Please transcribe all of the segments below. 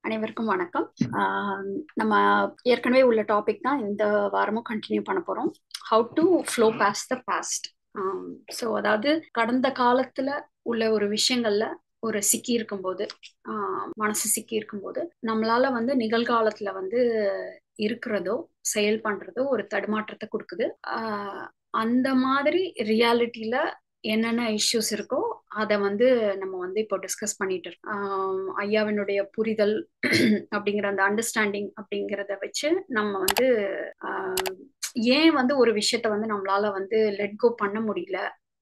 அனைவருக்கும் வணக்கம் ஆஹ் நம்ம ஏற்கனவே உள்ள டாபிக் தான் இந்த வாரமும் கண்டினியூ பண்ண போறோம் how to flow pass the past so அதாவது கடந்த காலத்துல உள்ள ஒரு விஷயங்கள்ல ஒரு சிக்கி இருக்கும்போது ஆஹ் மனசு சிக்கி இருக்கும்போது நம்மளால வந்து நிகழ்காலத்துல வந்து இருக்கிறதோ செயல் பண்றதோ ஒரு தடுமாற்றத்தை கொடுக்குது ஆஹ் அந்த மாதிரி ரியாலிட்டியில என்னென்ன இஷ்யூஸ் இருக்கோ அதை வந்து நம்ம வந்து இப்போ டிஸ்கஸ் பண்ணிட்டு இருக்கோம் ஐயாவினுடைய புரிதல் அப்படிங்கிற அந்த அண்டர்ஸ்டாண்டிங் அப்படிங்கிறத வச்சு நம்ம வந்து ஏன் வந்து ஒரு விஷயத்த வந்து நம்மளால வந்து லெட் கோ பண்ண முடியல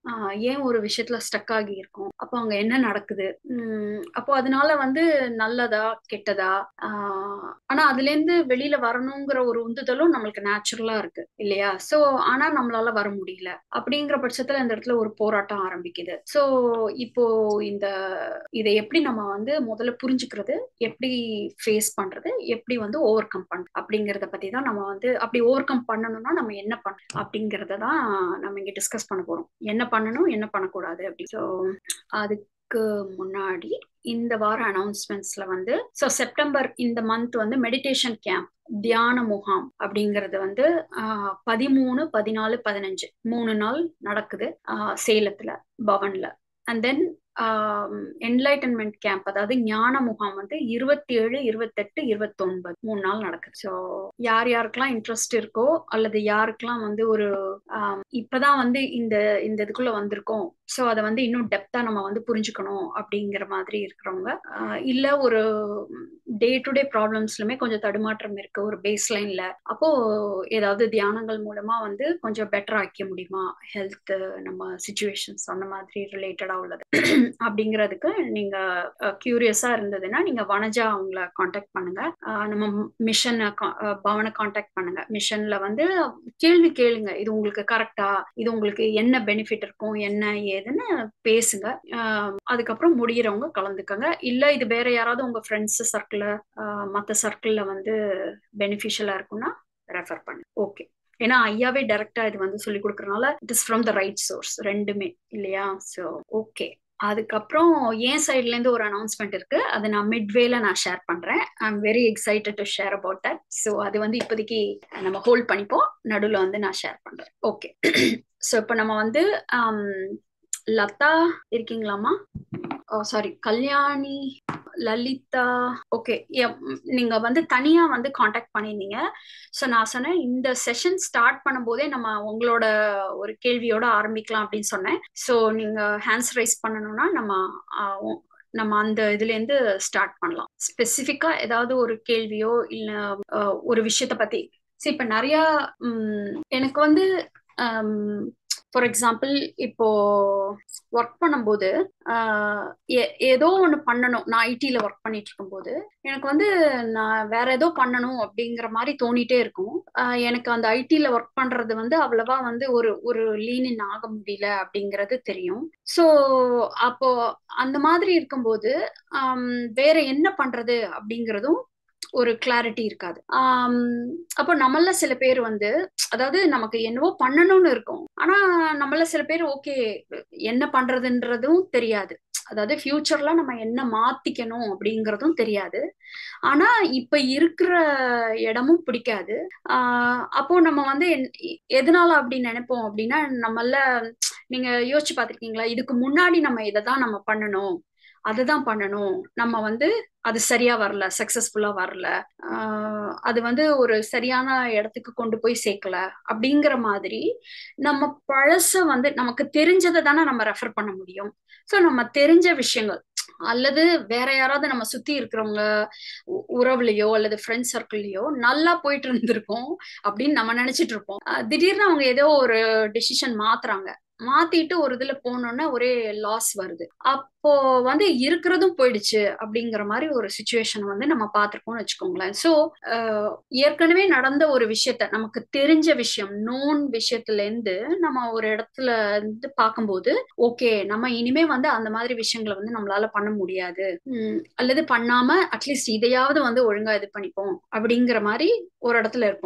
ஏன் ஒரு விஷயத்துல ஸ்டக் ஆகி இருக்கும் அப்போ அங்க என்ன நடக்குது உம் அப்போ அதனால வந்து நல்லதா கெட்டதா ஆஹ் ஆனா அதுல இருந்து வெளியில வரணுங்கிற ஒரு உந்துதலும் நம்மளுக்கு நேச்சுரலா இருக்கு இல்லையா சோ ஆனா நம்மளால வர முடியல அப்படிங்கிற பட்சத்துல இந்த இடத்துல ஒரு போராட்டம் ஆரம்பிக்குது சோ இப்போ இந்த இதை எப்படி நம்ம வந்து முதல்ல புரிஞ்சுக்கிறது எப்படி ஃபேஸ் பண்றது எப்படி வந்து ஓவர் கம் பண்றது அப்படிங்கறத பத்தி தான் நம்ம வந்து அப்படி ஓவர் கம் பண்ணணும்னா நம்ம என்ன பண்ணணும் அப்படிங்கறத தான் நம்ம இங்க டிஸ்கஸ் பண்ண போறோம் என்ன பண்ணணும் என்ன பண்ணக்கூடாது அப்படி ஸோ அதுக்கு முன்னாடி இந்த வார அனௌன்ஸ்மெண்ட்ஸ்ல வந்து ஸோ செப்டம்பர் இந்த மந்த் வந்து மெடிடேஷன் கேம்ப் தியான முகாம் அப்படிங்கறது வந்து பதிமூணு பதினாலு பதினஞ்சு மூணு நாள் நடக்குது சேலத்துல பவன்ல அண்ட் தென் என்லைட்டன்மெண்ட் கேம்ப் அதாவது ஞான முகாம் வந்து இருபத்தி ஏழு இருபத்தெட்டு இருபத்தொன்பது மூணு நாள் நடக்குது ஸோ யார் யாருக்கெல்லாம் இன்ட்ரெஸ்ட் இருக்கோ அல்லது யாருக்கெல்லாம் வந்து ஒரு இப்பதான் வந்து இந்த இந்த இதுக்குள்ள வந்திருக்கோம் ஸோ அதை வந்து இன்னும் டெப்தா நம்ம வந்து புரிஞ்சுக்கணும் அப்படிங்கிற மாதிரி இருக்கிறவங்க இல்ல ஒரு டே டு டே ப்ராப்ளம்ஸ்லுமே கொஞ்சம் தடுமாற்றம் இருக்கு ஒரு பேஸ் லைன்ல அப்போ ஏதாவது தியானங்கள் மூலமா வந்து கொஞ்சம் பெட்டர் ஆக்க முடியுமா ஹெல்த் நம்ம சுச்சுவேஷன்ஸ் அந்த மாதிரி ரிலேட்டடா உள்ளது அப்படிங்கிறதுக்கு நீங்க கியூரியஸா இருந்ததுன்னா நீங்க வனஜா அவங்கள காண்டாக்ட் பண்ணுங்க நம்ம மிஷன் பவனை காண்டாக்ட் பண்ணுங்க மிஷன்ல வந்து கேள்வி கேளுங்க இது உங்களுக்கு கரெக்டா இது உங்களுக்கு என்ன பெனிஃபிட் இருக்கும் என்ன ஏதுன்னு பேசுங்க அதுக்கப்புறம் முடியறவங்க கலந்துக்கங்க இல்ல இது வேற யாராவது உங்க ஃப்ரெண்ட்ஸ் சர்க்கிள் மற்ற சர்க்கிள்ல வந்து பெனிஃபிஷியலா இருக்கும்னா ரெஃபர் பண்ணு ஓகே ஏன்னா ஐயாவே டைரக்டா இது வந்து சொல்லி கொடுக்கறனால it is from the right source ரெண்டுமே இல்லையா ஸோ ஓகே அதுக்கப்புறம் என் சைட்ல இருந்து ஒரு அனௌன்ஸ்மெண்ட் இருக்கு அதை நான் மிட்வேல நான் ஷேர் பண்றேன் I am very excited to share about that so அது வந்து இப்போதைக்கு நம்ம ஹோல்ட் பண்ணிப்போம் நடுவில் வந்து நான் ஷேர் பண்றேன் ஓகே ஸோ இப்போ நம்ம வந்து லதா இருக்கீங்களாமா சாரி கல்யாணி லலிதா ஓகே நீங்க வந்து தனியா வந்து காண்டாக்ட் பண்ணியிருந்தீங்க ஸோ நான் சொன்னேன் இந்த செஷன் ஸ்டார்ட் பண்ணும்போதே நம்ம உங்களோட ஒரு கேள்வியோட ஆரம்பிக்கலாம் அப்படின்னு சொன்னேன் ஸோ நீங்க ஹேண்ட்ஸ் ரைஸ் பண்ணணும்னா நம்ம நம்ம அந்த இதுல இருந்து ஸ்டார்ட் பண்ணலாம் ஸ்பெசிஃபிக்கா ஏதாவது ஒரு கேள்வியோ இல்ல ஒரு விஷயத்த பத்தி சரி இப்ப நிறைய எனக்கு வந்து ஃபார் எக்ஸாம்பிள் இப்போ ஒர்க் பண்ணும்போது ஏதோ ஒன்று பண்ணணும் நான் ஐடியில் ஒர்க் பண்ணிட்டு இருக்கும்போது எனக்கு வந்து நான் வேற ஏதோ பண்ணணும் அப்படிங்கிற மாதிரி தோணிட்டே இருக்கும் எனக்கு அந்த ஐடியில் ஒர்க் பண்ணுறது வந்து அவ்வளவா வந்து ஒரு ஒரு லீனின் ஆக முடியல அப்படிங்கிறது தெரியும் ஸோ அப்போ அந்த மாதிரி இருக்கும்போது வேற என்ன பண்றது அப்படிங்கிறதும் ஒரு கிளாரிட்டி இருக்காது அப்போ நம்மள சில பேர் வந்து அதாவது நமக்கு என்னவோ பண்ணணும்னு இருக்கும் ஆனா நம்மள சில பேர் ஓகே என்ன பண்றதுன்றதும் தெரியாது அதாவது ஃபியூச்சர்ல நம்ம என்ன மாத்திக்கணும் அப்படிங்கறதும் தெரியாது ஆனா இப்ப இருக்கிற இடமும் பிடிக்காது ஆஹ் அப்போ நம்ம வந்து எதனால அப்படி நினைப்போம் அப்படின்னா நம்மள நீங்க யோசிச்சு பாத்திருக்கீங்களா இதுக்கு முன்னாடி நம்ம இதை தான் நம்ம பண்ணணும் அதுதான் பண்ணணும் நம்ம வந்து அது சரியா வரல சக்சஸ்ஃபுல்லா வரல அது வந்து ஒரு சரியான இடத்துக்கு கொண்டு போய் சேர்க்கல அப்படிங்கிற மாதிரி நம்ம பழச வந்து நமக்கு தெரிஞ்சதை தானே நம்ம ரெஃபர் பண்ண முடியும் ஸோ நம்ம தெரிஞ்ச விஷயங்கள் அல்லது வேற யாராவது நம்ம சுத்தி இருக்கிறவங்க உறவுலையோ அல்லது ஃப்ரெண்ட்ஸ் சர்க்கிள்லயோ நல்லா போயிட்டு இருந்திருக்கோம் அப்படின்னு நம்ம நினைச்சிட்டு இருப்போம் திடீர்னு அவங்க ஏதோ ஒரு டெசிஷன் மாத்துறாங்க மாத்திட்டு ஒரு இதுல போனோன்னா ஒரே லாஸ் வருது அப்போ வந்து இருக்கிறதும் போயிடுச்சு அப்படிங்கிற மாதிரி ஒரு சுச்சுவேஷன் வந்து நம்ம பார்த்துருக்கோம்னு வச்சுக்கோங்களேன் ஸோ ஏற்கனவே நடந்த ஒரு விஷயத்த நமக்கு தெரிஞ்ச விஷயம் நோன் விஷயத்துல இருந்து நம்ம ஒரு இடத்துல இருந்து பார்க்கும்போது ஓகே நம்ம இனிமே வந்து அந்த மாதிரி விஷயங்களை வந்து நம்மளால பண்ண முடியாது அல்லது பண்ணாம அட்லீஸ்ட் இதையாவது வந்து ஒழுங்கா இது பண்ணிப்போம் அப்படிங்கிற மாதிரி ஒரு இடத்துல இருப்போம்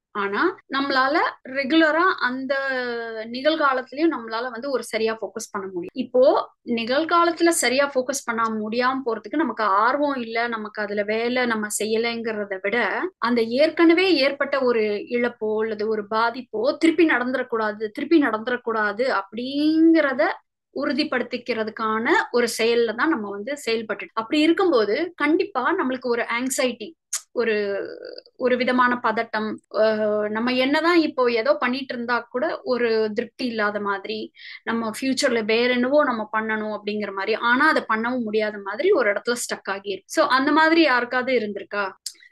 ஆனா நம்மளால ரெகுலரா அந்த நிகழ்காலத்திலயும் நம்மளால வந்து ஒரு சரியா ஃபோக்கஸ் பண்ண முடியும் இப்போ நிகழ்காலத்துல சரியா ஃபோக்கஸ் பண்ண முடியாம போறதுக்கு நமக்கு ஆர்வம் இல்ல நமக்கு அதுல வேலை நம்ம செய்யலைங்கிறத விட அந்த ஏற்கனவே ஏற்பட்ட ஒரு இழப்போ அல்லது ஒரு பாதிப்போ திருப்பி நடந்துடக்கூடாது திருப்பி நடந்துடக்கூடாது அப்படிங்கிறத உறுதிப்படுத்திக்கிறதுக்கான ஒரு செயல்ல தான் நம்ம வந்து செயல்பட்டு அப்படி இருக்கும்போது கண்டிப்பா நம்மளுக்கு ஒரு ஆங்ஸைட்டி ஒரு ஒரு விதமான பதட்டம் நம்ம என்னதான் இப்போ ஏதோ பண்ணிட்டு இருந்தா கூட ஒரு திருப்தி இல்லாத மாதிரி நம்ம ஃபியூச்சர்ல வேற என்னவோ நம்ம பண்ணணும் அப்படிங்கிற மாதிரி ஆனா அதை பண்ணவும் முடியாத மாதிரி ஒரு இடத்துல ஸ்டக் ஆகிருக்கு ஸோ அந்த மாதிரி யாருக்காவது இருந்திருக்கா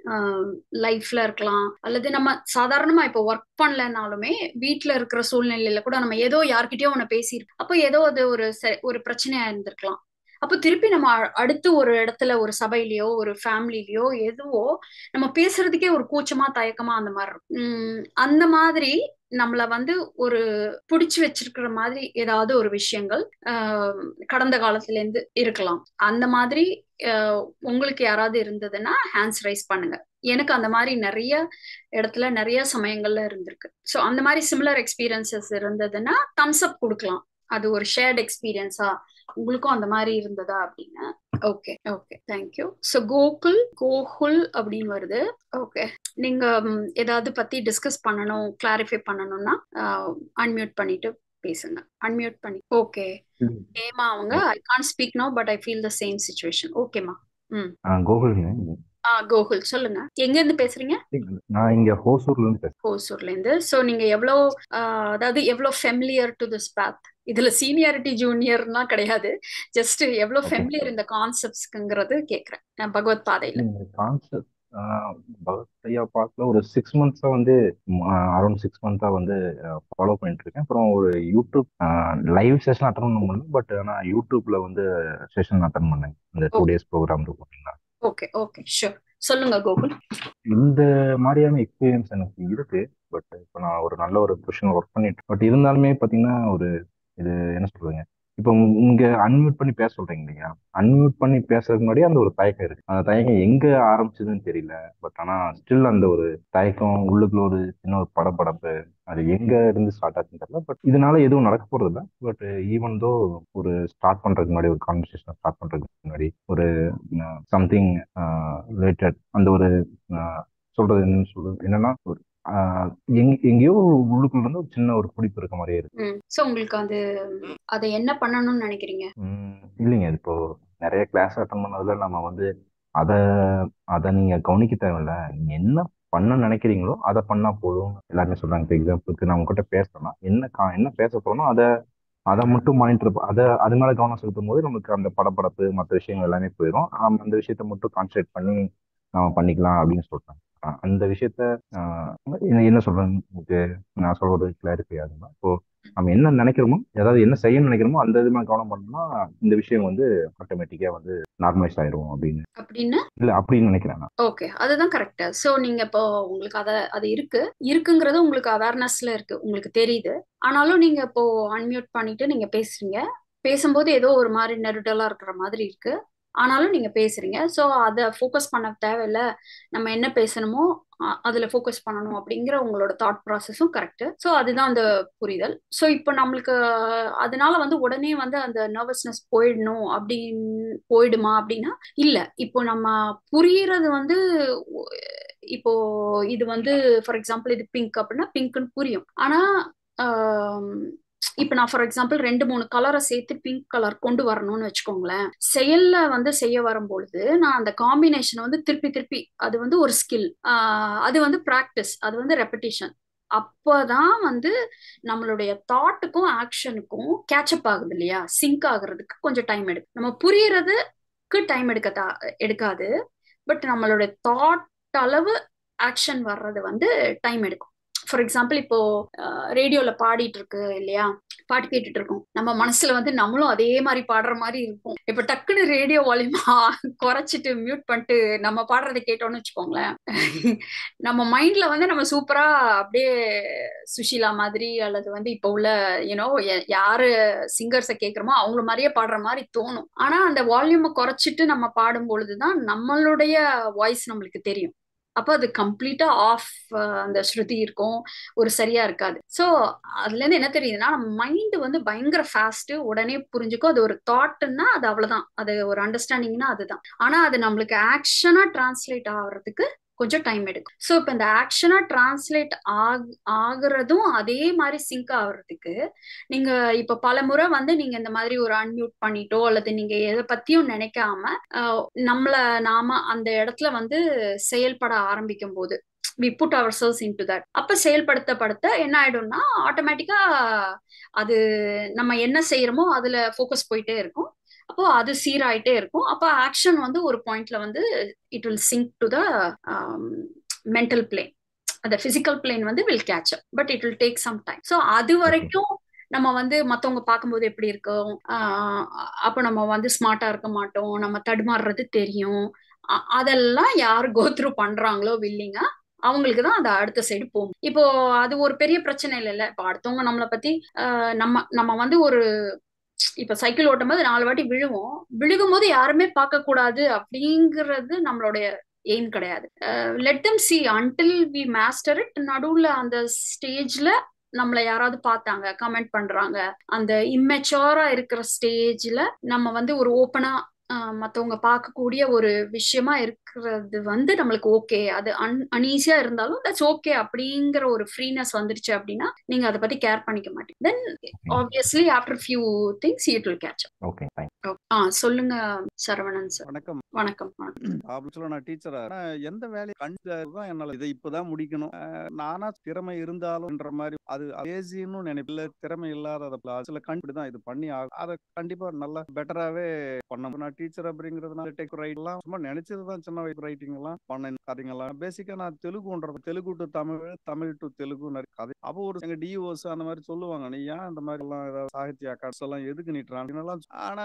லைஃப்ல இருக்கலாம் அல்லது நம்ம சாதாரணமா இப்போ ஒர்க் பண்ணலனாலுமே வீட்டுல இருக்கிற சூழ்நிலையில கூட நம்ம ஏதோ யார்கிட்டயோ ஒண்ணு பேசியிருக்கோம் அப்போ ஏதோ அது ஒரு ஒரு பிரச்சனையா இருந்திருக்கலாம் அப்போ திருப்பி நம்ம அடுத்து ஒரு இடத்துல ஒரு சபையிலயோ ஒரு ஃபேமிலிலயோ எதுவோ நம்ம பேசுறதுக்கே ஒரு கூச்சமா தயக்கமா அந்த மாதிரி இருக்கும் அந்த மாதிரி நம்மள வந்து ஒரு பிடிச்சு வச்சிருக்கிற மாதிரி ஏதாவது ஒரு விஷயங்கள் கடந்த காலத்துல இருந்து இருக்கலாம் அந்த மாதிரி உங்களுக்கு யாராவது இருந்ததுன்னா ஹேண்ட்ஸ் ரைஸ் பண்ணுங்க எனக்கு அந்த மாதிரி நிறைய இடத்துல நிறைய சமயங்கள்ல இருந்திருக்கு ஸோ அந்த மாதிரி சிமிலர் எக்ஸ்பீரியன்சஸ் இருந்ததுன்னா தம்ஸ் அப் கொடுக்கலாம் அது ஒரு ஷேர்ட் எக்ஸ்பீரியன்ஸா உங்களுக்கும் அந்த மாதிரி இருந்ததா அப்படின்னு okay okay thank you so Gokul Gokul அப்படின்னு வருது ஓகே நீங்க ஏதாவது பத்தி டிஸ்கஸ் பண்ணணும் கிளாரிஃபை பண்ணணும்னா அன்மியூட் பண்ணிட்டு பேசுங்க அன்மியூட் பண்ணி ஓகே ஏமா அவங்க I can speak no but I feel the same situation ஓகேமா ம் கோகுல் ஆ கோகுல் சொல்லுங்க எங்க இருந்து பேசுறீங்க நான் இங்க ஹோசூர்ல இருந்து பேசுறேன் ஹோசூர்ல இருந்து சோ நீங்க எவ்வளவு அதாவது எவ்வளவு ஃபெமிலியர் டு திஸ் பாத் இதுல சீனியாரிட்டி ஜூனியர்னா கிடையாது ஜஸ்ட் எவ்வளவு ஃபெமிலியர் இந்த கான்செப்ட்ஸ்ங்கிறது கேக்குறேன் நான் பகவத் பாதையில கான்செப்ட் பகவத்தையா பார்க்கல ஒரு சிக்ஸ் மந்த்ஸா வந்து அரௌண்ட் சிக்ஸ் மந்த்தா வந்து ஃபாலோ பண்ணிட்டு இருக்கேன் அப்புறம் ஒரு யூடியூப் லைவ் செஷன் அட்டன் பண்ண முடியல பட் ஆனால் யூடியூப்ல வந்து செஷன் அட்டன் பண்ணேன் இந்த டூ டேஸ் ப்ரோக்ராம் இருக்கும் ஓகே ஓகே ஷூர் சொல்லுங்க கோகுல் இந்த மாதிரியான எக்ஸ்பீரியன்ஸ் எனக்கு இருக்கு பட் இப்போ நான் ஒரு நல்ல ஒரு பொசிஷன் ஒர்க் பண்ணிட்டு பட் இருந்தாலுமே பார்த்தீங்கன்னா ஒரு இது என்ன சொல்றீங்க இப்போ இங்க அன்மியூட் பண்ணி பேச சொல்றீங்க இல்லையா அன்மியூட் பண்ணி பேசுறதுக்கு முன்னாடி அந்த ஒரு தயக்கம் இருக்கு அந்த தயக்கம் எங்க ஆரம்பிச்சதுன்னு தெரியல பட் ஆனா ஸ்டில் அந்த ஒரு தயக்கம் உள்ளுக்குள்ள ஒரு சின்ன ஒரு படப்படப்பு அது எங்க இருந்து ஸ்டார்ட் ஆச்சுன்னு தெரியல பட் இதனால எதுவும் நடக்க போறது இல்லை பட் ஈவன் தோ ஒரு ஸ்டார்ட் பண்றதுக்கு முன்னாடி ஒரு கான்வர்சேஷன் ஸ்டார்ட் பண்றதுக்கு முன்னாடி ஒரு சம்திங் ரிலேட்டட் அந்த ஒரு சொல்றது என்னன்னு சொல்றது என்னன்னா ஒரு எங்கேயோ உள்ளுக்குள்ள இருந்து ஒரு சின்ன ஒரு பிடிப்பு இருக்க மாதிரியே இருக்கு சோ உங்களுக்கு அது அதை என்ன பண்ணணும்னு நினைக்கிறீங்க இல்லைங்க இப்போ நிறைய கிளாஸ் அட்டன் பண்ணதுல நம்ம வந்து அத அத நீங்க கவனிக்க தேவையில்ல நீங்க என்ன பண்ண நினைக்கிறீங்களோ அதை பண்ணா போதும் எல்லாருமே சொல்றாங்க இப்போ எக்ஸாம்பிளுக்கு நான் உங்ககிட்ட பேசுறேன்னா என்ன கா என்ன பேச போறோமோ அதை அதை மட்டும் மானிட்டர் அதை அது மேல கவனம் செலுத்தும் போது நமக்கு அந்த படப்படப்பு மற்ற விஷயங்கள் எல்லாமே போயிடும் அந்த விஷயத்த மட்டும் கான்சன்ட்ரேட் பண்ணி நம்ம பண்ணிக்கலாம் அப்படின்னு சொல்றாங்க அந்த விஷயத்த என்ன சொல்றேன் உங்களுக்கு நான் சொல்றது கிளாரிஃபை ஆகுதுன்னா இப்போ நம்ம என்ன நினைக்கிறோமோ ஏதாவது என்ன செய்யணும்னு நினைக்கிறோமோ அந்த இது மேல கவனம் பண்ணோம்னா இந்த விஷயம் வந்து ஆட்டோமேட்டிக்கா வந்து நார்மலைஸ் ஆயிரும் அப்படின்னு அப்படின்னு இல்ல அப்படின்னு நினைக்கிறேன் ஓகே அதுதான் கரெக்ட் சோ நீங்க இப்போ உங்களுக்கு அத அது இருக்கு இருக்குங்கிறது உங்களுக்கு அவேர்னஸ்ல இருக்கு உங்களுக்கு தெரியுது ஆனாலும் நீங்க இப்போ அன்மியூட் பண்ணிட்டு நீங்க பேசுறீங்க பேசும்போது ஏதோ ஒரு மாதிரி நெருடலா இருக்கிற மாதிரி இருக்கு ஆனாலும் நீங்க பேசுறீங்க ஸோ அதை ஃபோக்கஸ் பண்ண தேவையில்ல நம்ம என்ன பேசணுமோ அதுல ஃபோக்கஸ் பண்ணணும் அப்படிங்கிற உங்களோட தாட் ப்ராசஸும் கரெக்ட் ஸோ அதுதான் அந்த புரிதல் ஸோ இப்போ நம்மளுக்கு அதனால வந்து உடனே வந்து அந்த நர்வஸ்னஸ் போயிடணும் அப்படின்னு போயிடுமா அப்படின்னா இல்ல இப்போ நம்ம புரியறது வந்து இப்போ இது வந்து ஃபார் எக்ஸாம்பிள் இது பிங்க் அப்படின்னா பிங்க்னு புரியும் ஆனா இப்ப நான் ஃபார் எக்ஸாம்பிள் ரெண்டு மூணு கலரை சேர்த்து பிங்க் கலர் கொண்டு வரணும்னு வச்சுக்கோங்களேன் செயல்ல வந்து செய்ய வரும்பொழுது நான் அந்த காம்பினேஷன் வந்து திருப்பி திருப்பி அது வந்து ஒரு ஸ்கில் அது வந்து ப்ராக்டிஸ் அது வந்து ரெப்படிஷன் அப்போதான் வந்து நம்மளுடைய தாட்டுக்கும் ஆக்ஷனுக்கும் கேட்சப் ஆகுது இல்லையா சிங்க் ஆகுறதுக்கு கொஞ்சம் டைம் எடுக்கும் நம்ம புரியறதுக்கு டைம் எடுக்க எடுக்காது பட் நம்மளுடைய தாட் அளவு ஆக்ஷன் வர்றது வந்து டைம் எடுக்கும் ஃபார் எக்ஸாம்பிள் இப்போ ரேடியோல பாடிட்டு இருக்கு இல்லையா பாட்டு கேட்டுட்டு இருக்கோம் நம்ம மனசுல வந்து நம்மளும் அதே மாதிரி பாடுற மாதிரி இருக்கும் இப்ப டக்குன்னு ரேடியோ வால்யூமா குறைச்சிட்டு மியூட் பண்ணிட்டு நம்ம பாடுறதை கேட்டோம்னு வச்சுக்கோங்களேன் நம்ம மைண்ட்ல வந்து நம்ம சூப்பரா அப்படியே சுஷீலா மாதிரி அல்லது வந்து இப்போ உள்ள யூனோ யாரு சிங்கர்ஸை கேட்குறோமோ அவங்கள மாதிரியே பாடுற மாதிரி தோணும் ஆனா அந்த வால்யூமை குறைச்சிட்டு நம்ம பாடும் பொழுதுதான் நம்மளுடைய வாய்ஸ் நம்மளுக்கு தெரியும் அப்போ அது கம்ப்ளீட்டா ஆஃப் அந்த ஸ்ருதி இருக்கும் ஒரு சரியா இருக்காது ஸோ அதுல இருந்து என்ன தெரியுதுன்னா நம்ம மைண்ட் வந்து பயங்கர ஃபாஸ்ட் உடனே புரிஞ்சுக்கும் அது ஒரு தாட்னா அது அவ்வளவுதான் அது ஒரு அண்டர்ஸ்டாண்டிங்னா அதுதான் ஆனா அது நம்மளுக்கு ஆக்ஷனா டிரான்ஸ்லேட் ஆகுறதுக்கு கொஞ்சம் டைம் எடுக்கும் ஸோ இப்போ இந்த ஆக்ஷனா டிரான்ஸ்லேட் ஆக் ஆகுறதும் அதே மாதிரி சிங்க் ஆகுறதுக்கு நீங்க இப்ப பல முறை வந்து நீங்க இந்த மாதிரி ஒரு அன்மியூட் பண்ணிட்டோ அல்லது நீங்க எதை பத்தியும் நினைக்காம நம்மள நாம அந்த இடத்துல வந்து செயல்பட ஆரம்பிக்கும் போது we put our cells into that அப்ப செயல்படுத்தப்படுத்த என்ன ஆயிடும்னா ஆட்டோமேட்டிக்கா அது நம்ம என்ன செய்யறோமோ அதுல ஃபோக்கஸ் போயிட்டே இருக்கும் அப்போ அது சீராயிட்டே இருக்கும் அப்போ ஆக்ஷன் வந்து ஒரு பாயிண்ட்ல வந்து it will sync to the mental plane அந்த பிசிக்கல் பிளேன் வந்து will catch up but it will take some time so அது வரைக்கும் நம்ம வந்து மத்தவங்க பார்க்கும்போது எப்படி இருக்கும் அப்போ நம்ம வந்து ஸ்மார்ட்டா இருக்க மாட்டோம் நம்ம தடுமாறுறது தெரியும் அதெல்லாம் யார் கோத்ரூ பண்றாங்களோ வில்லிங்க அவங்களுக்கு தான் அது அடுத்த சைடு போகும் இப்போ அது ஒரு பெரிய பிரச்சனை இல்லைல்ல இப்போ அடுத்தவங்க நம்மளை பத்தி நம்ம நம்ம வந்து ஒரு இப்ப சைக்கிள் ஓட்டும் போது நாலு வாட்டி விழுவோம் விழுகும் போது யாருமே பார்க்க கூடாது அப்படிங்கிறது நம்மளுடைய எய்ம் கிடையாது let them see until we master it நடுவுல அந்த ஸ்டேஜ்ல நம்மள யாராவது பார்த்தாங்க கமெண்ட் பண்றாங்க அந்த இம்மெச்சோரா இருக்கிற ஸ்டேஜ்ல நம்ம வந்து ஒரு ஓப்பனா மற்றவங்க பார்க்கக்கூடிய ஒரு விஷயமா இருக்கிறது வந்து நம்மளுக்கு ஓகே அது அன் அன்ஈஸியா இருந்தாலும் தட்ஸ் ஓகே அப்படிங்கிற ஒரு ஃப்ரீனஸ் வந்துருச்சு அப்படின்னா நீங்க அதை பத்தி கேர் பண்ணிக்க மாட்டீங்க then obviously after few things it will catch okay ah சொல்லுங்க சரவணன் சார் வணக்கம் வணக்கம் ஆபீஸ்ல நான் டீச்சரா எந்த வேலையை கண்டுதான் என்னால இதை இப்பதான் முடிக்கணும் நானா திறமை இருந்தாலும்ன்ற மாதிரி அது லேசின்னு நினைப்பில்ல திறமை இல்லாத சில கண்டுதான் இது பண்ணி ஆகும் அதை கண்டிப்பா நல்லா பெட்டராவே பண்ண நான் டீச்சர் அப்படிங்கிறதுனால டெக் ரைட் எல்லாம் சும்மா நினைச்சதுதான் சின்ன வயசு ரைட்டிங் எல்லாம் பண்ண கதைங்கெல்லாம் பேசிக்கா நான் தெலுங்குன்றது தெலுங்கு டு தமிழ் தமிழ் டு தெலுங்கு நிறைய கதை அப்போ ஒரு எங்க டிஓஸ் அந்த மாதிரி சொல்லுவாங்க நீ ஏன் அந்த மாதிரி எல்லாம் ஏதாவது சாகித்ய அக்காட்ஸ் எல்லாம் எதுக்கு நீ எல்லாம் ஆனா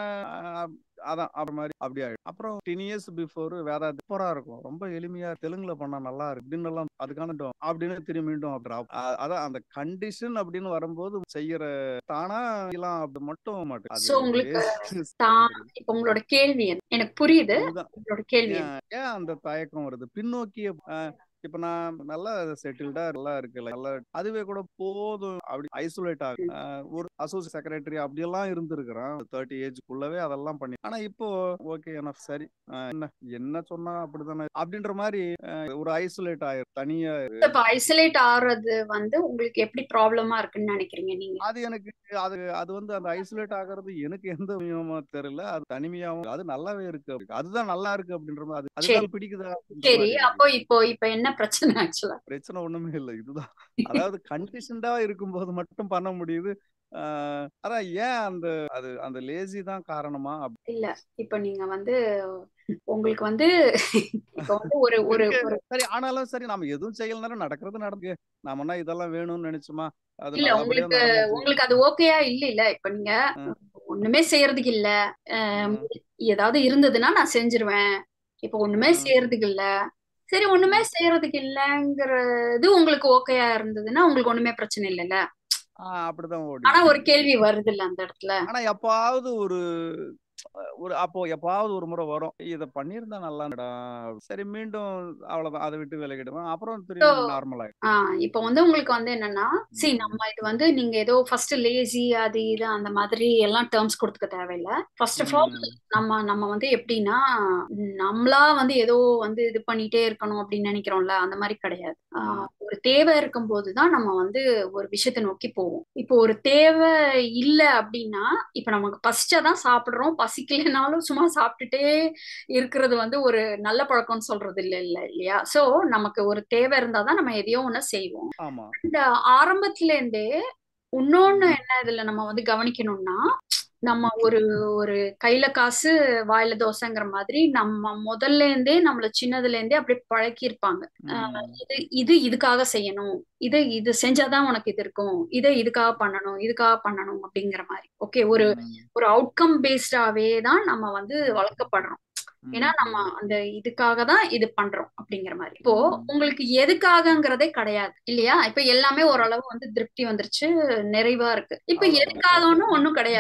அதான் அப்படி மாதிரி அப்படி ஆயிடும் அப்புறம் டென் இயர்ஸ் பிஃபோர் வேற சூப்பரா இருக்கும் ரொம்ப எளிமையா தெலுங்குல பண்ணா நல்லா இருக்கு அப்படின்னு எல்லாம் அதுக்கான அப்படின்னு திரும்பி மீண்டும் அதான் அந்த கண்டிஷன் அப்படின்னு வரும்போது செய்யற தானா எல்லாம் அப்படி மட்டும் மாட்டேன் உங்களுக்கு இப்ப உங்களோட கேள்வி எனக்கு புரியுது உங்களோட கேள்வி ஏன் அந்த தயக்கம் வருது பின்னோக்கிய இப்ப நான் நல்லா செட்டில்டா நல்லா இருக்குல்ல நல்லா அதுவே கூட போதும் அப்படி ஐசோலேட் ஆகும் ஒரு அசோசியேட் செக்ரட்டரி அப்படியெல்லாம் இருந்திருக்கிறேன் தேர்ட்டி ஏஜ்க்குள்ளவே அதெல்லாம் பண்ணி ஆனா இப்போ ஓகே என்ன சரி என்ன என்ன சொன்னா அப்படிதானே அப்படின்ற மாதிரி ஒரு ஐசோலேட் ஆயிரு தனியா இப்ப ஐசோலேட் ஆகுறது வந்து உங்களுக்கு எப்படி ப்ராப்ளமா இருக்குன்னு நினைக்கிறீங்க நீங்க அது எனக்கு அது அது வந்து அந்த ஐசோலேட் ஆகுறது எனக்கு எந்த விஷயமா தெரியல அது தனிமையாவும் அது நல்லாவே இருக்கு அதுதான் நல்லா இருக்கு அப்படின்ற மாதிரி அது அதுதான் பிடிக்குதா சரி அப்போ இப்போ இப்ப என்ன பிரச்சனை ஆக்சுவலா பிரச்சனை ஒண்ணுமே இல்லை இதுதான் அதாவது கண்டிஷன்டா இருக்கும்போது மட்டும் பண்ண முடியுது அதான் ஏன் அந்த அது அந்த லேசி தான் காரணமா இல்ல இப்ப நீங்க வந்து உங்களுக்கு வந்து இப்ப வந்து ஒரு ஒரு சரி ஆனாலும் சரி நாம எதுவும் செய்யலனாலும் நடக்கிறது நடக்கு நாம இதெல்லாம் வேணும்னு நினைச்சோமா இல்ல உங்களுக்கு உங்களுக்கு அது ஓகேயா இல்ல இல்ல இப்ப நீங்க ஒண்ணுமே செய்யறதுக்கு இல்ல ஏதாவது இருந்ததுன்னா நான் செஞ்சிருவேன் இப்ப ஒண்ணுமே செய்யறதுக்கு இல்ல சரி ஒண்ணுமே செய்யறதுக்கு இல்லங்கிறது உங்களுக்கு ஓகேயா இருந்ததுன்னா உங்களுக்கு ஒண்ணுமே பிரச்சனை இல்லைல்ல அப்படிதான் ஆனா ஒரு கேள்வி வருது இல்ல அந்த இடத்துல ஆனா எப்பாவது ஒரு ஒரு அப்போ எப்பாவது ஒரு முறை வரும் இத பண்ணிருந்தா நல்லா சரி மீண்டும் அவ்வளவுதான் அதை விட்டு விலகிடுவேன் அப்புறம் திரும்பி நார்மல் ஆயிடும் இப்ப வந்து உங்களுக்கு வந்து என்னன்னா சி நம்ம இது வந்து நீங்க ஏதோ ஃபர்ஸ்ட் லேசி அது இது அந்த மாதிரி எல்லாம் டேர்ம்ஸ் கொடுத்துக்க தேவையில்ல ஃபர்ஸ்ட் ஆஃப் ஆல் நம்ம நம்ம வந்து எப்படின்னா நம்மளா வந்து ஏதோ வந்து இது பண்ணிட்டே இருக்கணும் அப்படின்னு நினைக்கிறோம்ல அந்த மாதிரி கிடையாது ஒரு தேவை இருக்கும் போதுதான் நம்ம வந்து ஒரு விஷயத்தை நோக்கி போவோம் இப்போ ஒரு தேவை இல்லை அப்படின்னா இப்ப நமக்கு பசிச்சாதான் சாப்பிடுறோம் பசிக்கலைனாலும் சும்மா சாப்பிட்டுட்டே இருக்கிறது வந்து ஒரு நல்ல பழக்கம்னு சொல்றது இல்ல இல்ல இல்லையா சோ நமக்கு ஒரு தேவை இருந்தாதான் நம்ம எதையோ ஒண்ணு செய்வோம் இந்த ஆரம்பத்துல இருந்தே இன்னொன்னு என்ன இதுல நம்ம வந்து கவனிக்கணும்னா நம்ம ஒரு ஒரு கையில காசு வாயில தோசைங்கிற மாதிரி நம்ம முதல்ல இருந்தே நம்மள சின்னதுல இருந்தே அப்படி பழக்கி இருப்பாங்க இது இது இதுக்காக செய்யணும் இதை இது செஞ்சாதான் உனக்கு இது இருக்கும் இதை இதுக்காக பண்ணணும் இதுக்காக பண்ணணும் அப்படிங்கிற மாதிரி ஓகே ஒரு ஒரு அவுட்கம் பேஸ்டாவே தான் நம்ம வந்து வளர்க்கப்படுறோம் ஏன்னா நம்ம அந்த இதுக்காக தான் இது பண்றோம் அப்படிங்கிற மாதிரி இப்போ உங்களுக்கு எதுக்காகங்கிறதே கிடையாது இல்லையா இப்ப எல்லாமே ஓரளவு வந்து திருப்தி வந்துருச்சு நிறைவா இருக்கு இப்ப எதுக்காகன்னு ஒண்ணும் கிடையாது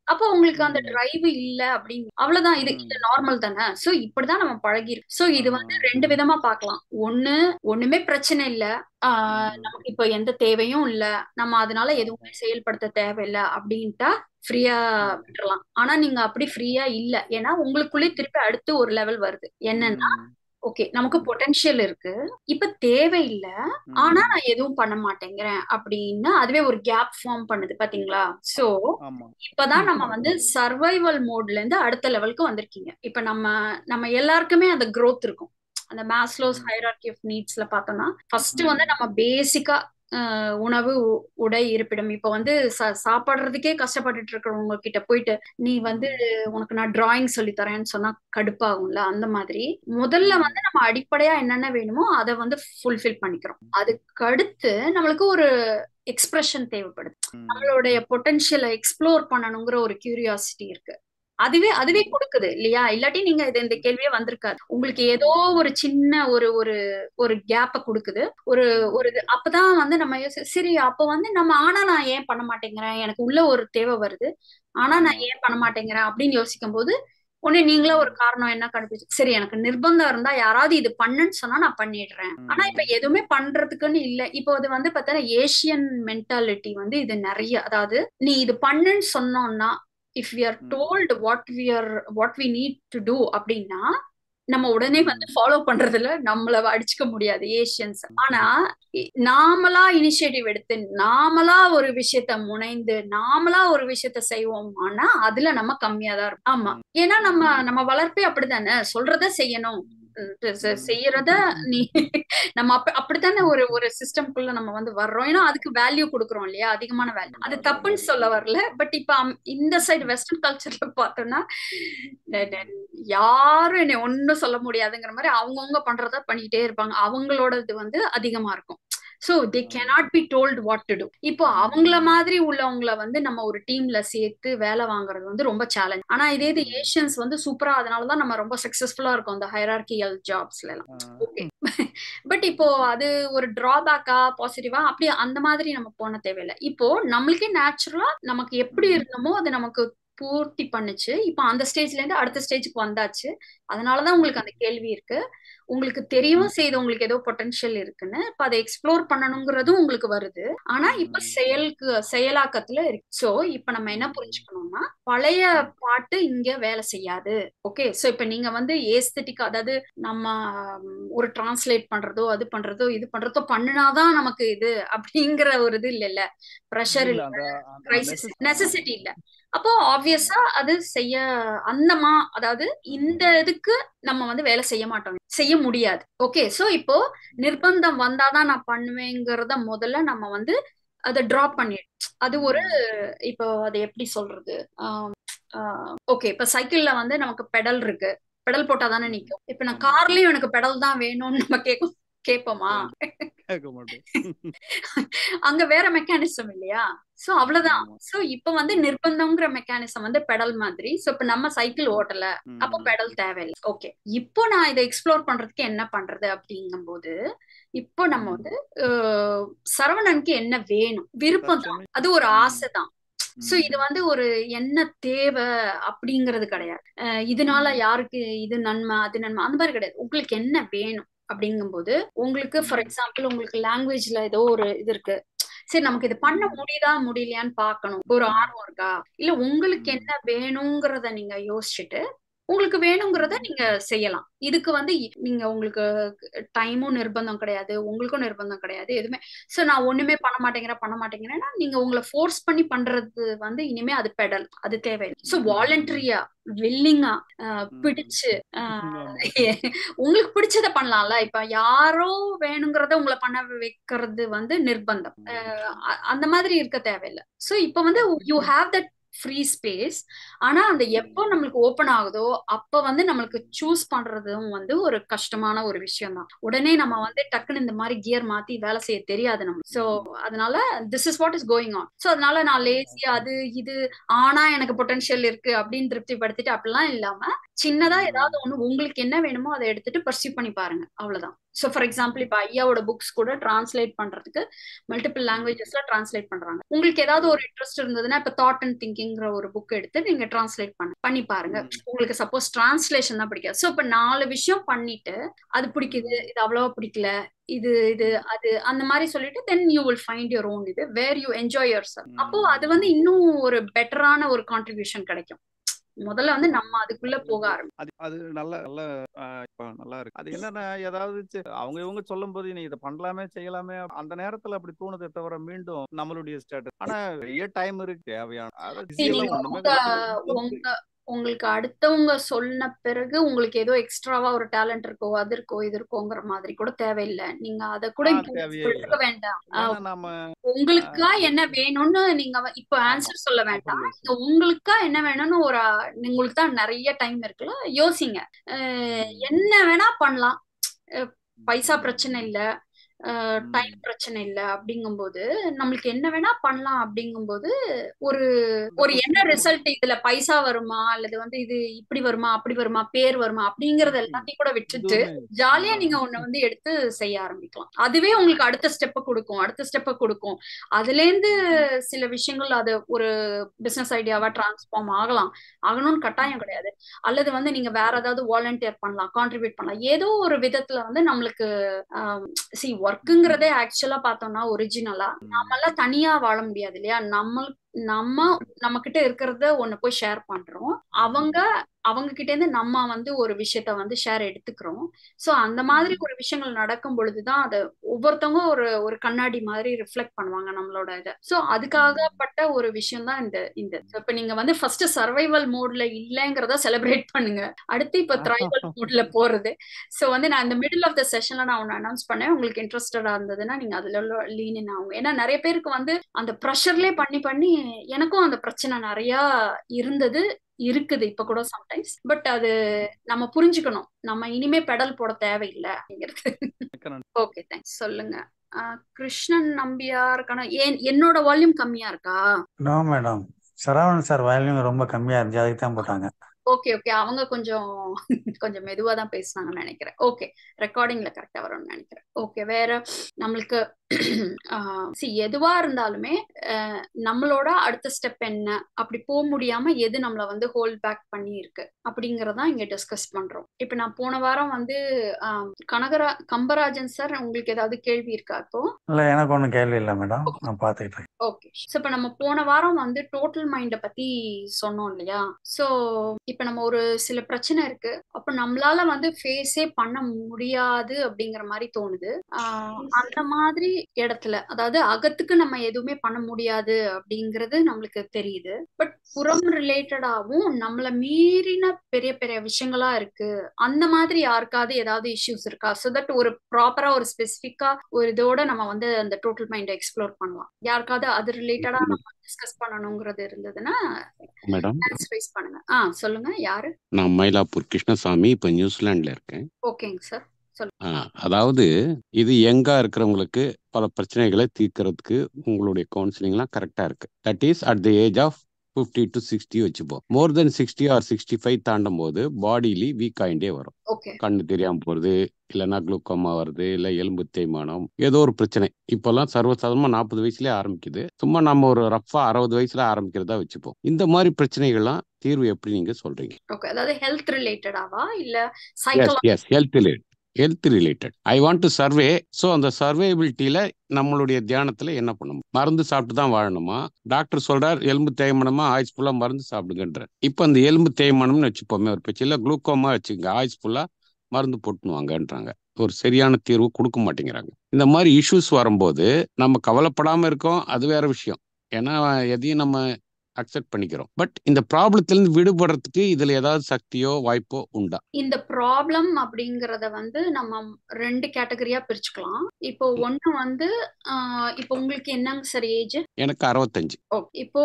அப்போ உங்களுக்கு அந்த ம். டிரைவ் இல்ல அப்படின்னு அவ்வளவுதான் இது இது ம். நார்மல் தானே சோ இப்படிதான் நம்ம பழகி சோ இது வந்து ஆ. ரெண்டு விதமா பார்க்கலாம் ஒண்ணு ஒண்ணுமே பிரச்சனை இல்ல ஆஹ் ம். நமக்கு இப்ப எந்த தேவையும் இல்ல நம்ம அதனால ஆமா. எதுவுமே செயல்படுத்த தேவையில்ல அப்படின்ட்டா ஃப்ரீயா ம். விட்டுறலாம் ஆனா நீங்க அப்படி ஃப்ரீயா இல்ல ஏன்னா உங்களுக்குள்ளே திருப்பி அடுத்து ஒரு லெவல் வருது என்னன்னா ம். ஓகே நமக்கு ம். பொட்டன்ஷியல் இருக்கு இப்ப தேவையில்ல ஆனா ம். நான் எதுவும் பண்ண மாட்டேங்கிறேன் அப்படின்னு அதுவே ஒரு கேப் ஃபார்ம் பண்ணுது பாத்தீங்களா சோ ஆமா இப்பதான் நம்ம வந்து சர்வைவல் மோட்ல இருந்து அடுத்த லெவலுக்கு வந்திருக்கீங்க இப்ப நம்ம நம்ம எல்லாருக்குமே அந்த growth இருக்கும் அந்த மேஸ்லோஸ் ம். ஹைரார்கி ஆஃப் நீட்ஸ்ல பார்த்தோம்னா ஃபர்ஸ்ட் வந்து ம். நம்ம பேசிக்கா உணவு உ- உடை இருப்பிடம் இப்ப வந்து சா- சாப்பிடுறதுக்கே கஷ்டப்பட்டுட்டு இருக்கிறவங்க கிட்ட போயிட்டு நீ வந்து ம். உனக்கு நான் டிராயிங் சொல்லி தரேன்னு சொன்னா கடுப்பாகும்ல அந்த மாதிரி முதல்ல ம். வந்து நம்ம அடிப்படையா என்னென்ன வேணுமோ அதை வந்து ஃபுல்ஃபில் பண்ணிக்கிறோம் அதுக்கு அடுத்து நம்மளுக்கு ஒரு எக்ஸ்பிரஷன் தேவைப்படுது ம். நம்மளுடைய பொட்டன்ஷியலை எக்ஸ்ப்ளோர் பண்ணணுங்கிற ஒரு கியூரியாசிட்டி இருக்கு அதுவே அதுவே ம். கொடுக்குது இல்லையா இல்லாட்டி நீங்க இது இந்த கேள்வியே வந்திருக்காது உங்களுக்கு ஏதோ ஒரு சின்ன ஒரு ஒரு ஒரு கேப்ப கொடுக்குது ஒரு ஒரு இது அப்பதான் வந்து நம்ம யோசி- சரி அப்ப வந்து நம்ம ஆனா நான் ஏன் பண்ண மாட்டேங்கிறேன் எனக்கு உள்ள ஒரு தேவை வருது ஆனா நான் ஆமா ஏன் பண்ண மாட்டேங்கிறேன் அப்படின்னு யோசிக்கும் போது உடனே நீங்களே ஒரு காரணம் என்ன கண்டுபிடிச்சு சரி எனக்கு நிர்பந்தம் இருந்தா யாராவது இது பண்ணுன்னு சொன்னா நான் பண்ணிடுறேன் ஆனா இப்ப ம். எதுவுமே பண்றதுக்குன்னு இல்ல இப்போ இது வந்து பார்த்தா ஏசியன் மென்டாலிட்டி வந்து இது நிறைய அதாவது நீ இது பண்ணுன்னு சொன்னோம்னா if we are hmm. Told what we are what we need to do அப்படின்னா நம்ம உடனே வந்து ம். ஃபாலோ பண்றதுல நம்மள அடிச்சுக்க முடியாது ஏஷியன்ஸ் ஆனா இ- நாமளா இனிஷியேட்டிவ் எடுத்து நாமளா ஒரு விஷயத்த முனைந்து நாமளா ஒரு விஷயத்த செய்வோம் ஆனா அதுல நம்ம கம்மியா தான் இருக்கும் ஆமா ம். ஏன்னா நம்ம நம்ம வளர்ப்பே அப்படித்தானே சொல்றத செய்யணும் உம் செ- செ- ம். செய்யறத நீ நம்ம அப்ப அப்படித்தானே ஒரு ஒரு சிஸ்டம்குள்ள நம்ம வந்து வர்றோம் ஏன்னா அதுக்கு வேல்யூ கொடுக்குறோம் இல்லையா அதிகமான வேல்யூ அது அதான் தப்புன்னு சொல்ல வரல பட் இப்ப அம்- இந்த சைடு வெஸ்டர்ன் கல்ச்சர்ல பார்த்தோம்னா நெ- நெ- யாரும் என்னை ஒன்னும் சொல்ல முடியாதுங்கிற மாதிரி அவங்கவுங்க பண்றத பண்ணிட்டே இருப்பாங்க அவங்களோடது வந்து அதிகமா இருக்கும் so they ah. Cannot be told what to do இப்போ அவங்கள மாதிரி உள்ளவங்கள வந்து நம்ம ஒரு டீம்ல சேர்த்து வேலை வாங்குறது வந்து ரொம்ப சேலஞ்ச் ஆனா இதே இது ம். ஏஷியன்ஸ் வந்து சூப்பரா அதனாலதான் நம்ம ரொம்ப சக்சஸ்ஃபுல்லா இருக்கோம் இந்த ஹைரார்கியல் ஜாப்ஸ்ல எல்லாம் ஆ. ஓகே பட் இப்போ அது ஒரு டிராபேக்கா பாசிட்டிவா அப்படி அந்த மாதிரி நம்ம போன தேவையில்லை இப்போ நம்மளுக்கே நேச்சுரலா நமக்கு எப்படி ம். இருந்தோமோ அது நமக்கு பூர்த்தி பண்ணுச்சு இப்போ அந்த ஸ்டேஜ்ல இருந்து அடுத்த ஸ்டேஜுக்கு வந்தாச்சு அதனாலதான் உங்களுக்கு அந்த கேள்வி இருக்கு உங்களுக்கு தெரியவும் செய்து உங்களுக்கு ஏதோ பொட்டன்ஷியல் இருக்குன்னு இப்ப அதை எக்ஸ்ப்ளோர் பண்ணணுங்கிறதும் உங்களுக்கு வருது ஆனா இப்ப ம். செயலுக்கு செயலாக்கத்துல இருக்கு சோ இப்ப நம்ம என்ன ம். புரிஞ்சுக்கணும்னா பழைய ம். பாட்டு இங்க வேலை செய்யாது ஓகே சோ இப்ப நீங்க வந்து ஏஸ்தட்டிக் அதாவது நம்ம ம், ஒரு டிரான்ஸ்லேட் பண்றதோ அது பண்றதோ இது பண்றதோ பண்ணுனாதான் நமக்கு இது அப்படிங்கிற ஒரு இது இல்ல ப்ரெஷர் இல்ல இல்ல அந்த அந்த கிரைசிஸ் நெசஸ் ஆமா நெசசிட்டி இல்ல அப்போ ஆப்வியஸா அது செய்ய அந்தமா அதாவது இந்த ம். இதுக்கு நம்ம வந்து வேலை செய்ய மாட்டோம் செய்ய முடியாது ஓகே சோ இப்போ நிர்பந்தம் வந்தாதான் நான் பண்ணுவேங்கிறத முதல்ல நம்ம வந்து அதை டிராப் பண்ணிடு அது ஒரு ம். இப்போ அதை எப்படி சொல்றது ஓகே இப்ப சைக்கிள்ல வந்து நமக்கு பெடல் இருக்கு பெடல் போட்டா தானே ம். நிக்கும் இப்ப நான் ஆமா கார்லயும் எனக்கு பெடல் தான் வேணும்னு நம்ம கேட்கும் கேட்போமா கேட்க கேட்க மாட்டோம் அங்க வேற மெக்கானிசம் இல்லையா சோ அவ்வளவுதான் ஆமா சோ இப்ப வந்து ம். நிர்பந்தம்ங்கிற மெக்கானிசம் வந்து பெடல் மாதிரி சோ இப்ப நம்ம சைக்கிள் ஓட்டல அப்போ ம். பெடல் தேவையில்லை ஓகே இப்போ நான் இதை எக்ஸ்ப்ளோர் பண்றதுக்கு என்ன பண்றது அப்படிங்கும்போது இப்போ நம்ம ம். வந்து அஹ், சரவணனுக்கு என்ன வேணும் விருப்பம் தான் தற்சமயம் அது ஒரு ம். ஆசை தான் சோ இது ம். வந்து ஒரு என்ன தேவை அப்படிங்கிறது கிடையாது அஹ் இதனால ம். யாருக்கு இது நன்மை அது நன்மை அந்த மாதிரி கிடையாது உங்களுக்கு என்ன வேணும் அப்படிங்கும்போது உங்களுக்கு ஃபார் ம். எக்ஸாம்பிள் உங்களுக்கு லாங்குவேஜ்ல ஏதோ ஒரு இது இருக்கு சரி நமக்கு இது பண்ண ம். முடியுதா முடியலையான்னு பார்க்கணும் ஒரு ம். ஆர்வம் இருக்கா இல்ல உங்களுக்கு ம். என்ன வேணுங்கிறத நீங்க யோசிச்சுட்டு உங்களுக்கு வேணுங்கிறத ம். நீங்க செய்யலாம் இதுக்கு வந்து இ- நீங்க உங்களுக்கு டைமும் நிர்பந்தம் கிடையாது உங்களுக்கும் நிர்பந்தம் கிடையாது எதுவுமே சோ நான் ஒண்ணுமே பண்ண மாட்டேங்கிறேன் பண்ண மாட்டேங்கிறேன்னா நீங்க உங்களை ஃபோர்ஸ் பண்ணி பண்றது வந்து இனிமே அது பெடல் அது தேவையில்லை சோ ம். வாலண்டரியா வில்லிங்கா ம். பிடிச்சு ஆஹ் ஆமா உங்களுக்கு பிடிச்சத பண்ணலாம்ல இப்ப யாரோ வேணுங்கிறத உங்களை பண்ண வைக்கிறது வந்து நிர்பந்தம் ம். அஹ் அ- அந்த மாதிரி இருக்க தேவையில்லை சோ இப்ப வந்து you have that free space ஆனா அந்த எப்போ ம். நம்மளுக்கு ஓபன் ஆகுதோ அப்ப வந்து நம்மளுக்கு சூஸ் பண்றதும் வந்து ஒரு கஷ்டமான ஒரு விஷயம் தான் உடனே நம்ம வந்து டக்குன்னு இந்த மாதிரி கியர் மாத்தி வேலை செய்ய தெரியாது நம்ம சோ ம். அதனால this is what is going on so அதனால நான் லேசி அது இது ஆனா எனக்கு பொட்டன்ஷியல் இருக்கு அப்படின்னு திருப்திப்படுத்திட்டு அப்படிலாம் இல்லாம சின்னதா ஏதாவது ஒண்ணு உங்களுக்கு என்ன வேணுமோ அதை எடுத்துட்டு பர்சியூ பண்ணி பாருங்க அவ்வளவுதான் ஸோ ஃபார் எக்ஸாம்பிள் இப்போ ஐயாவோட புக்ஸ் கூட டிரான்ஸ்லேட் பண்றதுக்கு மல்டிபிள் லாங்குவேஜஸ்ல டிரான்ஸ்லேட் பண்றாங்க உங்களுக்கு ஏதாவது ஒரு இன்ட்ரெஸ்ட் இருந்ததுன்னா இப்போ தாட் அண்ட் திங்கிங்கிற ஒரு புக் எடுத்து நீங்க டிரான்ஸ்லேட் பண்ண பண்ணி பாருங்க உங்களுக்கு சப்போஸ் டிரான்ஸ்லேஷன் தான் பிடிக்காது ஸோ இப்போ நாலு விஷயம் பண்ணிட்டு அது பிடிக்குது இது அவ்வளவா பிடிக்கல இது இது அது அந்த மாதிரி சொல்லிட்டு then you will find your own இது where you enjoy your cell அப்போ அது வந்து இன்னும் ஒரு பெட்டரான ஒரு கான்ட்ரிபியூஷன் கிடைக்கும் முதல்ல வந்து நம்ம அதுக்குள்ள போக ஆரம்பிக்கும் அது அது நல்ல நல்ல ஆஹ் இப்ப நல்லா இருக்கு அது என்னன்னா ஏதாவது சரி, அவங்க இவங்க சொல்லும் போது நீ இதை பண்ணலாமே செய்யலாமே அந்த நேரத்துல அப்படி தோணுதே தவிர மீண்டும் நம்மளுடைய ஸ்டேட்டஸ் ஆனா நிறைய டைம் இருக்கு தேவையான அதாவது busy See, எல்லாம் நீங்க ஒண்ணுமே உங்க கிடையாது. உங்க உங்களுக்கு அடுத்தவங்க சொன்ன பிறகு உங்களுக்கு ஏதோ எக்ஸ்ட்ராவா ஒரு டேலண்ட் இருக்கோ அது இருக்கோ இது இருக்கோங்கிற மாதிரி கூட தேவையில்லை நீங்க அத கூட ஆ, இப்போ தேவையே எடுக்க வேண்டாம் ஆஹ் ஏன்னா நம்ம உங்களுக்கா என்ன வேணும்னு நீங்க வ- இப்போ ஆன்சர் சொல்ல வேண்டாம் அப்படி நீங்க உங்களுக்கா என்ன வேணும்னு ஒரு ஆஹ், உங்களுக்கு தான் நிறைய டைம் இருக்குல்ல யோசிங்க அஹ், என்ன வேணா பண்ணலாம் அஹ், பைசா பிரச்சனை இல்ல டைம் பிரச்சனை இல்ல அப்படிங்கும்போது நம்மளுக்கு என்ன வேணா பண்ணலாம் அப்படிங்கும்போது ஒரு ஒரு என்ன ரிசல்ட் இதுல பைசா வருமா அல்லது வந்து இது இப்படி வருமா அப்படி வருமா பேர் வருமா அப்படிங்கறது எல்லாத்தையும் கூட விட்டுட்டு எதுவுமே ஜாலியா நீங்க ஒண்ணு வந்து எடுத்து செய்ய ஆரம்பிக்கலாம் அதுவே உங்களுக்கு அடுத்த ஸ்டெப்ப கொடுக்கும் அடுத்த ஸ்டெப்ப கொடுக்கும் அதுல இருந்து சில விஷயங்கள் அது ஒரு பிசினஸ் ஐடியாவா டிரான்ஸ்ஃபார்ம் ஆகலாம் ஆகணும்னு கட்டாயம் கிடையாது அல்லது வந்து நீங்க வேற ஏதாவது வாலண்டியர் பண்ணலாம் கான்ட்ரிபியூட் பண்ணலாம் ஏதோ ஒரு விதத்துல வந்து நம்மளுக்கு சி ஒர்க்குங்கிறதே ஆக்சுவலா பார்த்தோம்னா ஒரிஜினலா நாமெல்லாம் தனியா வாழ முடியாது இல்லையா நம்ம நம்ம நம்ம கிட்ட இருக்கிறத ஒண்ணு போய் ஷேர் பண்றோம் அவங்க அவங்க கிட்ட இருந்து நம்ம வந்து ஒரு விஷயத்த வந்து ஷேர் எடுத்துக்கிறோம் சோ அந்த மாதிரி ஒரு விஷயங்கள் நடக்கும் பொழுதுதான் அதை ஒவ்வொருத்தவங்க ஒரு ஒரு கண்ணாடி மாதிரி ரிஃப்ளெக்ட் பண்ணுவாங்க நம்மளோட இதை சோ அதுக்காகப்பட்ட ஒரு விஷயம் தான் இந்த இந்த So, இப்ப நீங்க வந்து ஃபர்ஸ்ட் சர்வைவல் மோட்ல இல்லைங்கிறத செலிப்ரேட் பண்ணுங்க அடுத்து இப்ப த்ரைவல் மோட்ல போறது சோ வந்து நான் இந்த மிடில் ஆஃப் த செஷன்ல நான் ஒன்னு அனௌன்ஸ் பண்ணேன் உங்களுக்கு இன்ட்ரெஸ்டடா இருந்ததுன்னா நீங்க அதுல லீன் இன் ஆகும் ஏன்னா நிறைய பேருக்கு வந்து அந்த ப்ரெஷர்லயே பண்ணி பண்ணி எனக்கும் அந்த பிரச்சனை நிறைய இருந்தது இருக்குது இப்ப கூட சம்டைம்ஸ் பட் அது நம்ம புரிஞ்சுக்கணும் நம்ம இனிமே பெடல் போட தேவையில்லை அப்படிங்கிறது மிக்க நன்றி. ஓகே தேங்க்ஸ் சொல்லுங்க ஆஹ் கிருஷ்ணன் நம்பியாருக்கான ஏன் என்னோட வால்யூம் கம்மியா இருக்கா no madam Saravanan sir volume ரொம்ப கம்மியா இருந்துச்சு அதுக்கு தான் போட்டாங்க ஓகே ஓகே அவங்க கொஞ்சம் கொஞ்சம் மெதுவா தான் பேசுனாங்கன்னு நினைக்கிறேன் ஓகே ரெக்கார்டிங்ல கரெக்டா வரும்னு நினைக்கிறேன் ஓகே வேற நம்மளுக்கு சி எதுவா இருந்தாலுமே அஹ், நம்மளோட அடுத்த ஸ்டெப் என்ன அப்படி போக முடியாம எது நம்மள வந்து ஹோல்ட் பேக் பண்ணி இருக்கு அப்படிங்கறதான் இங்க டிஸ்கஸ் பண்றோம் இப்ப நான் போன வாரம் வந்து ஆம், கனகரா கம்பராஜன் சார் உங்களுக்கு ஏதாவது கேள்வி இருக்கா இப்போ இல்ல எனக்கு ஒன்றும் கேள்வி இல்லை மேடம் நான் பார்த்துக்கிட்டு இருக்கேன் ஓகே ஸோ இப்போ நம்ம போன வாரம் வந்து டோட்டல் மைண்டை பத்தி சொன்னோம் இல்லையா ஸோ இப்போ நம்ம ஒரு சில பிரச்சனை இருக்கு அப்போ நம்மளால வந்து ஃபேஸே பண்ண முடியாது அப்படிங்கிற மாதிரி தோணுது ஆஹ் அந்த மாதிரி இடத்துல அதாவது அகத்துக்கு நம்ம எதுவுமே பண்ண முடியாது அப்படிங்கிறது நம்மளுக்கு தெரியுது பட் புறம் ரிலேட்டடாகவும் நம்மள மீறின பெரிய பெரிய விஷயங்களா இருக்கு அந்த மாதிரி யாருக்காவது ஏதாவது இஷ்யூஸ் இருக்கா ஸோ தட் ஒரு ப்ராப்பரா ஒரு ஸ்பெசிஃபிக்கா ஒரு இதோட நம்ம வந்து அந்த டோட்டல் மைண்டை எக்ஸ்ப்ளோர் பண்ணலாம் யாருக்காவது அது ரிலேட்டடா நம்ம டிஸ்கஸ் பண்ணணுங்கிறது இருந்ததுன்னா மேடம் ஹேண்ட்ஸ் ரைஸ் பண்ணுங்க ஆ சொல்லுங்க யாரு நான் மயிலாப்பூர் கிருஷ்ணசாமி இப்போ நியூசிலாண்டில் இருக்கேன் ஓகேங்க சார் ஆ, அதாவது இது யங்கா இருக்கிறவங்களுக்கு பல பிரச்சனைகளை தீர்க்கறதுக்கு உங்களுடைய கவுன்சிலிங்லாம் கரெக்டாக இருக்கு that is at the age of fifty to sixty வச்சுப்போம் more then sixty or sixty five தாண்டும் போது பாடியிலி வீக் ஆகிட்டே வரும் ஓகே கண்ணு தெரியாம போறது இல்லைன்னா குளுக்கோமா வருது இல்லை எலும்பு தேய்மானம் ஏதோ ஒரு பிரச்சனை இப்போல்லாம் சர்வசாதாரணமா நாற்பது வயசுலயே ஆரம்பிக்குது சும்மா நம்ம ஒரு ரஃபா அறுபது வயசுல ஆரம்பிக்கிறதா வச்சுப்போம் இந்த மாதிரி பிரச்சனைகள்லாம் தீர்வு எப்படி நீங்க சொல்றீங்க ஓகே அதாவது ஹெல்த் ரிலேட்டடாவா இல்ல yes psychology yes health relate health related I want to survey so அந்த சர்வேபிலிட்டியில நம்மளுடைய தியானத்துல என்ன பண்ணணும் மருந்து சாப்பிட்டு தான் வாழணுமா டாக்டர் சொல்றார் எலும்பு தேய்மானமா ஆயுஸ் ஃபுல்லா மருந்து சாப்பிடுங்கன்ற இப்போ அந்த எலும்பு தேய்மானம்னு வச்சுப்போமே ஒரு பிரச்சனை இல்லை குளுக்கோமா வச்சுங்க ஆயுஸ் ஃபுல்லா மருந்து போட்டுனுவாங்கன்றாங்க ஒரு சரியான தீர்வு கொடுக்க மாட்டேங்கிறாங்க இந்த மாதிரி இஷ்யூஸ் வரும்போது நம்ம கவலைப்படாம இருக்கோம் அது வேற விஷயம் ஏன்னா எதையும் நம்ம அக்செப்ட் பண்ணிக்கிறோம் பட் இந்த ப்ராப்ளத்திலிருந்து விடுபடுறதுக்கு இதுல ஏதாவது சக்தியோ வாய்ப்போ உண்டா இந்த ப்ராப்ளம் அப்படிங்கறத வந்து நம்ம ரெண்டு கேட்டகரியா பிரிச்சுக்கலாம் இப்போ ஒண்ணு வந்து ஆஹ் இப்போ உங்களுக்கு என்னங்க சார் ஏஜ் எனக்கு அறுபத்தஞ்சு ஓகே இப்போ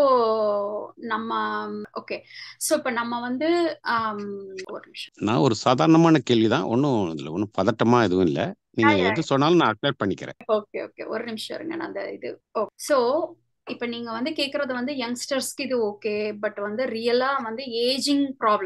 நம்ம ஓகே ஸோ இப்போ நம்ம வந்து ஆம், ஒரு நிமிஷம் நான் ஒரு சாதாரணமான கேள்விதான் ஒன்றும் இதில் ஒன்றும் பதட்டமா எதுவும் இல்லை நீங்க Yeah, yeah. எது சொன்னாலும் நான் அக்செப்ட் பண்ணிக்கிறேன் ஓகே ஓகே ஒரு நிமிஷம் இருங்க நான் அந்த இது ஓகே ஸோ இப்போ நீங்க வந்து கேக்குறது வந்து யங்ஸ்டர்ஸ்க்கு இது ஓகே பட் வந்து ரியலா வந்து ஏஜிங் ப்ராப்ளம்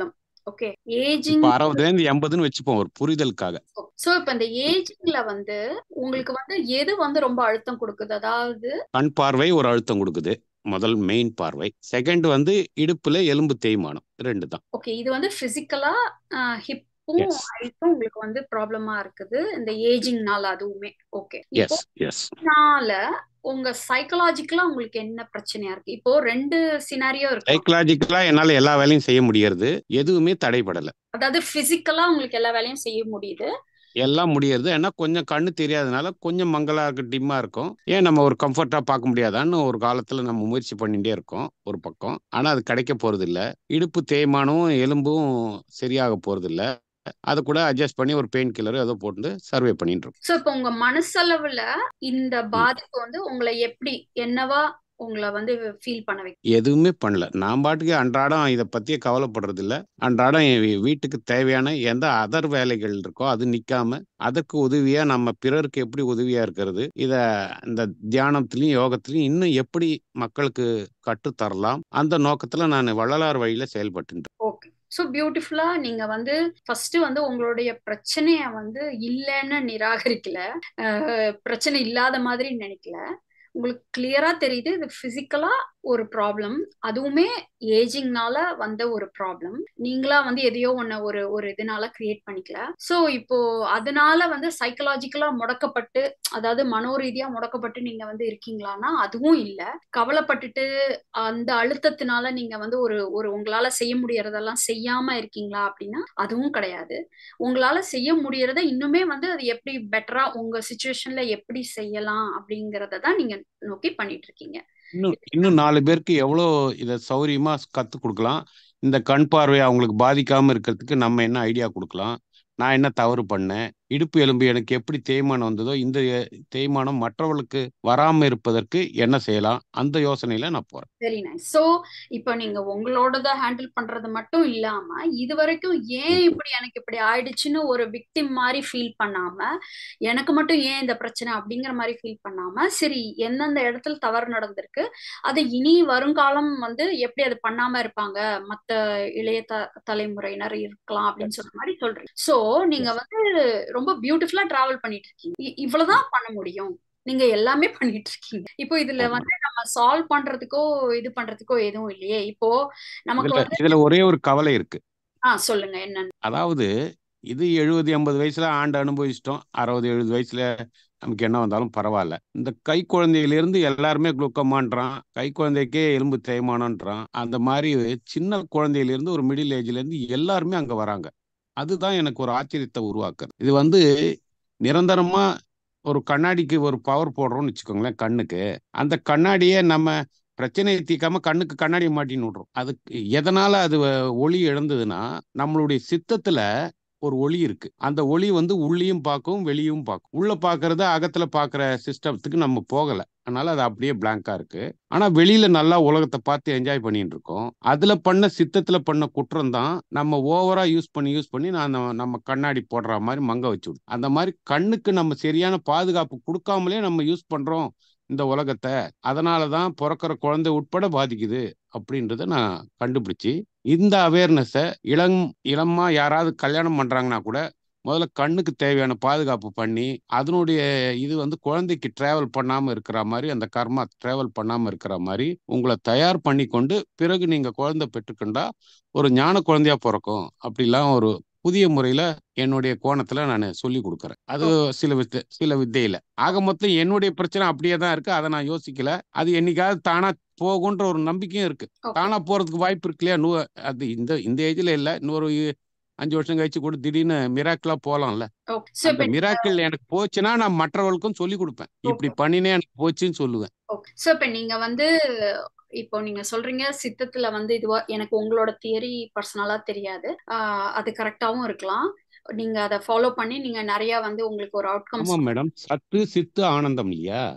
ஓகே ஏஜிங் இப்போ அறுபதுல இருந்து எண்பதுன்னு வச்சுப்போம் ஒரு புரிதலுக்காக சோ இப்ப இந்த ஏஜிங்ல வந்து உங்களுக்கு வந்து எது வந்து ரொம்ப அழுத்தம் கொடுக்குது அதாவது கண் பார்வை ஒரு அழுத்தம் கொடுக்குது முதல் மெயின் பார்வை செகண்ட் வந்து இடுப்புல எலும்பு தேய்மானம் ரெண்டு தான் ஓகே இது வந்து பிசிக்கலா ஹிப்பும் எஸ் ஹைட்டும் உங்களுக்கு வந்து ப்ராப்ளமா இருக்குது இந்த ஏஜிங்னால அதுவுமே ஓகே இப்போ எஸ் எஸ் இதனால உங்க சைக்கலாஜிக்கலா உங்களுக்கு என்ன பிரச்சனையா இருக்கு இப்போ ரெண்டு சினாரியோ இருக்கலாம் சைக்கலாஜிக்கலா என்னால எல்லா வேலையும் செய்ய முடியறது எதுவுமே தடைபடல அதாவது பிசிக்கலா உங்களுக்கு எல்லா வேலையும் செய்ய முடியுது எல்லாம் முடியறது ஏன்னா கொஞ்சம் கண்ணு தெரியாதனால கொஞ்சம் மங்களா இருக்கு டிம்மா இருக்கும் ஏன் நம்ம ஒரு கம்ஃபர்ட்டா பார்க்க முடியாதான்னு ஒரு காலத்துல நம்ம முயற்சி பண்ணிட்டே இருக்கோம் ஒரு பக்கம் ஆனா அது கிடைக்க போறது இல்ல இடுப்பு தேய்மானம் எலும்பும் சரியாக போறது இல்ல அதை கூட அட்ஜஸ்ட் பண்ணி ஒரு பெயின் கில்லர் ஏதோ போட்டு சர்வே பண்ணிட்டு இருக்கோம் சோ இப்போ உங்க மனசளவுல இந்த ம். பாதிப்பு வந்து உங்களை எப்படி என்னவா உங்களை வந்து ஃபீல் பண்ண வைக்கும் எதுவுமே பண்ணல நான் பாட்டுக்கு அன்றாடம் இதை பத்தியே கவலைப்படுறது இல்ல அன்றாடம் என் வீ- வீட்டுக்கு தேவையான எந்த அதர் வேலைகள் இருக்கோ அது நிக்காம அதற்கு உதவியா நம்ம பிறருக்கு எப்படி உதவியா இருக்கிறது இத இந்த தியானத்திலையும் யோகத்திலையும் இன்னும் எப்படி மக்களுக்கு கற்றுத்தரலாம் அந்த நோக்கத்துல நான் வள்ளலார் வழியில செயல்பட்டு ஓகே ஸோ பியூட்டிஃபுல்லா நீங்க வந்து ஃபர்ஸ்ட் வந்து உங்களுடைய பிரச்சனைய வந்து இல்லைன்னு நிராகரிக்கல அஹ் பிரச்சனை இல்லாத மாதிரி நினைக்கல உங்களுக்கு கிளியரா தெரியுது இது பிசிக்கலா ஒரு ப்ராப்ளம் அதுவுமே ஏஜிங்னால வந்த ஒரு ப்ராப்ளம் நீங்களா வந்து எதையோ ஒண்ணு ஒரு ஒரு இதனால கிரியேட் பண்ணிக்கல ஸோ இப்போ அதனால வந்து சைக்கலாஜிக்கலா முடக்கப்பட்டு அதாவது மனோரீதியா முடக்கப்பட்டு நீங்க வந்து இருக்கீங்களான்னா அதுவும் இல்ல கவலைப்பட்டுட்டு அந்த அழுத்தத்தினால நீங்க வந்து ஒரு ஒரு உங்களால செய்ய முடியறதெல்லாம் செய்யாம இருக்கீங்களா அப்படின்னா அதுவும் கிடையாது உங்களால செய்ய முடியறத இன்னுமே வந்து அது எப்படி பெட்டரா உங்க சுச்சுவேஷன்ல எப்படி செய்யலாம் அப்படிங்கறத தான் நீங்க நோக்கி பண்ணிட்டு இருக்கீங்க இன்னும் இன்னும் நாலு பேருக்கு எவ்வளோ இதை சௌரியமா கற்றுக் கொடுக்கலாம் இந்த கண் பார்வை அவங்களுக்கு பாதிக்காம இருக்கிறதுக்கு நம்ம என்ன ஐடியா கொடுக்கலாம் நான் என்ன தவறு பண்ணேன் இடுப்பு எலும்பு எனக்கு எப்படி தேய்மானம் வந்ததோ இந்த தேய்மானம் மற்றவர்களுக்கு வராம இருப்பதற்கு என்ன செய்யலாம் அந்த யோசனையில நான் போறேன் வெரி நைஸ் ஸோ இப்போ நீங்க உங்களோடத ஹேண்டில் பண்றது மட்டும் இல்லாம இது வரைக்கும் ஏன் இப்படி எனக்கு இப்படி ஆயிடுச்சுன்னு ஒரு விக்டிம் மாதிரி ஃபீல் பண்ணாம எனக்கு மட்டும் ஏன் இந்த பிரச்சனை அப்படிங்கிற மாதிரி ஃபீல் பண்ணாம சரி எந்தெந்த இடத்துல தவறு நடந்திருக்கு அதை இனி வருங்காலம் வந்து எப்படி அது பண்ணாம இருப்பாங்க மத்த இளைய த தலைமுறையினர் இருக்கலாம் அப்படின்னு சொல்ற மாதிரி சொல்றீங்க ஸோ நீங்க வந்து ரொம்ப பியூட்டிஃபுல்லா டிராவல் பண்ணிட்டு இருக்கீங்க இ- இவ்வளவுதான் பண்ண முடியும் நீங்க எல்லாமே பண்ணிட்டு இருக்கீங்க இப்போ இதுல ஆமா. வந்து நம்ம சால்வ் பண்றதுக்கோ இது பண்றதுக்கோ எதுவும் இல்லையே இப்போ நமக்கு இதுல வந்து இதுல ஒரே ஒரு கவலை இருக்கு ஆ சொல்லுங்க என்னன்னு அதாவது இது எழுபது எண்பது வயசுல ஆண்டு அனுபவிச்சிட்டோம் அறுபது எழுபது வயசுல நமக்கு என்ன வந்தாலும் பரவாயில்ல இந்த கை குழந்தையிலிருந்து எல்லாருமே குளுக்கோமான்றான் கை குழந்தைக்கே எலும்பு தேய்மானம்ன்றான் அந்த மாதிரி சின்ன குழந்தையிலிருந்து ஒரு மிடில் ஏஜ்ல இருந்து எல்லாருமே அங்க வராங்க அதுதான் எனக்கு ஒரு ஆச்சரியத்தை உருவாக்குறது இது வந்து நிரந்தரமா ஒரு கண்ணாடிக்கு ஒரு பவர் போடுறோம்னு வச்சுக்கோங்களேன் கண்ணுக்கு அந்த கண்ணாடியை நம்ம பிரச்சனையை தீர்க்காம கண்ணுக்கு கண்ணாடி மாட்டின்னு விடுறோம் அதுக்கு எதனால அது வ- ஒளி இழந்ததுன்னா நம்மளுடைய சித்தத்துல ஒரு ஒளி இருக்கு அந்த ஒளி வந்து உள்ளேயும் பார்க்கும் வெளியும் பார்க்கும் உள்ள பார்க்கறத அகத்துல பார்க்குற சிஸ்டத்துக்கு நம்ம போகல அதனால அது அப்படியே பிளாங்கா இருக்கு ஆனா வெளியில நல்லா உலகத்தை பார்த்து என்ஜாய் பண்ணிட்டு இருக்கோம் அதுல பண்ண சித்தத்துல பண்ண குற்றம் தான் நம்ம ஓவரா யூஸ் பண்ணி யூஸ் பண்ணி நான் நம்ம- நம்ம கண்ணாடி போடுற மாதிரி மங்க வச்சு விடும் அந்த மாதிரி கண்ணுக்கு நம்ம சரியான பாதுகாப்பு கொடுக்காமலே நம்ம யூஸ் பண்றோம் இந்த உலகத்தை அதனால தான் பிறக்கிற குழந்தை உட்பட பாதிக்குது அப்படின்றத நான் கண்டுபிடிச்சி இந்த அவேர்னஸை இளம் இளமா யாராவது கல்யாணம் பண்றாங்கன்னா கூட முதல்ல கண்ணுக்கு தேவையான பாதுகாப்பு பண்ணி அதனுடைய இது வந்து குழந்தைக்கு டிராவல் பண்ணாம இருக்கிற மாதிரி அந்த கர்மா டிராவல் பண்ணாம இருக்கிற மாதிரி உங்களை தயார் பண்ணி கொண்டு பிறகு நீங்க குழந்தை பெற்றுக்கொண்டா ஒரு ஞான குழந்தையா பிறக்கும் அப்படிலாம் ஒரு புதிய முறையில என்னுடைய கோணத்துல நான் சொல்லி கொடுக்குறேன் அது சில வித்த சில வித்தையில ஆக மொத்தம் என்னுடைய பிரச்சனை அப்படியே தான் இருக்கு அதை நான் யோசிக்கல அது என்னைக்காவது தானா போகுன்ற ஒரு நம்பிக்கையும் இருக்கு Okay. தானா போறதுக்கு வாய்ப்பு இருக்கு இல்லையா நூ அது இந்த இந்த ஏஜ்ல இல்ல இன்னொரு அஞ்சு வருஷம் கழிச்சு கூட திடீர்னு மிராக்கிளா போலாம்ல ஓகே ஸோ அந்த இப்போ மிராக்கிள் எனக்கு போச்சுன்னா நான் மற்றவர்களுக்கும் சொல்லி கொடுப்பேன் இப்படி பண்ணினே எனக்கு போச்சுன்னு சொல்லுவேன் ஓகே ஸோ இப்போ நீங்க வந்து இப்போ நீங்க சொல்றீங்க சித்தத்துல வந்து இதுவா எனக்கு உங்களோட தியரி பர்சனலா தெரியாது ஆஹ் அது கரெக்டாவும் இருக்கலாம் நீங்க அதை ஃபாலோ பண்ணி நீங்க நிறைய வந்து உங்களுக்கு ஒரு ஆமா அவுட்கம்ஸ் மேடம் சத்து சித்து ஆனந்தம் இல்லையா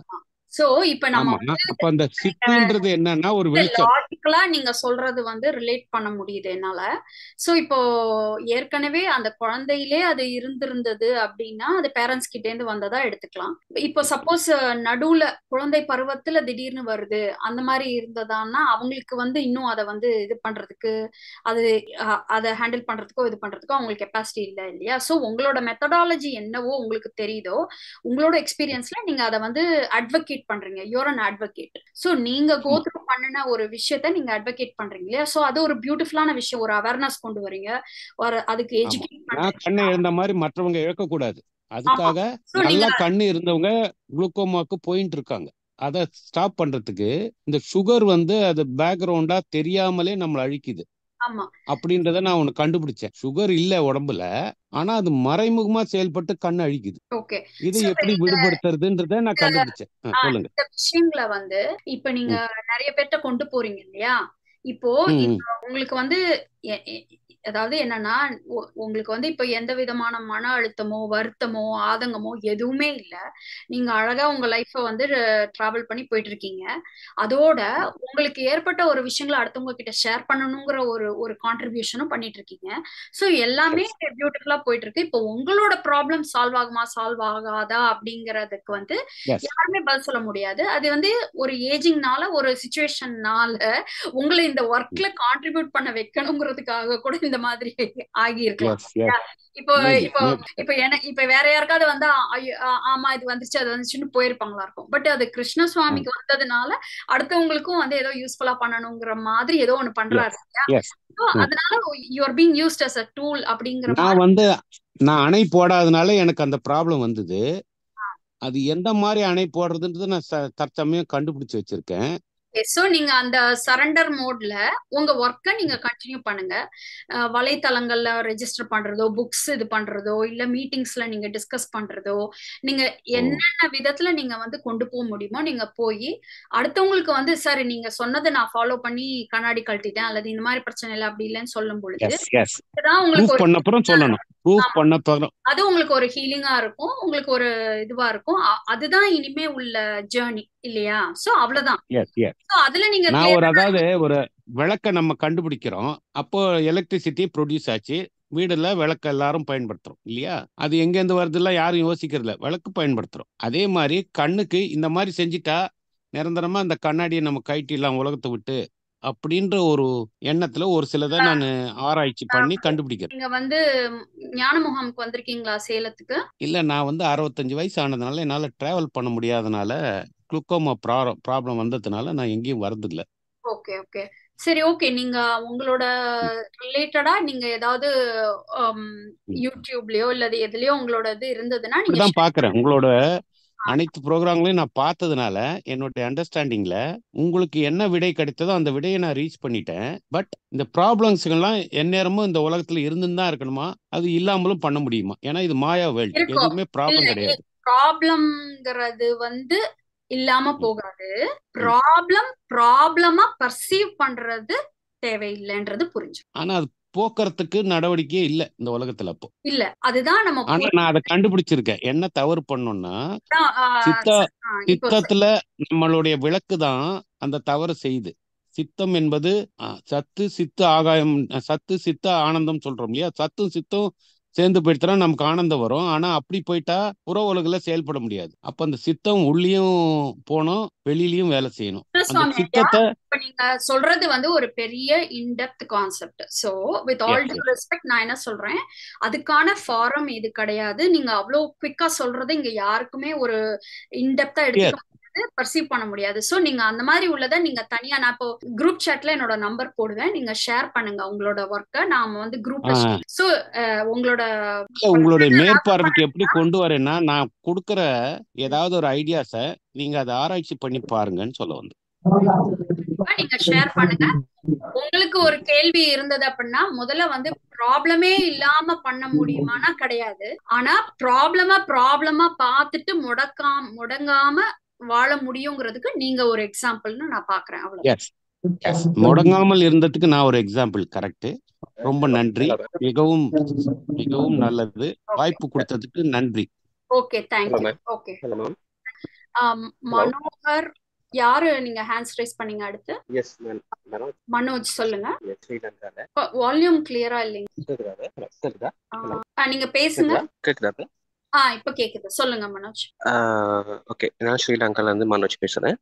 சோ இப்ப நம்ம ஆமா அப்ப அந்த சித்துன்றது என்னன்னா ஒரு வெளிச்சம் லாஜிக்கலா நீங்க சொல்றது வந்து ரிலேட் பண்ண முடியுது என்னால சோ இப்போ ஏற்கனவே அந்த குழந்தையிலே அது இருந்திருந்தது அப்படின்னா அது பேரண்ட்ஸ் கிட்ட இருந்து வந்ததா எடுத்துக்கலாம் இப்போ சப்போஸ் நடுவுல குழந்தை பருவத்துல திடீர்னு வருது அந்த மாதிரி இருந்ததான்னா அவங்களுக்கு வந்து இன்னும் அதை வந்து இது பண்றதுக்கு அது அஹ், அதை ஹேண்டில் பண்றதுக்கோ இது பண்றதுக்கோ அவங்களுக்கு கெப்பாசிட்டி இல்லை இல்லையா சோ உங்களோட மெத்தடாலஜி என்னவோ உங்களுக்கு தெரியுதோ உங்களோட எக்ஸ்பீரியன்ஸ்ல நீங்க அதை வந்து அட்வொகேட் பண்றீங்க யூர் அன் அட்வொகேட் சோ நீங்க கோ ஆமா த்ரூ பண்ணின ஒரு விஷயத்த நீங்க அட்வொகேட் பண்றீங்க இல்லையா சோ அது ஒரு பியூட்டிஃபுல்லான விஷயம் ஒரு அவேர்னஸ் கொண்டு வரீங்க ஒரு அதுக்கு ஆமா எஜுகேட் நான் பண்றீங்க கண்ணை இழந்த மாதிரி மற்றவங்க இழக்கக்கூடாது ஆமா அதுக்காக சோ நீங்க நல்லா கண்ணு இருந்தவங்க குளுக்கோமாக்கு போயிட்டு இருக்காங்க அதை ஸ்டாப் பண்றதுக்கு இந்த சுகர் வந்து அது பேக்ரவுண்டா தெரியாமலே நம்மளை அழிக்குது ஆமா அப்படின்றத நான் ஒண்ணு கண்டுபிடிச்சேன் சுகர் இல்ல உடம்புல ஆனா அது மறைமுகமா செயல்பட்டு கண்ணு அழிக்குது ஓகே இதை சோ எப்படி விடுபடுத்துறதுன்றத நான் கண்டுபிடிச்சேன் ஆ, ஆஹ் சொல்லுங்க இந்த விஷயங்களை வந்து இப்ப நீங்க ம் நிறைய பேர்ட்ட கொண்டு போறீங்க இல்லையா இப்போ ம் ம். இப்ப உங்களுக்கு வந்து எ- எ- அதாவது என்னன்னா உ- உங்களுக்கு வந்து இப்ப எந்த விதமான மன அழுத்தமோ வருத்தமோ ஆதங்கமோ எதுவுமே இல்ல நீங்க அழகா உங்க லைஃப வந்து டிராவல் பண்ணி போயிட்டு இருக்கீங்க அதோட உங்களுக்கு ஏற்பட்ட ஒரு விஷயங்களை அடுத்தவங்க கிட்ட ஷேர் பண்ணணுங்கிற ஒரு ஒரு கான்ட்ரிபியூஷனும் பண்ணிட்டு இருக்கீங்க சோ எல்லாமே Yes. பியூட்டிஃபுல்லா போயிட்டு இருக்கு இப்போ உங்களோட ப்ராப்ளம் சால்வ் ஆகுமா சால்வ் ஆகாதா அப்படிங்கறதுக்கு வந்து Yes. யாருமே பதில் சொல்ல முடியாது அது வந்து ஒரு ஏஜிங்னால ஒரு சுச்சுவேஷன்னால உங்களை இந்த ஒர்க்ல கான்ட்ரிபியூட் பண்ண வைக்கணுங்கிறதுக்காக கூட இந்த மாதிரி ஆகி இருக்கலாம் எஸ் எஸ் இப்போ மேபி இப்போ மேபி இப்போ எனக்கு இப்ப வேற யாருக்காவது வந்து ஐயோ, ஆ- ஆமா இது வந்துச்சு அது வந்துச்சுன்னு போயிருப்பாங்களா இருக்கும் பட் அது கிருஷ்ணசுவாமிக்கு வந்ததுனால அடுத்தவங்களுக்கும் வந்து ஏதோ யூஸ்ஃபுல்லா பண்ணணுங்கிற மாதிரி ஏதோ ஒண்ணு பண்றாரு எஸ் இல்லையா எஸ் So, அதனால you are being used as a tool அப்படிங்கிற நான் மாதிரி வந்து நான் அணை போடாதனால எனக்கு அந்த ப்ராப்ளம் வந்தது அது எந்த மாதிரி அணை போடுறதுன்றது நான் ச- தற்சமயம் கண்டுபிடிச்சு வச்சிருக்கேன் சோ நீங்க அந்த சரண்டர் மோட்ல உங்க ஒர்க்கை நீங்க கண்டினியூ பண்ணுங்க அஹ் வலைத்தளங்கள்ல ரெஜிஸ்டர் பண்றதோ புக்ஸ் இது பண்றதோ இல்ல மீட்டிங்ஸ்ல நீங்க டிஸ்கஸ் பண்றதோ நீங்க ஓ என்னென்ன விதத்துல நீங்க வந்து கொண்டு போக முடியுமோ நீங்க போய் அடுத்தவங்களுக்கு வந்து சரி நீங்க சொன்னதை நான் ஃபாலோ பண்ணி கண்ணாடி கழட்டிட்டேன் அல்லது இந்த மாதிரி பிரச்சனை இல்லை அப்படி இல்லைன்னு சொல்லும் பொழுது எஸ் எஸ் இதுதான் உங்களுக்கு ப்ரூஃப் ஒரு பண்ண அப்புறம் சொல்லணும் ப்ரூஃப் ஆமா பண்ண அப்புறம் அது உங்களுக்கு ஒரு ஹீலிங்கா இருக்கும் உங்களுக்கு ஒரு இதுவா இருக்கும் அ- அதுதான் இனிமே உள்ள ஜேர்னி இல்லையா சோ அவ்வளவுதான் எஸ் எஸ் சோ அதுல நீங்க நான் ஒரு கிளியரா அதாவது ஒரு விளக்க நம்ம கண்டுபிடிக்கிறோம் அப்போ எலக்ட்ரிசிட்டி ப்ரொடியூஸ் ஆச்சு வீடுல விளக்கு எல்லாரும் பயன்படுத்துறோம் இல்லையா அது எங்கேருந்து வருதுல்ல யாரும் யோசிக்கிறது இல்ல விளக்கு பயன்படுத்துறோம் அதே மாதிரி கண்ணுக்கு இந்த மாதிரி செஞ்சிட்டா நிரந்தரமா இந்த கண்ணாடியை நம்ம கைட்டிடலாம் உலகத்தை விட்டு அப்படின்ற ஒரு எண்ணத்துல ஒரு சிலதை நான் ஆராய்ச்சி பண்ணி கண்டுபிடிக்கிறேன் நீங்க வந்து ஞான முகாமுக்கு வந்திருக்கீங்களா சேலத்துக்கு இல்ல நான் வந்து அறுபத்தஞ்சு வயசு ஆனதுனால என்னால டிராவல் பண்ண முடியாதனால குளுக்கோமா ப்ராப்ளம் வந்ததுனால நான் எங்கேயும் வரதில்ல ஓகே ஓகே சரி ஓகே நீங்க உங்களோட ரிலேட்டடா நீங்க ஏதாவது ஹம், ம். யூடியூப்லயோ இல்ல எதுலயோ உங்களோட இது இருந்ததுன்னா நீங்க இப்படிதான் share பாக்குறேன் உங்களோட பண்ணுங்க. அனைத்து ப்ரோக்ராம்களையும் நான் பார்த்ததுனால என்னுடைய அண்டர்ஸ்டாண்டிங்ல உங்களுக்கு என்ன விடை கிடைத்ததோ அந்த விடையை நான் ரீச் பண்ணிட்டேன் பட் இந்த ப்ராப்ளம்ஸ்கெல்லாம் எந்நேரமும் இந்த உலகத்துல இருந்துன்னு தான் இருக்கணுமா அது இல்லாமலும் பண்ண முடியுமா ஏன்னா இது மாயா வேர்ல்டு இருக்கும் எதுவுமே ப்ராப்ளம் இல்ல கிடையாது ப்ராப்ளம்ங்கிறது வந்து இல்லாம போகாது ப்ராப்ளம் ப்ராப்ளமா பர்சீவ் பண்றது தேவையில்லைன்றது புரிஞ்சு ஆனா அது போக்குறதுக்கு நடவடிக்கையே இல்லை இந்த உலகத்துல அப்போ இல்ல அதுதான் நம்ம ஆனா புரி- நான் அதை கண்டுபிடிச்சிருக்கேன் என்ன தவறு பண்ணோம்னா தான், ஆ, சித்த ஆ, இப்போ சித்தத்துல நம்மளுடைய விளக்கு தான் அந்த தவறு செய்யுது சித்தம் என்பது ஆ, சத்து சித்து ஆகாயம் சத்து சித்த ஆனந்தம் சொல்றோம் இல்லையா சத்தும் சித்தும் சேர்ந்து போயிட்டுனா நமக்கு ஆனந்தம் வரும் ஆனா அப்படி போயிட்டா புற உலகில் செயல்பட முடியாது அப்ப அந்த சித்தம் உள்ளேயும் போகணும் வெளியிலயும் வேலை செய்யணும் அந்த சுவாமி ஐயா சித்தத்தை இப்ப நீங்க சொல்றது வந்து ஒரு பெரிய in depth concept so with all yes due yes respect நான் என்ன சொல்றேன் அதுக்கான ஃபாரம் இது கிடையாது நீங்க அவ்வளவு குவிக்கா சொல்றது இங்க யாருக்குமே ஒரு இன்டெப்தா எடுத்துக்க முடியாது பர்சீவ் பண்ண முடியாது சோ நீங்க அந்த மாதிரி உள்ளதை நீங்க தனியா நான் இப்போ குரூப் சாட்ல என்னோட நம்பர் போடுவேன் நீங்க ஷேர் பண்ணுங்க உங்களோட ஒர்க்கை நாம வந்து குரூப்ல சோ உங்களோட உங்களுடைய மேற்பார்வைக்கு எப்படி கொண்டு வரேன்னா நான் கொடுக்குற ஏதாவது ஒரு ஐடியாஸை நீங்க அதை ஆராய்ச்சி பண்ணி பாருங்கன்னு சொல்ல வந்து கண்டிப்பா நீங்க ஷேர் பண்ணுங்க உங்களுக்கு ஒரு கேள்வி இருந்தது அப்படின்னா முதல்ல வந்து ப்ராப்ளமே இல்லாம பண்ண முடியுமானா கிடையாது ஆனா ப்ராப்ளமா ப்ராப்ளமா பார்த்துட்டு முடக்காம முடங்காம வாழ முடியுங்கிறதுக்கு நீங்க ஒரு எக்ஸாம்பிள்னு நான் பாக்குறேன் அவ்வளவு எஸ் எஸ் முடங்காமல் இருந்ததுக்கு நான் ஒரு எக்ஸாம்பிள் கரெக்ட் ரொம்ப நன்றி மிகவும் மிகவும் நல்லது வாய்ப்பு கொடுத்ததுக்கு நன்றி okay thank you okay hello ma'am Manohar யாரு நீங்க ஹேண்ட்ஸ் ரைஸ் பண்ணீங்க அடுத்து எஸ் மேம் மனோஜ் மனோஜ் சொல்லுங்க எஸ் ஸ்ரீலங்கால வால்யூம் கிளியரா இல்லைங்க கேக்குதா கேக்குதா ஆ, ஆ, நீங்க பேசுங்க கேக்குதா கேக்குதா ஆ இப்ப கேக்குது சொல்லுங்க மனோஜ் ஓகே நான் ஸ்ரீலங்கால இருந்து மனோஜ் பேசுறேன்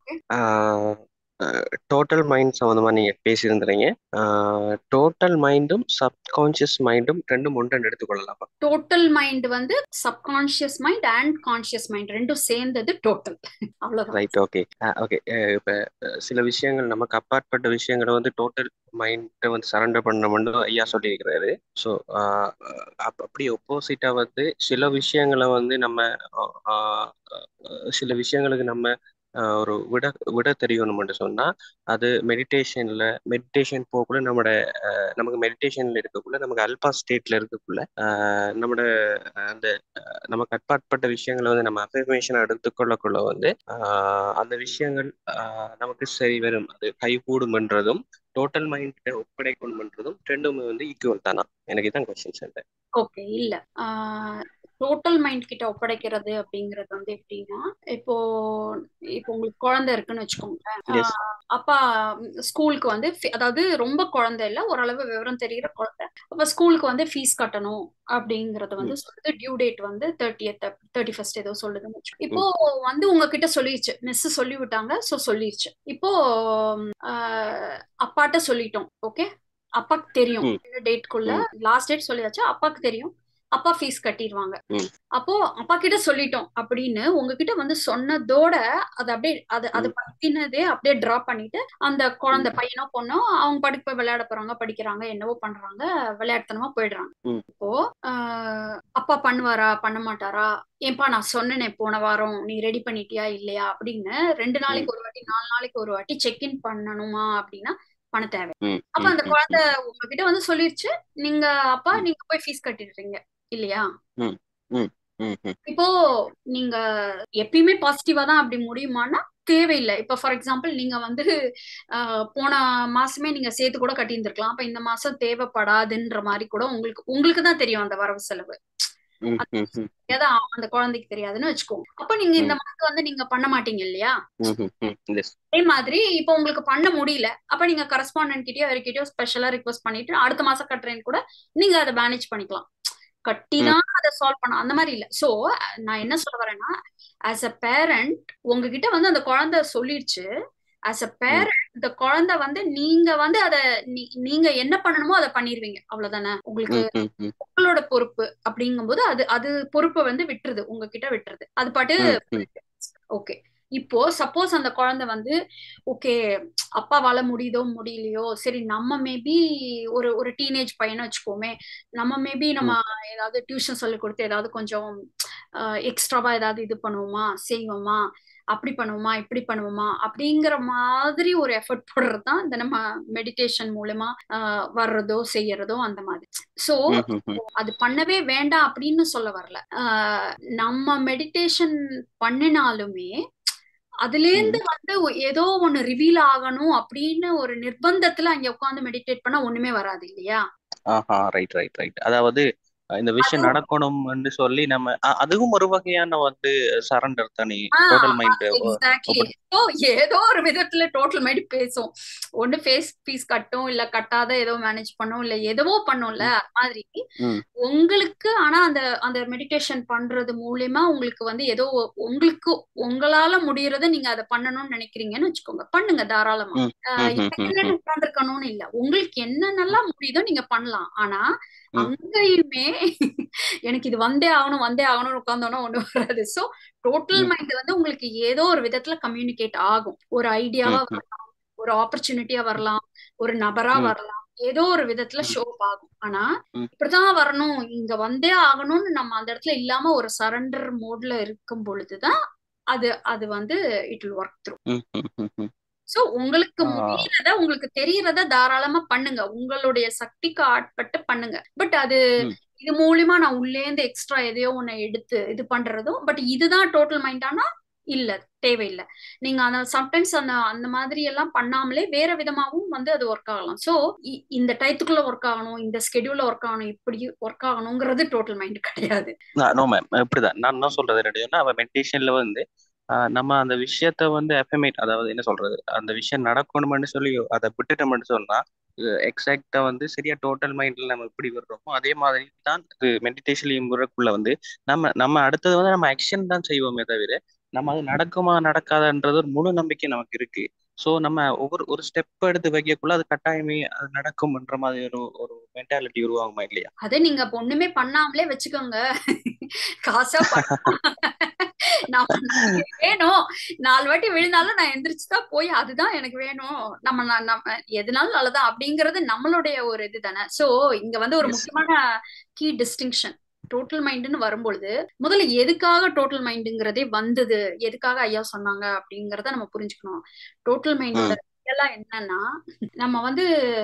டோட்டல் மைண்ட் சம்மந்தமா நீங்க பேசியிருந்தீங்க டோட்டல் மைண்டும் சப்கான்ஷியஸ் மைண்டும் ரெண்டும் ஒன்றன் எடுத்துக்கொள்ளலாமா டோட்டல் மைண்ட் வந்து subconscious mind and conscious mind ரெண்டும் சேர்ந்தது டோட்டல் அவ்வளவுதான் ரைட் ஓகே ஓகே இப்போ சில விஷயங்கள் நமக்கு அப்பாற்பட்ட விஷயங்களை வந்து டோட்டல் மைண்டை வந்து சரண்டர் பண்ணணும்னு ஐயா சொல்லியிருக்கிறாரு ஸோ அப்படி ஒப்போசிட்டா வந்து சில விஷயங்களை வந்து நம்ம ஆஹ், ஆஹ், சில விஷயங்களுக்கு நம்ம ஆஹ், ஒரு விட விட தெரியணும்னு சொன்னா அது மெடிடேஷன்ல மெடிடேஷன் போகக்குள்ள நம்மளோட ஆஹ், நமக்கு மெடிடேஷன்ல இருக்கக்குள்ள நமக்கு அல்பா ஸ்டேட்ல இருக்கக்குள்ள ஆஹ், நம்மளோட ஆஹ், அந்த ஆஹ், நமக்கு அப்பாற்பட்ட விஷயங்களை வந்து நம்ம அஃபர்மேஷன் எடுத்துக்கொள்ளக்குள்ள வந்து ஆஹ், அந்த விஷயங்கள் ஆஹ், நமக்கு சரி வரும் அது கைகூடும்ன்றதும் டோட்டல் மைண்ட் ஒப்படைக்கணும்ன்றதும் ரெண்டுமே வந்து ஈக்குவல் தானா எனக்கு இதான் கொஸ்டின்ஸ் ஓகே இல்ல டோட்டல் மைண்ட் கிட்ட ஒப்படைக்கிறது அப்படிங்கிறது வந்து எப்படின்னா இப்போ இப்போ உங்களுக்கு குழந்தை இருக்குன்னு வச்சுக்கோங்களேன் எஸ் ஆஹ் அப்பா ஸ்கூலுக்கு வந்து fee- அதாவது ரொம்ப குழந்தை இல்ல ஓரளவு விவரம் தெரிகிற குழந்தை அப்ப ஸ்கூலுக்கு வந்து ஃபீஸ் கட்டணும் அப்படிங்கறது வந்து சொல்லுது டியூ டேட் வந்து தேர்ட்டியத் தேர்ட்டி ஃபர்ஸ்ட் ஏதோ சொல்லுதுன்னு வச்சுக்கோ. இப்போ வந்து உங்ககிட்ட சொல்லிருச்சு மிஸ் சொல்லி விட்டாங்க ஸோ சொல்லிருச்சு இப்போ ஆஹ் அப்பாட்ட சொல்லிட்டோம் ஓகே அப்பாக்கு தெரியும் ம் இந்த டேட்குள்ள ம் லாஸ்ட் டேட் சொல்லியாச்சு அப்பாக்கு தெரியும் அப்பா ஃபீஸ் கட்டிடுவாங்க ம் அப்போ அப்பா கிட்ட சொல்லிட்டோம் அப்படின்னு உங்ககிட்ட வந்து சொன்னதோட அது அப்படியே அது அது ம் பத்தினதே அப்படியே டிராப் பண்ணிட்டு அந்த குழந்தை ம் பையனோ பொண்ணோ அவங்க படிப்பு போய் விளையாட போறாங்க படிக்கிறாங்க என்னவோ பண்றாங்க விளையாட்டுத்தனமா போயிடுறாங்க ம் இப்போ ஆஹ் அப்பா பண்ணுவாரா பண்ண மாட்டாரா ஏன்பா நான் சொன்னேனே போன வாரம் நீ ரெடி பண்ணிட்டியா இல்லையா அப்படின்னு ரெண்டு ம் நாளைக்கு ஒரு வாட்டி நாலு நாளைக்கு ஒரு வாட்டி செக் இன் பண்ணணுமா அப்படின்னா பண்ண தேவை ம் அப்ப ம் அந்த ம் குழந்தை உங்ககிட்ட வந்து சொல்லிருச்சு நீங்க அப்பா ம் நீங்க போய் ஃபீஸ் கட்டிடுறீங்க இல்லையா ம் ம் ம் ம் இப்போ நீங்க எப்பயுமே பாசிட்டிவா தான் அப்படி முடியுமான்னா தேவையில்லை இப்ப ஃபார் எக்ஸாம்பிள் நீங்க வந்து ஆஹ், போன மாசமே நீங்க சேர்த்து கூட கட்டியிருந்திருக்கலாம் அப்ப இந்த மாசம் தேவைப்படாதுன்ற மாதிரி கூட உங்களுக்கு உங்களுக்கு தான் தெரியும் அந்த வரவு செலவு ம் அது ம் ம் ஏதான் அந்த குழந்தைக்கு தெரியாதுன்னு வச்சுக்கோங்க அப்ப நீங்க இந்த ம் மந்த் வந்து நீங்க பண்ண மாட்டீங்க இல்லையா ம் ம் ம் எஸ் அதே மாதிரி இப்போ உங்களுக்கு பண்ண முடியல அப்ப நீங்க கரஸ்பாண்டன்ட் கிட்டயோ யார்கிட்டயோ ஸ்பெஷலா ரிக்வஸ்ட் பண்ணிட்டு அடுத்த மாசம் கட்டுறேன்னு கூட நீங்க அதை மேனேஜ் பண்ணிக்கலாம் கட்டி ம் தான் அதை சால்வ் பண்ண அந்த மாதிரி இல்ல சோ நான் என்ன சொல்ல வரேன்னா ஆஸ் அ பேரண்ட் உங்ககிட்ட வந்து அந்த குழந்தை சொல்லிடுச்சு ஆஸ் அ ம் பேரண்ட் இந்த குழந்தை வந்து நீங்க வந்து அதை நீ- நீங்க என்ன பண்ணணுமோ அதை பண்ணிருவீங்க அவ்வளவுதானே உங்களுக்கு ம் ம் ம் உங்களோட பொறுப்பு அப்படிங்கும்போது அது அது பொறுப்பை வந்து விட்டுருது உங்ககிட்ட விட்டுருது அது பாட்டு ம் ம் ஓகே இப்போ சப்போஸ் அந்த குழந்தை வந்து ஓகே அப்பாவால முடியுதோ முடியலையோ சரி நம்ம மேபி ஒரு ஒரு டீனேஜ் பையனை வச்சுக்கோமே நம்ம மேபி நம்ம ம் ஏதாவது டியூஷன் சொல்லி கொடுத்து ஏதாவது கொஞ்சம் எக்ஸ்ட்ராவா ஏதாவது இது பண்ணுவோமா செய்வோமா அப்படி பண்ணுவோமா இப்படி பண்ணுவோமா அப்படிங்கிற மாதிரி ஒரு எஃபர்ட் போடுறது தான் இந்த நம்ம மெடிடேஷன் மூலமா ஆஹ் வர்றதோ செய்யறதோ அந்த மாதிரி சோ ம் ம் ம் அது பண்ணவே வேண்டாம் அப்படின்னு சொல்ல வரல ஆஹ் நம்ம மெடிடேஷன் பண்ணினாலுமே அதுலேருந்து ம் வந்து ஒ- ஏதோ ஒண்ணு ரிவீல் ஆகணும் அப்படின்னு ஒரு நிர்பந்தத்துல அங்க உட்காந்து மெடிடேட் பண்ணா ஒண்ணுமே வராது இல்லையா ஆஹா ரைட் ரைட் ரைட் அதாவது அஹ் இந்த விஷயம் அதுவும் நடக்கணும்னு சொல்லி நம்ம அ- அதுவும் ஒரு வகையான வந்து சரண்டர் தானே ah total mind exactly so ஏதோ ஒரு விதத்துல டோட்டல் மாதிரி பேசும் ஒண்ணு ஃபேஸ் ஃபீஸ் கட்டும் இல்ல கட்டாத ஏதோ மேனேஜ் பண்ணும் இல்ல எதுவோ பண்ணும்ல அது மாதிரி ம் உங்களுக்கு ஆனா அந்த அந்த மெடிடேஷன் பண்றது மூலியமா உங்களுக்கு வந்து ஏதோ உங்களுக்கு உங்களால முடியறத நீங்க அதை பண்ணணும்னு நினைக்கிறீங்கன்னு வச்சுக்கோங்க பண்ணுங்க தாராளமா ம் ஆஹ் ம் ம் எனக்கு ம் என்னன்னு ம் உட்காந்துருக்கணும்னு இல்ல உங்களுக்கு என்னென்னலாம் முடியுதோ நீங்க பண்ணலாம் ஆனா ம் அங்கேயுமே எனக்கு இது வந்தே ஆகணும் வந்தே ஆகணும்னு உட்காந்தோன்னா ஒண்ணு வராது சோ டோட்டல் ம் மைண்ட் வந்து உங்களுக்கு ஏதோ ஒரு விதத்துல கம்யூனிகேட் ஆகும் ஒரு ஐடியாவா ம் ம் வரலாம் ஒரு ஆப்பர்ச்சுனிட்டியா வரலாம் ஒரு நபரா ம் வரலாம் ஏதோ ஒரு விதத்துல ம் ஷோ ஆகும் ஆனா ம் இப்படிதான் வரணும் இங்க வந்தே ஆகணும்னு நம்ம அந்த இடத்துல இல்லாம ஒரு சரண்டர் மோட்ல இருக்கும் பொழுதுதான் அது அது வந்து இட் வில் ஒர்க் த்ரூ ம் ம் ம் ம் சோ உங்களுக்கு ஆ முடியறத உங்களுக்கு தெரியறத தாராளமா பண்ணுங்க உங்களுடைய சக்திக்கு ஆட்பட்டு பண்ணுங்க பட் அது ம் இது மூலியமா நான் உள்ளேந்து எக்ஸ்ட்ரா எதையோ ஒண்ணு எடுத்து இது பண்றதும் பட் இதுதான் டோட்டல் மைண்டானா இல்ல தேவையில்லை நீங்க அந்த சம்டைம்ஸ் அந்த அந்த மாதிரி எல்லாம் பண்ணாமலே வேற விதமாவும் வந்து அது ஒர்க் ஆகலாம் சோ இந்த டயத்துக்குள்ள ஒர்க் ஆகணும் இந்த ஸ்கெடியூல்ல ஒர்க் ஆகணும் இப்படி ஒர்க் ஆகணுங்கிறது டோட்டல் மைண்ட் கிடையாது நோ மேம் இப்படிதான் நான் என்ன சொல்றது ரெடியோன்னா அவ மெடிடேஷன்ல வந்து ஆஹ் நம்ம அந்த விஷயத்த வந்து எஃபமேட் அதாவது என்ன சொல்றது அந்த விஷயம் நடக்கணும்னு சொல்லி அதை விட்டுட்டோம்னு சொன்னா எக்ஸாக்டா வந்து சரியா டோட்டல் மைண்ட்ல நம்ம எப்படி வர்றோமோ அதே மாதிரி தான் இது மெடிடேஷன் முறைக்குள்ள வந்து நம்ம நம்ம அடுத்தது வந்து நம்ம ஆக்ஷன் தான் செய்வோமே தவிர நம்ம அது நடக்குமா நடக்காதான்றது ஒரு முழு நம்பிக்கை நமக்கு இருக்கு ஸோ நம்ம ஒவ்வொரு ஒரு ஸ்டெப் எடுத்து வைக்கக்குள்ள அது கட்டாயமே அது நடக்கும்ன்ற மாதிரி ஒரு ஒரு மென்டாலிட்டி உருவாகுமா இல்லையா அதே நீங்க அப்ப ஒண்ணுமே பண்ணாமலே வச்சுக்கோங்க காசா பணமா நான் எனக்கு வேணும் நாலு வாட்டி விழுந்தாலும் நான் எந்திரிச்சுதான் போய் அதுதான் எனக்கு வேணும் நம்ம ந- நம்ம எதுனாலும் நல்லதான் அப்படிங்கறது நம்மளுடைய ஒரு இது தானே சோ இங்க வந்து ஒரு எஸ் முக்கியமான கீ டிஸ்டிங்ஷன் டோட்டல் மைண்டுன்னு வரும்பொழுது முதல்ல எதுக்காக டோட்டல் மைண்டுங்கிறதே வந்தது எதுக்காக ஐயா சொன்னாங்க அப்படிங்கறத நம்ம புரிஞ்சுக்கணும் டோட்டல் மைண்டோட ம் எல்லாம் என்னன்னா நம்ம வந்து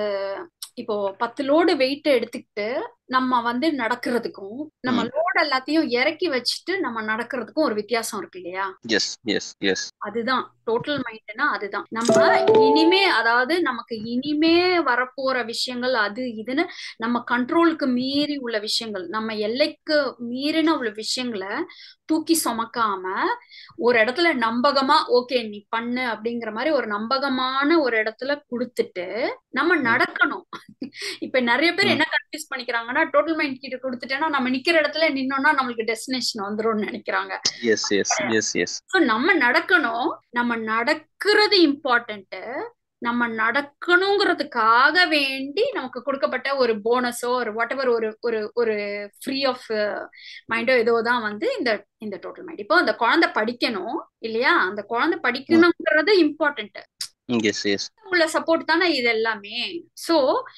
இப்போ பத்து லோடு வெயிட் எடுத்துக்கிட்டு நம்ம வந்து நடக்கிறதுக்கும் நம்ம ம் லோடு எல்லாத்தையும் இறக்கி வச்சுட்டு நம்ம நடக்கிறதுக்கும் ஒரு வித்தியாசம் இருக்கு இல்லையா எஸ் எஸ் எஸ் அதுதான் டோட்டல் மைண்ட்னா அதுதான் நம்ம இனிமே அதாவது நமக்கு இனிமே வரப்போற விஷயங்கள் அது இதுன்னு நம்ம கண்ட்ரோலுக்கு மீறி உள்ள விஷயங்கள் நம்ம எல்லைக்கு மீறின உள்ள விஷயங்களை தூக்கி சுமக்காம ஒரு இடத்துல நம்பகமா ஓகே நீ பண்ணு அப்படிங்கிற மாதிரி ஒரு நம்பகமான ஒரு இடத்துல கொடுத்துட்டு நம்ம ம் நடக்கணும் இப்ப நிறைய பேர் ம் என்ன கன்ஃபியூஸ் பண்ணிக்கிறாங்கன்னா டோட்டல் மைண்ட் கிட்ட கொடுத்துட்டேன்னா நம்ம நிக்கிற இடத்துல நின்னோம்னா நம்மளுக்கு டெஸ்டினேஷன் வந்துரும்னு நினைக்கிறாங்க yes yes yes yes so நம்ம நடக்கணும் நம்ம நடக்கிறது இம்பார்ட்டன்ட் நம்ம நடக்கணுங்கிறதுக்காக வேண்டி நமக்கு கொடுக்கப்பட்ட ஒரு போனஸோ ஒரு வாட் எவர் ஒரு ஒரு ஒரு ஃப்ரீ ஆஃப் மைண்டோ ஏதோ தான் வந்து இந்த இந்த டோட்டல் மைண்ட் இப்போ அந்த குழந்தை படிக்கணும் இல்லையா அந்த குழந்தை ம் படிக்கணுங்கிறது இம்பார்ட்டன்ட் எஸ் எஸ் உள்ள சப்போர்ட் தானே இது எல்லாமே சோ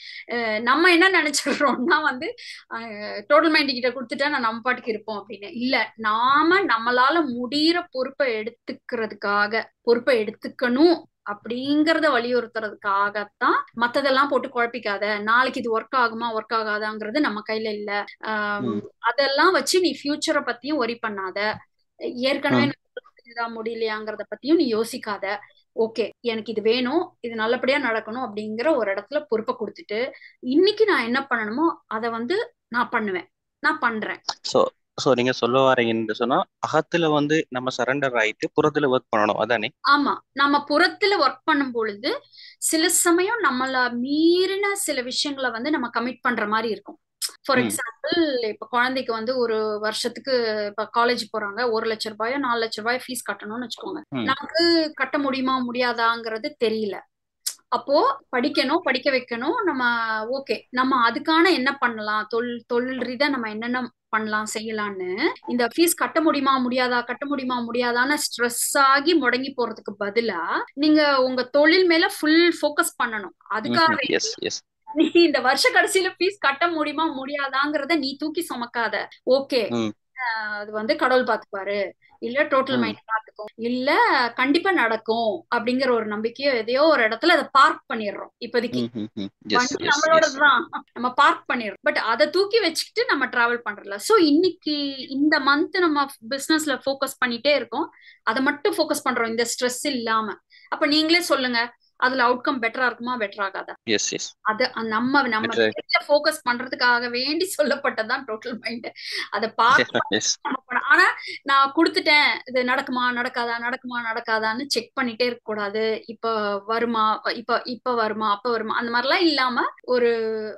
நம்ம என்ன நினைச்சிடுறோம்னா வந்து டோட்டல் மைண்ட் கிட்ட கொடுத்துட்டா நான் நம்ம பாட்டுக்கு இருப்போம் அப்படின்னு இல்ல நாம நம்மளால முடியிற பொறுப்பை எடுத்துக்கிறதுக்காக பொறுப்பை எடுத்துக்கணும் அப்படிங்கறத வலியுறுத்துறதுக்காகத்தான் மத்ததெல்லாம் போட்டு குழப்பிக்காத நாளைக்கு இது ஒர்க் ஆகுமா ஒர்க் ஆகாதாங்கிறது நம்ம கையில இல்ல ஆம், ம் அதெல்லாம் வச்சு நீ ஃபியூச்சரை பத்தியும் ஒரி பண்ணாத ஏற்கனவே ம் நடக்குதா முடியலையாங்கிறத பத்தியும் நீ யோசிக்காத ஓகே எனக்கு இது வேணும் இது நல்லபடியா நடக்கணும் அப்படிங்கிற ஒரு இடத்துல பொறுப்பை கொடுத்துட்டு இன்னைக்கு நான் என்ன பண்ணணுமோ அதை வந்து நான் பண்ணுவேன் நான் பண்றேன் ஸோ ஸோ நீங்க சொல்ல வரீங்கன்னு சொன்னா அகத்துல வந்து நம்ம சரண்டர் ஆயிட்டு புறத்துல ஒர்க் பண்ணணும் அதானே ஆமா நம்ம புறத்துல ஒர்க் பண்ணும் பொழுது சில சமயம் நம்மள மீறின சில விஷயங்களை வந்து நம்ம கமிட் பண்ற மாதிரி இருக்கும் ஃபார் ம் எக்ஸாம்பிள் இப்ப குழந்தைக்கு வந்து ஒரு வருஷத்துக்கு இப்ப காலேஜ் போறாங்க ஒரு லட்ச ரூபாயோ நாலு லட்ச ரூபாய் ஃபீஸ் கட்டணும்னு வச்சுக்கோங்க ம் நமக்கு கட்ட முடியுமா முடியாதாங்கிறது தெரியல அப்போ படிக்கணும் படிக்க வைக்கணும் நம்ம ஓகே நம்ம அதுக்கான என்ன பண்ணலாம் தொழில் தொழில் ரீதியா நம்ம என்னென்ன பண்ணலாம் செய்யலாம்னு இந்த ஃபீஸ் கட்ட முடியுமா முடியாதா கட்ட முடியுமா முடியாதான்னு ஸ்ட்ரெஸ் ஆகி முடங்கி போறதுக்கு பதிலா நீங்க உங்க தொழில் மேல ஃபுல் ஃபோக்கஸ் பண்ணணும் அதுக்காக ம் எஸ் எஸ் நீ இந்த வருஷ கடைசியில ஃபீஸ் கட்ட முடியுமா முடியாதாங்கிறத நீ தூக்கி சுமக்காத ஓகே ம் அது வந்து கடவுள் பாத்துப்பாரு இல்ல டோட்டல் ம் மைண்ட் பாத்துக்கும் இல்ல கண்டிப்பா நடக்கும் அப்படிங்கிற ஒரு நம்பிக்கையோ எதையோ ஒரு இடத்துல அதை பார்க் பண்ணிடுறோம் இப்போதைக்கு ம் ம் ம் எஸ் வண்டி எஸ் எஸ் நம்மளோடதுதான் நம்ம பார்க் பண்ணிடுறோம் பட் அதை தூக்கி வச்சுக்கிட்டு நம்ம டிராவல் பண்றல சோ இன்னைக்கு இந்த மந்த் நம்ம பிசினஸ்ல ஃபோக்கஸ் பண்ணிட்டே இருக்கோம் அதை மட்டும் ஃபோக்கஸ் பண்றோம் இந்த ஸ்ட்ரெஸ் இல்லாம அப்ப நீங்களே சொல்லுங்க அதுல அவுட்கம் பெட்டரா இருக்குமா பெட்டர் ஆகாதா எஸ் எஸ் அது நம்ம நம்ம பெட்டர் ஃபோக்கஸ் பண்றதுக்காக வேண்டி சொல்லப்பட்டதுதான் டோட்டல் மைண்ட் அதை பார்க்க எஸ் நம்ம பண்ண- ஆனா நான் கொடுத்துட்டேன் இது நடக்குமா நடக்காதா நடக்குமா நடக்காதான்னு செக் பண்ணிட்டே இருக்க கூடாது இப்ப வருமா இப்ப இப்ப வருமா அப்ப வருமா அந்த மாதிரிலாம் இல்லாம ஒரு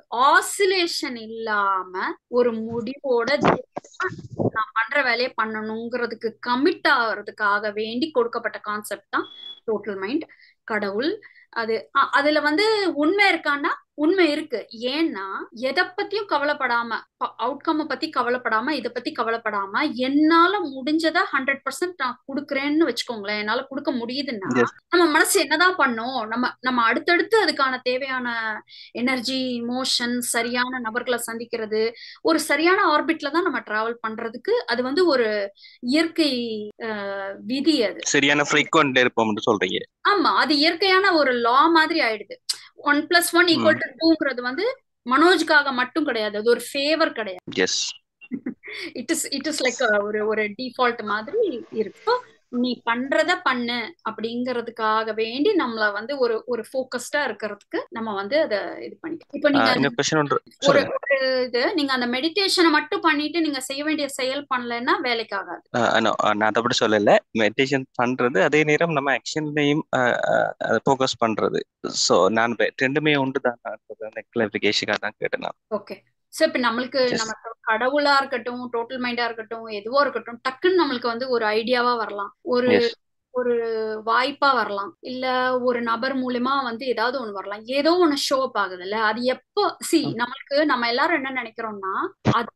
ஆசிலேஷன் இல்லாம ஒரு முடிவோட திடமா நான் பண்ற வேலையை பண்ணணுங்கிறதுக்கு கமிட் ஆகிறதுக்காக வேண்டி கொடுக்கப்பட்ட கான்செப்ட் தான் டோட்டல் மைண்ட் கடவுள் அது அ- அதுல வந்து உண்மை இருக்கான்னா உண்மை இருக்கு ஏன்னா எதை பத்தியும் கவலைப்படாம அவுட்கம் பத்தி கவலைப்படாம இதை பத்தி கவலைப்படாம என்னால முடிஞ்சதை ஹண்ட்ரட் பர்சன்ட் நான் கொடுக்குறேன்னு வச்சுக்கோங்களேன் என்னால கொடுக்க முடியுதுன்னா எஸ் நம்ம மனசு என்னதான் பண்ணும் நம்ம நம்ம அடுத்தடுத்து அதுக்கான தேவையான எனர்ஜி இமோஷன் சரியான நபர்களை சந்திக்கிறது ஒரு சரியான ஆர்பிட்ல தான் நம்ம டிராவல் பண்றதுக்கு அது வந்து ஒரு இயற்கை அஹ், விதி அது சரியான ஃப்ரீக்வெண்ட் இருப்போம்னு சொல்றீங்க ஆமா அது இயற்கையான ஒரு லா மாதிரி ஆயிடுது one plus one hmm equal to டூங்கிறது வந்து மனோஜ்காக மட்டும் கிடையாது அது ஒரு ஃபேவர் கிடையாது yes it is it is like ஒரு ஒரு டிஃபால்ட் மாதிரி இருக்கு So, நீ பண்றத பண்ணு அப்படிங்கறதுக்காக வேண்டி நம்மள வந்து ஒரு ஒரு ஃபோக்கஸ்டா இருக்கிறதுக்கு நம்ம வந்து அத இது பண்ணிக்கலாம் இப்போ நீங்க இன்னும் கொஸ்டின் ஒன்று ஒரு சொல்லுங்க ஒரு இது நீங்க அந்த மெடிடேஷனை மட்டும் பண்ணிட்டு நீங்க செய்ய வேண்டிய செயல் பண்ணலைன்னா வேலைக்கு ஆகாது ஆஹ் no, ஆஹ் நான் அதை அப்படி சொல்லல மெடிடேஷன் பண்றது அதே நேரம் நம்ம ஆக்ஷன்லையும் அதை ஃபோக்கஸ் பண்றது ஸோ நான் வெ- ரெண்டுமே உண்டு தான் அந்த கிளாரிஃபிகேஷனுக்காக தான் கேட்டேன் நான் ஓகே சோ இப்ப நம்மளுக்கு Just- நமக்கு கடவுளா இருக்கட்டும் டோட்டல் மைண்டா இருக்கட்டும் எதுவோ இருக்கட்டும் டக்குன்னு நம்மளுக்கு வந்து ஒரு ஐடியாவா வரலாம் ஒரு எஸ் ஒரு வாய்ப்பா வரலாம் இல்ல ஒரு நபர் மூலியமா வந்து ஏதாவது ஒண்ணு வரலாம் ஏதோ ஒண்ணு ஷோ அப் ஆகுதுல்ல அது எப்போ சி நம்மளுக்கு நம்ம எல்லாரும் என்ன நினைக்கிறோம்னா அது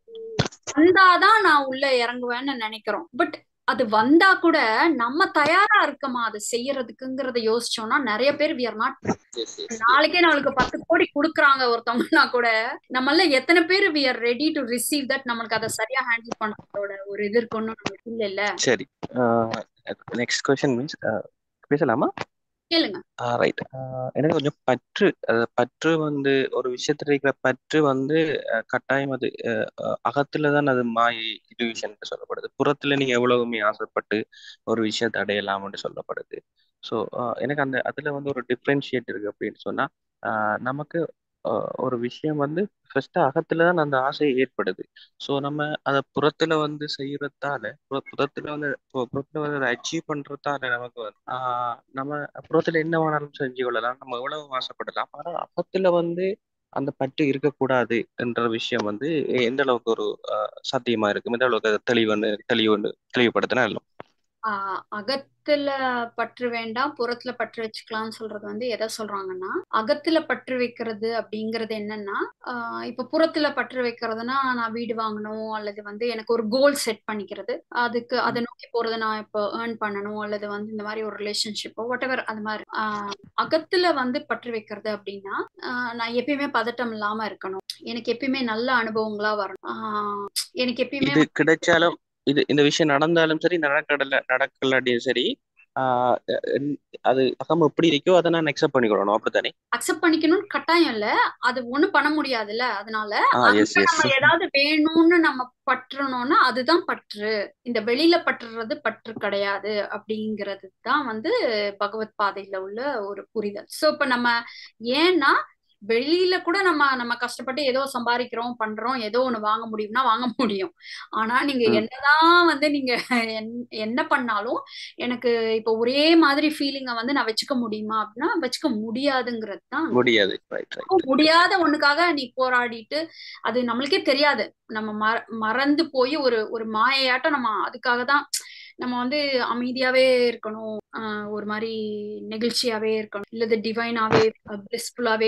வந்தாதான் நான் உள்ள இறங்குவேன்னு நினைக்கிறோம் பட் அது வந்தா கூட நம்ம தயாரா இருக்கமா அதை செய்யறதுக்குங்கிறத யோசிச்சோம்னா நிறைய பேர் we are not yes yes நாளைக்கே நம்மளுக்கு பத்து கோடி கொடுக்குறாங்க ஒருத்தவங்கன்னா கூட நம்மள எத்தனை பேர் we are ready to receive that நம்மளுக்கு அதை சரியா ஹேண்டில் பண்றதோட ஒரு இது இருக்குன்னு நம்மளுக்கு இல்ல இல்ல சரி நெக்ஸ்ட் கொஸ்டின் மீன்ஸ் பேசலாமா கேளுங்க ரைட் எனக்கு கொஞ்சம் பற்று அஹ் பற்று வந்து ஒரு விஷயத்துல இருக்கிற பற்று வந்து அஹ் கட்டாயம் அது அஹ் அஹ் அகத்துல தான் அது மாயை இல்யூஷன் சொல்லப்படுது புறத்துல நீங்க எவ்வளவுமே ஆசைப்பட்டு ஒரு விஷயத்தை அடையலாம்னு சொல்லப்படுது ஸோ எனக்கு அந்த அதுல வந்து ஒரு டிஃப்ரென்ஷியேட் இருக்கு அப்படின்னு சொன்னா அஹ் நமக்கு அஹ் ஒரு விஷயம் வந்து ஃபர்ஸ்ட் அகத்துல தான் அந்த ஆசை ஏற்படுது ஸோ நம்ம அதை புறத்துல வந்து செய்யறதால புற- புறத்துல வந்து பு- புறத்துல வந்து அதை அச்சீவ் பண்றதால நமக்கு வந்து ஆஹ் நம்ம புறத்துல என்ன வேணாலும் செஞ்சு கொள்ளலாம் நம்ம எவ்வளவு ஆசைப்படலாம் ஆனா அகத்துல வந்து அந்த பற்று இருக்கக்கூடாது என்ற விஷயம் வந்து எந்த அளவுக்கு ஒரு ஆஹ் சாத்தியமா இருக்கும் எந்த அளவுக்கு அது தெளிவுன்னு தெளிவுன்னு தெளிவுபடுத்தினா இல்லை ஆஹ் அகத்துல பற்று வேண்டாம் புறத்துல பற்று வச்சுக்கலாம்னு சொல்றது வந்து எதை சொல்றாங்கன்னா அகத்துல பற்று வைக்கிறது அப்படிங்கிறது என்னன்னா ஆஹ் இப்ப புறத்துல பற்று வைக்கிறதுனா நான் வீடு வாங்கணும் அல்லது வந்து எனக்கு ஒரு கோல் செட் பண்ணிக்கிறது அதுக்கு அதை நோக்கி போறது நான் இப்போ ஏர்ன் பண்ணணும் அல்லது வந்து இந்த மாதிரி ஒரு ரிலேஷன்ஷிப்போ வாட் எவர் அது மாதிரி ஆஹ் அகத்துல வந்து பற்று வைக்கிறது அப்படின்னா ஆஹ் நான் எப்பயுமே பதட்டம் இல்லாம இருக்கணும் எனக்கு எப்பயுமே நல்ல அனுபவங்களா வரணும் ஆஹ் எனக்கு எப்பயுமே இது கிடைச்சாலும் இது இந்த விஷயம் நடந்தாலும் சரி நடக்கடல நடக்கலாட்டியும் சரி ஆஹ் என்- அது அகம் எப்படி இருக்கோ அதை நான் அக்செப்ட் பண்ணிக்கொள்ளணும் அப்படித்தானே அக்செப்ட் பண்ணிக்கணும்னு கட்டாயம் இல்ல அது ஒண்ணும் பண்ண முடியாதுல்ல அதனால ஆ அங்க எஸ் எஸ் நம்ம ஏதாவது வேணும்னு நம்ம பற்றணும்னா அதுதான் பற்று இந்த வெளியில பற்றுறது பற்று கிடையாது அப்படிங்கிறது தான் வந்து பகவத் பாதையில உள்ள ஒரு புரிதல் சோ இப்ப நம்ம ஏன்னா வெளியில கூட நம்ம நம்ம கஷ்டப்பட்டு ஏதோ சம்பாதிக்கிறோம் பண்றோம் ஏதோ ஒண்ணு வாங்க முடியும்னா வாங்க முடியும் ஆனா நீங்க ம் என்னதான் வந்து நீங்க என்- என்ன பண்ணாலும் எனக்கு இப்ப ஒரே மாதிரி ஃபீலிங்கை வந்து நான் வச்சுக்க முடியுமா அப்படின்னா வச்சுக்க முடியாதுங்கிறது தான் முடியாது ரைட் அப்போ ரைட் முடியாத ஒண்ணுக்காக நீ போராடிட்டு அது நம்மளுக்கே தெரியாது நம்ம மற மறந்து போய் ஒரு ஒரு மாயையாட்டம் நம்ம அதுக்காக தான் நம்ம வந்து அமைதியாவே இருக்கணும் ஆஹ் ஒரு மாதிரி நெகிழ்ச்சியாவே இருக்கணும் இல்லது டிவைனாவே பிளிஸ்ஃபுல்லாவே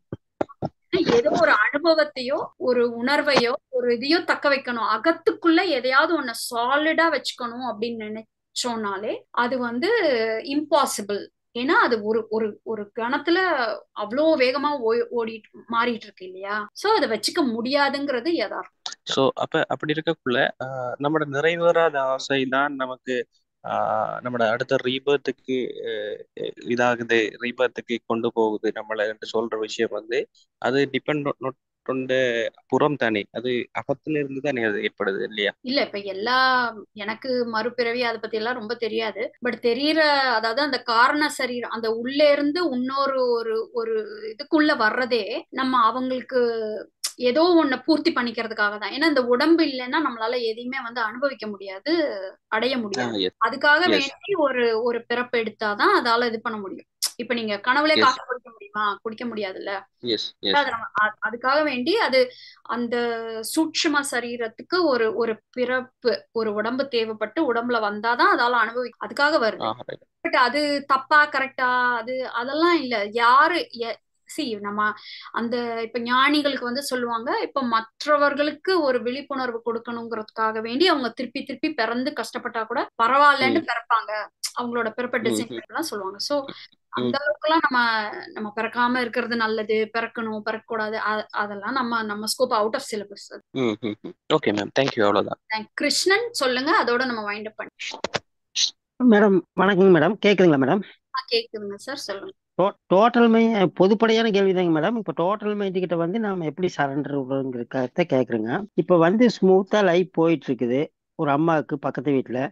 ஏதோ ஒரு அனுபவத்தையோ ஒரு உணர்வையோ ஒரு இதையோ தக்க வைக்கணும் அகத்துக்குள்ள எதையாவது ஒண்ணு சாலிடா வச்சுக்கணும் அப்படின்னு நினைச்சோம்னாலே அது வந்து இம்பாசிபிள் ஏன்னா அது ஒரு ஒரு ஒரு கணத்துல அவ்வளோ வேகமா ஓ- ஓடிட்டு மாறிட்டு இருக்கு இல்லையா சோ அதை வச்சுக்க முடியாதுங்கிறது யதார்த்தம் ஸோ அப்ப அப்படி இருக்கக்குள்ள ஆஹ் நம்மளோட நிறைவேறாத ஆசை தான் நமக்கு ஆஹ் நம்மளோட அடுத்த ரீபர்த்துக்கு இதாகுது ரீபர்த்துக்கு கொண்டு போகுது நம்மளை என்று சொல்ற விஷயம் வந்து அது டிபெண்ட் கொண்ட புறம் தானே அது அகத்துல இருந்து தானே அது ஏற்படுது இல்லையா இல்ல இப்ப எல்லா எனக்கு மறுபிறவி அதை பத்தி எல்லாம் ரொம்ப தெரியாது பட் தெரியற அதாவது அந்த காரண சரீரம் அந்த உள்ள இருந்து இன்னொரு ஒரு ஒரு இதுக்குள்ள வர்றதே நம்ம அவங்களுக்கு ஏதோ ஒண்ண பூர்த்தி பண்ணிக்கிறதுக்காக தான் ஏன்னா இந்த உடம்பு இல்லைன்னா நம்மளால எதையுமே வந்து அனுபவிக்க முடியாது அடைய முடியாது எஸ் அதுக்காக எஸ் வேண்டி ஒரு ஒரு பிறப்பு எடுத்தாதான் அதால இது பண்ண முடியும் இப்ப நீங்க கனவுலே எஸ் காசு குடிக்க முடியுமா குடிக்க முடியாதுல்ல எஸ் எஸ் அது நம்ம அ- அதுக்காக வேண்டி அது அந்த சூட்சும சரீரத்துக்கு ஒரு ஒரு பிறப்பு ஒரு உடம்பு தேவைப்பட்டு உடம்புல வந்தாதான் அதால அனுபவிக்க அதுக்காக வருது ஆ ரைட் பட் அது தப்பா கரெக்டா அது அதெல்லாம் இல்ல யாரு சி நம்ம அந்த இப்ப ஞானிகளுக்கு வந்து சொல்லுவாங்க இப்ப மற்றவர்களுக்கு ஒரு விழிப்புணர்வு கொடுக்கணுங்கிறதுக்காக வேண்டி அவங்க திருப்பி திருப்பி பிறந்து கஷ்டப்பட்டா கூட பரவாயில்லன்னு ம் பிறப்பாங்க அவங்களோட பிறப்பை ம் டிசைன் ம் பண்ணலாம் சொல்லுவாங்க சோ அந்த ம் அளவுக்குலாம் நம்ம நம்ம பிறக்காம இருக்கிறது நல்லது பிறக்கணும் பிறக்கக்கூடாது அ- அதெல்லாம் நம்ம நம்ம ஸ்கோப் அவுட் ஆஃப் சிலபஸ் ம் ம் ஓகே மேம் தேங்க்யூ அவ்வளோதான் கிருஷ்ணன் சொல்லுங்க அதோட நம்ம வைண்ட் அப் பண்ணி மேடம் வணக்கங்க மேடம் கேக்குதுங்களா மேடம் ஆ, கேக்குதுங்க சார் சொல்லுங்க டோ டோட்டல் மை பொதுப்படையான கேள்விதாங்க மேடம் இப்போ டோட்டல் மைண்ட் கிட்ட வந்து நாம எப்படி சரண்டர் விடுறோங்கிறத கேக்குறேங்க இப்போ வந்து ஸ்மூத்தா லைஃப் போயிட்டு இருக்குது ஒரு அம்மாவுக்கு பக்கத்து வீட்டுல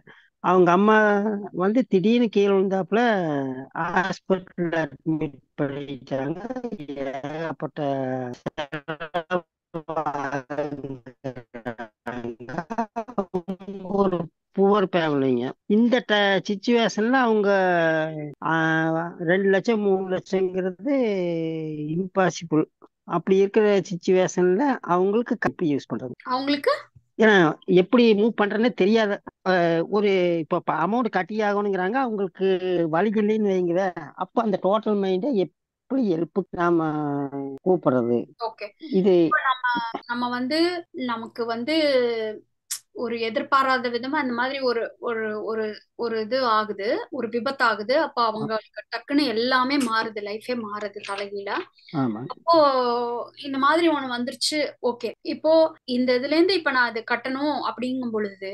அவங்க அம்மா வந்து திடீர்னு கீழே விழுந்தாப்புல ஹாஸ்பிட்டல் அட்மிட் பண்ணிட்டாங்க ஏகப்பட்ட ஒரு புவர் ஃபேமிலிங்க இந்த ட சுச்சுவேஷன்ல அவங்க ஆஹ், ரெண்டு லட்சம் மூணு லட்சங்கிறது இம்பாசிபிள் அப்படி இருக்கிற சுச்சுவேஷன்ல அவங்களுக்கு கப்பி யூஸ் பண்றது அவங்களுக்கு ஏன்னா எப்படி மூவ் பண்றேன்னே தெரியாத அஹ், ஒரு இப்போ அமௌண்ட் கட்டி ஆகணுங்கிறாங்க அவங்களுக்கு வழி இல்லைன்னு வைங்களேன் அப்போ அந்த டோட்டல் மைண்டை எப்படி ஹெல்ப்புக்கு நாம கூப்பிடுறது ஓகே இது நம்ம வந்து நமக்கு வந்து ஒரு எதிர்பாராத விதமா இந்த மாதிரி ஒரு ஒரு ஒரு ஒரு இது ஆகுது ஒரு விபத்து ஆகுது அப்ப அவங்களுக்கு டக்குன்னு எல்லாமே மாறுது லைஃபே மாறுது தலைகீழா ஆமா அப்போ இந்த மாதிரி ஒண்ணு வந்துருச்சு ஓகே இப்போ இந்த இதுல இருந்து இப்ப நான் இது கட்டணும் அப்படிங்கும் பொழுது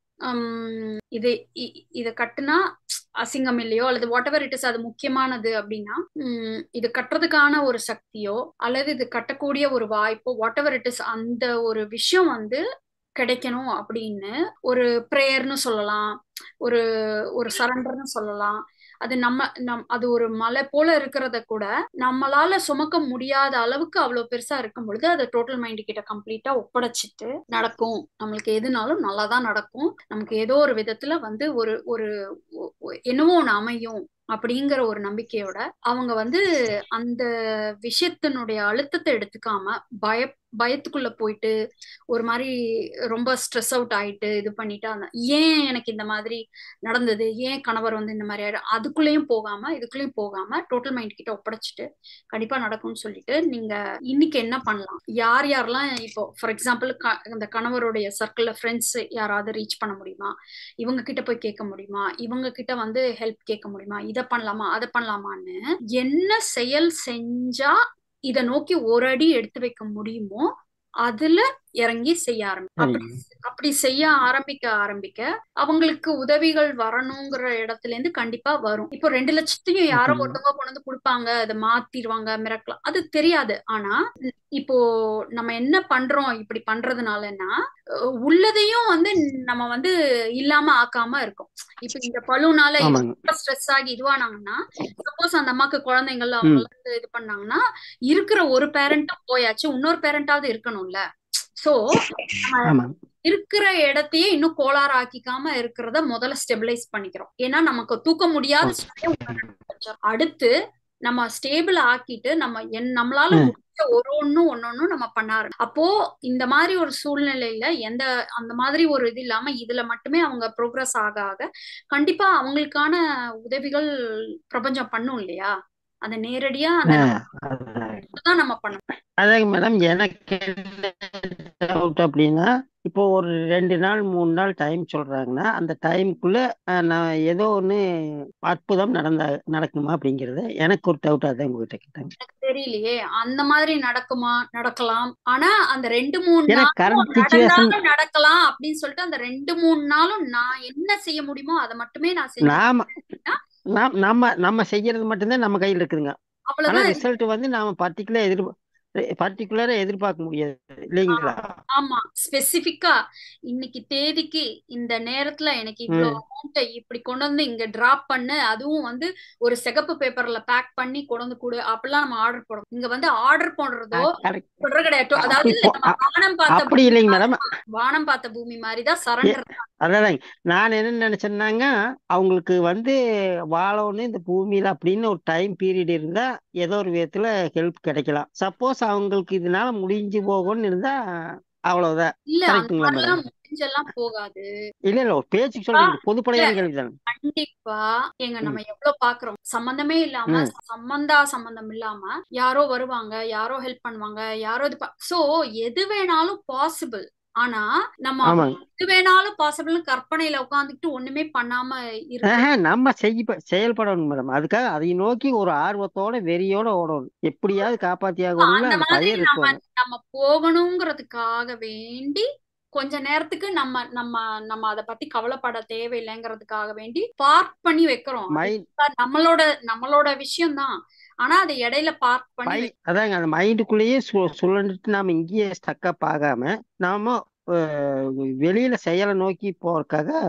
ஹம், இது இ- இத கட்டுனா அசிங்கம் இல்லையோ அல்லது வாட் எவர் இட் இஸ் அது முக்கியமானது அப்படின்னா ஹம், இது கட்டுறதுக்கான ஒரு சக்தியோ அல்லது இது கட்டக்கூடிய ஒரு வாய்ப்போ வாட் எவர் இட் இஸ் அந்த ஒரு விஷயம் வந்து கிடைக்கணும் அப்படின்னு ஒரு ப்ரேயர்னு சொல்லலாம் ஒரு ஒரு சரண்டர்னு சொல்லலாம் அது நம்ம நம் அது ஒரு மலை போல இருக்கிறத கூட நம்மளால சுமக்க முடியாத அளவுக்கு அவ்வளவு பெருசா இருக்கும் பொழுது அதை டோட்டல் மைண்ட் கிட்ட கம்ப்ளீட்டா ஒப்படைச்சிட்டு நடக்கும் நம்மளுக்கு எதுனாலும் நல்லா தான் நடக்கும் நமக்கு ஏதோ ஒரு விதத்துல வந்து ஒரு ஒரு ஒ- ஒ- என்னவோ ஒண்ணு அமையும் அப்படிங்கிற ஒரு நம்பிக்கையோட அவங்க வந்து அந்த விஷயத்தினுடைய அழுத்தத்தை எடுத்துக்காம பய பயத்துக்குள்ள போயிட்டு ஒரு மாதிரி ரொம்ப ஸ்ட்ரெஸ் அவுட் ஆயிட்டு இது பண்ணிட்டு அந்த ஏன் எனக்கு இந்த மாதிரி நடந்தது ஏன் கணவர் வந்து இந்த மாதிரி ஆயிடு அதுக்குள்ளேயும் போகாம இதுக்குள்ளேயும் போகாம டோட்டல் மைண்ட் கிட்ட ஒப்படைச்சிட்டு கண்டிப்பா நடக்கும்னு சொல்லிட்டு நீங்க இன்னைக்கு என்ன பண்ணலாம் யார் யாரெல்லாம் இப்போ ஃபார் எக்ஸாம்பிள் இந்த கணவருடைய சர்க்கிள்ல ஃப்ரெண்ட்ஸ் யாராவது ரீச் பண்ண முடியுமா இவங்க கிட்ட போய் கேட்க முடியுமா இவங்க கிட்ட வந்து ஹெல்ப் கேட்க முடியுமா இதை பண்ணலாமா அதை பண்ணலாமான்னு என்ன செயல் செஞ்சா இத நோக்கி ஒரு அடி எடுத்து வைக்க முடியுமோ அதுல இறங்கி செய்ய ஆரம்பி அப்படி சரிங்க அப்படி செய்ய ஆரம்பிக்க ஆரம்பிக்க அவங்களுக்கு உதவிகள் வரணுங்கிற இடத்துல இருந்து கண்டிப்பா வரும் இப்போ ரெண்டு லட்சத்தையும் யாரோ ஓகேங்க ஒருத்தவங்க கொண்டு வந்து கொடுப்பாங்க அதை மாத்திருவாங்க மிரக்கலாம் அது தெரியாது ஆனா இப்போ நம்ம என்ன பண்றோம் இப்படி பண்றதுனாலன்னா அஹ் உள்ளதையும் வந்து நம்ம வந்து இல்லாம ஆக்காம இருக்கோம் இப்போ இந்த பழுனால இவங்க ஆமாங்க ரொம்ப ஸ்ட்ரெஸ் ஆகி இதுவானாங்கன்னா சப்போஸ் அந்த அம்மாக்கு குழந்தைங்கள் அவங்க ம் எல்லாம் இது பண்ணாங்கன்னா இருக்கிற ஒரு பேரண்ட்டும் போயாச்சு இன்னொரு பேரண்டாவது இருக்கணும்ல சோ நம்ம ஆமாங்க இருக்கிற இடத்தையே இன்னும் கோளாறு ஆக்கிக்காம இருக்கிறத முதல்ல ஸ்டெபிலைஸ் பண்ணிக்கிறோம் ஏன்னா நமக்கு தூக்க முடியாத ஓகே சுமையை உள்ள வச்சிரும். அடுத்து நம்ம ஸ்டேபிள் ஆக்கிட்டு நம்ம என் நம்மளால ம் முடிஞ்ச ஒரு ஒண்ணும் ஒன்னொன்னும் நம்ம பண்ண ஆரம்பி- அப்போ இந்த மாதிரி ஒரு சூழ்நிலையில எந்த அந்த மாதிரி ஒரு இது இல்லாம இதுல மட்டுமே அவங்க ப்ரோக்ரஸ் ஆக ஆக கண்டிப்பா அவங்களுக்கான உதவிகள் பிரபஞ்சம் பண்ணும் இல்லையா அதை நேரடியா அந்த ஆ, நம்ம அதான் தான் நம்ம பண்ணணும் அதாங்க மேடம் எனக்கு என்ன டவுட் அப்படின்னா இப்போ ஒரு ரெண்டு நாள் மூணு நாள் டைம் சொல்றாங்கன்னா அந்த டைமுக்குள்ள நான் ஏதோ ஒன்று அற்புதம் நடந்தா நடக்குமா அப்படிங்கிறது எனக்கு ஒரு டவுட் அதான் உங்ககிட்ட கேட்டாங்க எனக்கு தெரியலையே அந்த மாதிரி நடக்குமா நடக்கலாம் ஆனா அந்த ரெண்டு மூணு ஏன்னா நாளும் கரண்ட் சுச்சுவேஷன் நடந்தாலும் நடக்கலாம் அப்படின்னு சொல்லிட்டு அந்த ரெண்டு மூணு நாளும் நான் என்ன செய்ய முடியுமோ அதை மட்டுமே நான் செஞ்சு நாம நாம் நம்ம நம்ம செய்யறது மட்டும்தான் நம்ம கையில் இருக்குதுங்க ஆனா அவ்வளவுதான் ரிசல்ட் வந்து நாம பர்டிகுலர் எதிர் பர்டிகுலரா எதிர்பார்க்க முடியாது இல்லைங்களா ஆமா ஸ்பெசிபிக்கா இன்னைக்கு தேதிக்கு இந்த நேரத்துல எனக்கு இவ்வளவு ம் அமௌண்ட்டை இப்படி கொண்டு வந்து இங்க டிராப் பண்ணு அதுவும் வந்து ஒரு சிகப்பு பேப்பர்ல பேக் பண்ணி கொண்டு வந்து கொடு அப்படிலாம் நம்ம ஆர்டர் போடுறோம் இங்க வந்து ஆர்டர் போடுறதோ கரெக்ட் சொல்றது கிடையாது அப்படி அதாவது போ நம்ம அ- வானம் பார்த்த அப்படி பூமி இல்லைங்க மாதிரி மேடம் தான். வானம் பார்த்த பூமி மாதிரிதான் சரண்டர் அதான் நான் என்ன நினைச்சேன்னாங்க அவங்களுக்கு வந்து வாழணும் இந்த பூமியில அப்படின்னு ஒரு டைம் பீரியட் இருந்தா ஏதோ ஒரு விதத்துல ஹெல்ப் கிடைக்கலாம் சப்போஸ் அவங்களுக்கு இதனால முடிஞ்சு போகும்னு இருந்தா அவ்வளவுதான் இல்ல அந்த கரெக்ட்டுங்களா மாதிரிலாம் மேடம் முடிஞ்செல்லாம் போகாது இல்ல இல்ல ஒரு பேச்சுக்கு ஆ, சொல்றீங்க இல்ல பொதுப்படையான கேள்விதானே கண்டிப்பா எங்க ம் நம்ம எவ்வளவு பாக்குறோம் சம்பந்தமே இல்லாம ம் சம்பந்தா சம்பந்தம் இல்லாம யாரோ வருவாங்க யாரோ ஹெல்ப் பண்ணுவாங்க யாரோ இது சோ எது வேணாலும் பாசிபிள் ஆனா நம்ம ஆமாங்க எது வேணாலும் பாசிபிள்னு கற்பனையில உட்காந்துக்கிட்டு ஒண்ணுமே பண்ணாம இருக்கு ஆஹா, நம்ம செய்ய செயல்படணும் மேடம் அதுக்காக அதை நோக்கி ஒரு ஆர்வத்தோட வெறியோட ஓடணும் எப்படியாவது காப்பாத்தி ஆகணும்னு அந்த அந்த மாதிரி பயம் நம்ம இருக்கணும் நம்ம போகணுங்கிறதுக்காக வேண்டி கொஞ்ச நேரத்துக்கு நம்ம நம்ம நம்ம அதை பத்தி கவலைப்பட தேவையில்லைங்கிறதுக்காக வேண்டி பார்க் பண்ணி வைக்கிறோம் அது மைண்ட் நம்மளோட நம்மளோட விஷயம் தான் ஆனா அதை இடையில பார்க் பண்ணி மை வைக்கிறோம் அதாங்க அந்த மைண்டுக்குள்ளேயே சு சுழண்டுட்டு நாம இங்கேயே ஸ்டக்கப் ஆகாம நாம அஹ், வெளியில செயலை நோக்கி போறதுக்காக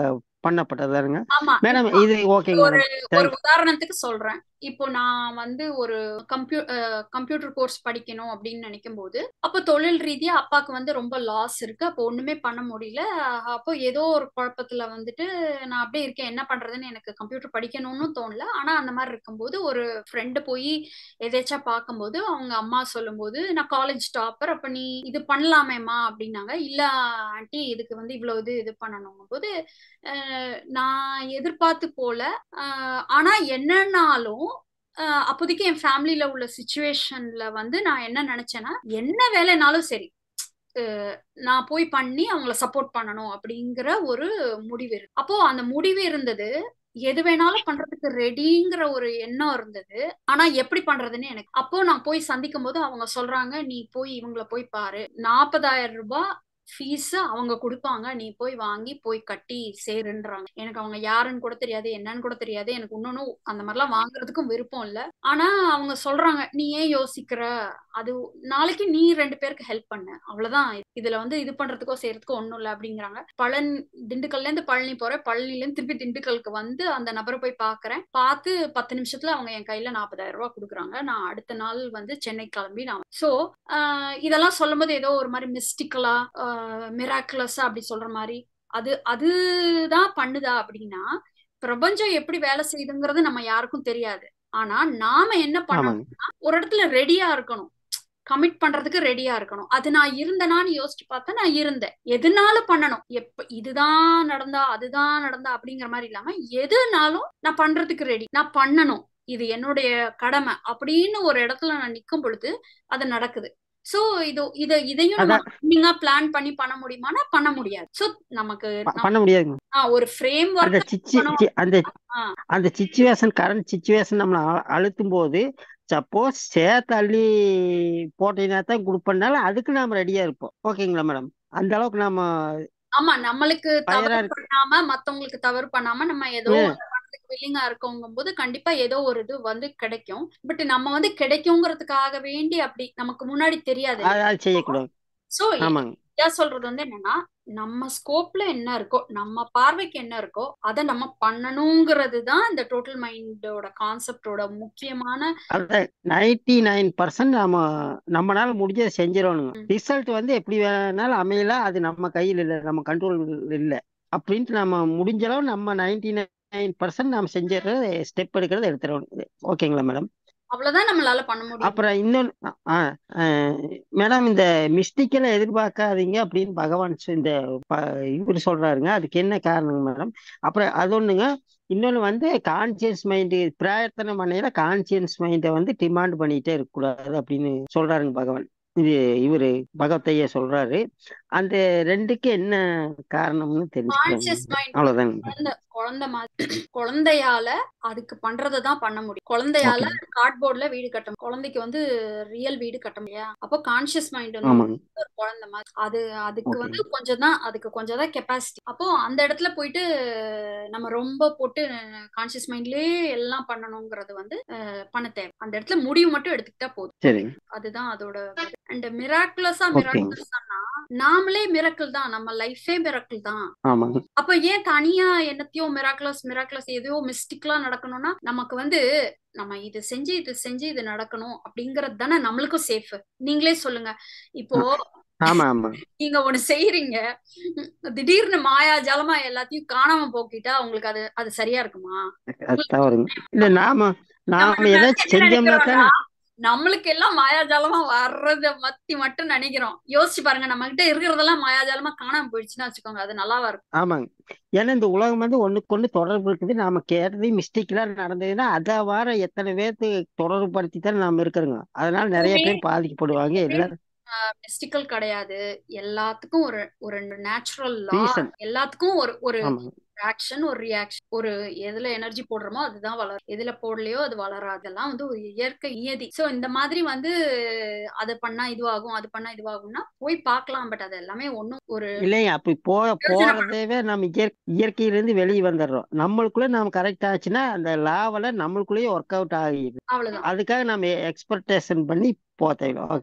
பண்ணப்பட்டதாருங்க ஆமா மேடம் இப்போ இது ஓகேங்க ஒரு மேடம் ஒரு தேங்க்ஸ் உதாரணத்துக்கு சொல்றேன் இப்போ நான் வந்து ஒரு கம்ப்யூ கம்ப்யூட்டர் கோர்ஸ் படிக்கணும் அப்படின்னு நினைக்கும் போது அப்போ தொழில் ரீதியா அப்பாவுக்கு வந்து ரொம்ப லாஸ் இருக்கு அப்போ ஒண்ணுமே பண்ண முடியல அப்போ ஏதோ ஒரு குழப்பத்துல வந்துட்டு நான் அப்படியே இருக்கேன் என்ன பண்றதுன்னு எனக்கு கம்ப்யூட்டர் படிக்கணும்னு தோணல ஆனா அந்த மாதிரி இருக்கும்போது ஒரு ஃப்ரெண்டு போய் எதேச்சா பார்க்கும்போது அவங்க அம்மா சொல்லும்போது நான் காலேஜ் டாப்பர் அப்ப நீ இது பண்ணலாமேம்மா அப்படின்னாங்க இல்ல ஆண்டி இதுக்கு வந்து இவ்வளவு இது இது பண்ணணும் போது அஹ் நான் எதிர்பார்த்து போல அஹ் ஆனா என்னன்னாலும் அஹ் அப்போதைக்கு என் ஃபேமிலியில உள்ள சுச்சுவேஷன்ல வந்து நான் என்ன நினைச்சேன்னா என்ன வேலைனாலும் சரி அஹ் நான் போய் பண்ணி அவங்கள சப்போர்ட் பண்ணணும் அப்படிங்கிற ஒரு முடிவு இருக்கு அப்போ அந்த முடிவு இருந்தது எது வேணாலும் பண்றதுக்கு ரெடிங்கிற ஒரு எண்ணம் இருந்தது ஆனா எப்படி பண்றதுன்னு எனக்கு அப்போ நான் போய் சந்திக்கும் போது அவங்க சொல்றாங்க நீ போய் இவங்கள போய் பாரு நாற்பதாயிரம் ரூபாய் ஃபீஸ் அவங்க கொடுப்பாங்க நீ போய் வாங்கி போய் கட்டி சேருன்றாங்க எனக்கு அவங்க யாருன்னு கூட தெரியாது என்னன்னு கூட தெரியாது எனக்கு இன்னொன்னும் அந்த மாதிரிலாம் வாங்குறதுக்கும் விருப்பம் இல்லை ஆனா அவங்க சொல்றாங்க நீ ஏன் யோசிக்கிற அது நாளைக்கு நீ ரெண்டு பேருக்கு ஹெல்ப் பண்ணு அவ்வளவுதான் இதுல வந்து இது பண்றதுக்கோ செய்யறதுக்கோ ஒண்ணும் இல்லை அப்படிங்கிறாங்க பழன் திண்டுக்கல்ல இருந்து பழனி போறேன் பழனில இருந்து திருப்பி திண்டுக்கலுக்கு வந்து அந்த நபரை போய் பாக்குறேன் பார்த்து பத்து நிமிஷத்துல அவங்க என் கையில நாற்பதாயிரம் ரூபாய் கொடுக்குறாங்க நான் அடுத்த நாள் வந்து சென்னை கிளம்பி நான் சோ இதெல்லாம் சொல்லும் போது ஏதோ ஒரு மாதிரி மிஸ்டிக்கலா மிராக்குலஸா அப்படி சொல்ற மாதிரி அது அதுதான் பண்ணுதா அப்படின்னா பிரபஞ்சம் எப்படி வேலை செய்யுதுங்கிறது நம்ம யாருக்கும் தெரியாது ஆனா நாம என்ன பண்ணணும்னா ஒரு இடத்துல ரெடியா இருக்கணும் கமிட் பண்றதுக்கு ரெடியா இருக்கணும் அது நான் இருந்தனான்னு யோசிச்சு பார்த்தா நான் இருந்தேன் எதுனால பண்ணணும் எப்ப இதுதான் நடந்தா அதுதான் நடந்தா அப்படிங்கிற மாதிரி இல்லாம எதுனாலும் நான் பண்றதுக்கு ரெடி நான் பண்ணணும் இது என்னுடைய கடமை அப்படின்னு ஒரு இடத்துல நான் நிக்கும் பொழுது அது நடக்குது சோ இது இத இதையும் நம்ம பிளான் பண்ணி பண்ண முடியுமானா பண்ண முடியாது சோ நமக்கு பண்ண முடியாது ஒரு ஃப்ரேம் அந்த அந்த அந்த சிச்சுவேஷன் கரண்ட் சிச்சுவேஷன் நம்மள அழுத்தும் போது சப்போஸ் சேர்த்து அள்ளி போட்டீங்கன்னா தான் கொடுப்பனால அதுக்கு நாம ரெடியா இருப்போம் ஓகேங்களா மேடம் அந்த அளவுக்கு நாம ஆமா நம்மளுக்கு தவறு பண்ணாம மத்தவங்களுக்கு தவறு பண்ணாம நம்ம ஏதோ வில்லிங்கா இருக்கோங்கும் போது கண்டிப்பா ஏதோ ஒரு இது வந்து கிடைக்கும் பட் நம்ம வந்து கிடைக்குங்கிறதுக்காக வேண்டி அப்படி நமக்கு முன்னாடி தெரியாது செய்யக்கூடாது சோ சொல்றது வந்து என்னன்னா நம்ம ஸ்கோப்ல என்ன இருக்கோ நம்ம பார்வைக்கு என்ன இருக்கோ அதை நம்ம பண்ணணுங்கிறது தான் இந்த டோட்டல் மைண்டோட கான்செப்டோட முக்கியமான நைன்டி நைன் பர்சன்ட் நம்ம நம்மளால முடிஞ்சதை செஞ்சிடணுங்க ரிசல்ட் வந்து எப்படி வேணாலும் அமையல அது நம்ம கையில் இல்லை நம்ம கண்ட்ரோல் இல்லை அப்படின்ட்டு நம்ம முடிஞ்ச அளவு நம்ம நைன்டி நைன் பர்சன்ட் நம்ம செஞ்சிடறது ஸ்டெப் எடுக்கிறது எடுத்துடணும் ஓகேங்களா மேடம் அவ்வளவுதான் நம்மளால பண்ண முடியும் அப்புறம் இன்னொன்னு மேடம் இந்த மிஸ்டேக்கெல்லாம் எதிர்பார்க்காதீங்க அப்படின்னு பகவான் இந்த இவர் சொல்றாருங்க அதுக்கு என்ன காரணங்க மேடம் அப்புறம் அது ஒண்ணுங்க இன்னொன்று வந்து கான்சியஸ் மைண்டு பிரார்த்தனை பண்ணையில கான்சியஸ் மைண்டை வந்து டிமாண்ட் பண்ணிட்டே இருக்கக்கூடாது அப்படின்னு சொல்றாருங்க பகவான் இது இவரு பகவத்தைய சொல்றாரு அந்த ரெண்டுக்கு என்ன காரணம்னு தெரிஞ்சுக்கலாம் அவ்வளவுதாங்க குழந்தை மாதிரி குழந்தையால அதுக்கு பண்றதான் பண்ண முடியும் குழந்தையால கார்ட்போர்ட்ல வீடு கட்ட குழந்தைக்கு வந்து ரியல் வீடு கட்ட முடியா அப்போ கான்சியஸ் மைண்ட் வந்து ஒரு குழந்தை மாதிரி அது அதுக்கு வந்து கொஞ்சம் தான் அதுக்கு கொஞ்சம் தான் கெப்பாசிட்டி அப்போ அந்த இடத்துல போயிட்டு நம்ம ரொம்ப போட்டு கான்சியஸ் மைண்ட்லயே எல்லாம் பண்ணணுங்கிறது வந்து பண்ண தேவை அந்த இடத்துல முடிவு மட்டும் எடுத்துக்கிட்டா போதும் அதுதான் அதோட அண்ட் மிராக்குலஸா மிராக்குலஸானா நாமளே மிரக்கல் தான் நம்ம லைஃபே மிரக்கல் தான் அப்ப ஏன் தனியா என்னத்தையோ மிராக்குலஸ் மிராக்குலஸ் எதையோ மிஸ்டிக்லா நடக்கணும்னா நமக்கு வந்து நம்ம இது செஞ்சு இது செஞ்சு இது நடக்கணும் அப்படிங்கறது தானே நம்மளுக்கும் சேஃப் நீங்களே சொல்லுங்க இப்போ நீங்க ஒண்ணு செய்யறீங்க திடீர்னு மாயா ஜலமா எல்லாத்தையும் காணாம போக்கிட்டா உங்களுக்கு அது அது சரியா இருக்குமா இல்ல நாம நாம ஏதாச்சும் செஞ்சோம்னா நம்மளுக்கு எல்லாம் மாயாஜாலமா வர்றத மத்தி மட்டும் நினைக்கிறோம் யோசிச்சு பாருங்க நம்ம கிட்ட இருக்கிறதெல்லாம் மாயாஜாலமா காணாம போயிடுச்சுன்னா வச்சுக்கோங்க அது நல்லாவா இருக்கும் ஆமாங்க ஏன்னா இந்த உலகம் வந்து ஒண்ணுக்கு ஒண்ணு தொடர்பு இருக்குது நாம கேட்டது மிஸ்டேக் எல்லாம் நடந்ததுன்னா அதை வார எத்தனை பேர்த்து தொடர்பு படுத்தி தான் நாம இருக்கிறோங்க அதனால நிறைய பேர் பாதிக்கப்படுவாங்க எல்லாரும் மிஸ்டிக்கல் கிடையாது எல்லாத்துக்கும் ஒரு ஒரு நேச்சுரல் லா எல்லாத்துக்கும் ஒரு ஒரு ஆக்ஷன் ஒரு ரியாக்ஷன் ஒரு எதுல எனர்ஜி போடுறோமோ அதுதான் வளரும் எதுல போடலையோ அது வளராது அதெல்லாம் வந்து ஒரு இயற்கை நியதி சோ இந்த மாதிரி வந்து அது பண்ணா இதுவாகும் அது பண்ணா இதுவாகும்னா போய் பார்க்கலாம் பட் அது எல்லாமே ஒண்ணும் ஒரு இல்லைங்க அப்படி போ போறதேவே நம்ம இயற்கையில இருந்து வெளியே வந்துடுறோம் நம்மளுக்குள்ள நாம கரெக்ட் ஆச்சுன்னா அந்த லாவல நம்மளுக்குள்ளேயே ஒர்க் அவுட் ஆகிடுது அவ்வளவுதான் அதுக்காக நம்ம எக்ஸ்பெக்டேஷன் பண்ணி போக தேவை ஓகேங்க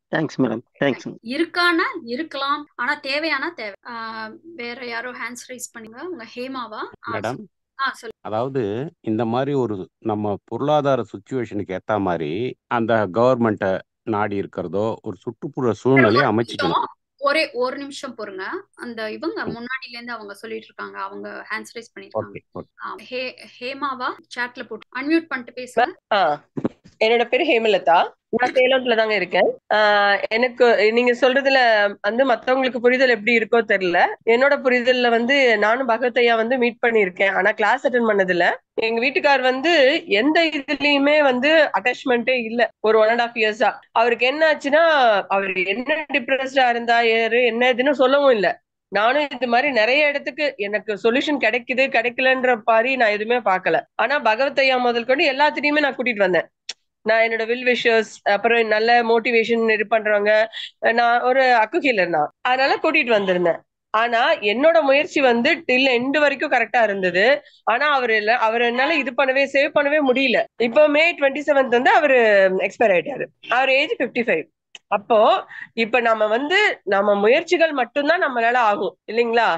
தேங்க்ஸ் மேடம் தேங்க்ஸ் இருக்கானா இருக்கலாம் ஆனா தேவையானா தேவை ஆஹ் வேற யாரோ ஹேண்ட்ஸ் ரைஸ் பண்ணுங்க உங்க ஹேமாவா ஆ, மேடம் சொல்- ஆ சொல்லு அதாவது இந்த மாதிரி ஒரு நம்ம பொருளாதார சுச்சுவேஷனுக்கு ஏத்த மாதிரி அந்த கவர்மெண்ட்டை நாடி இருக்கிறதோ ஒரு சுற்றுப்புற சரி, சூழ்நிலையை ஒரு அமைச்சுக்கணும் நிமிஷம் ஒரே ஒரு நிமிஷம் பொறுங்க அந்த இவங்க முன்னாடில இருந்து அவங்க சொல்லிட்டு இருக்காங்க அவங்க ஹேண்ட்ஸ் ரைஸ் பண்ணிருக்காங்க ஓகே ஓகே ஆ, ஹே ஹேமாவா சாட்ல போட்டு அன்மியூட் பண்ணிட்டு பேசுங்க ஆ என்னோட பேரு ஹேமலதா நான் சேலத்துல தாங்க இருக்கேன் ஆஹ் எனக்கு நீங்க சொல்றதுல வந்து மத்தவங்களுக்கு புரிதல் எப்படி இருக்கோ தெரியல என்னோட புரிதல்ல வந்து நானும் பகவத் ஐயா வந்து மீட் பண்ணியிருக்கேன் ஆனா கிளாஸ் அட்டன் பண்ணதில்ல எங்க வீட்டுக்கார் வந்து எந்த இதுலயுமே வந்து அட்டாச்மெண்ட்டே இல்ல ஒரு ஒன் அண்ட் ஆஃப் இயர்ஸா அவருக்கு என்ன ஆச்சுன்னா அவர் என்ன டிப்ரெஸ்டா இருந்தா யாரு என்ன இதுன்னு சொல்லவும் இல்ல நானும் இது மாதிரி நிறைய இடத்துக்கு எனக்கு சொல்யூஷன் கிடைக்குது கிடைக்கலன்ற மாதிரி நான் எதுவுமே பார்க்கல ஆனா பகவத் ஐயா முதல் கொண்டு எல்லாத்திட்டையுமே நான் கூட்டிட்டு வந்தேன் நான் என்னோட வில் விஷஸ் அப்புறம் நல்ல மோட்டிவேஷன் இது பண்றவங்க நான் ஒரு அக்கு ஹீலர் நான் அதனால கூட்டிட்டு வந்திருந்தேன் ஆனா என்னோட முயற்சி வந்து டில் எண்டு வரைக்கும் கரெக்டா இருந்தது ஆனா அவர் இல்ல அவர் என்னால இது பண்ணவே சேவ் பண்ணவே முடியல இப்போ மே டுவெண்ட்டி செவன்த் வந்து அவரு எக்ஸ்பயர் ஆயிட்டாரு அவர் ஏஜ் பிப்டி ஃபைவ் அப்போ இப்ப நம்ம வந்து நம்ம முயற்சிகள் மட்டும்தான் நம்மளால ஆகும் இல்லைங்களா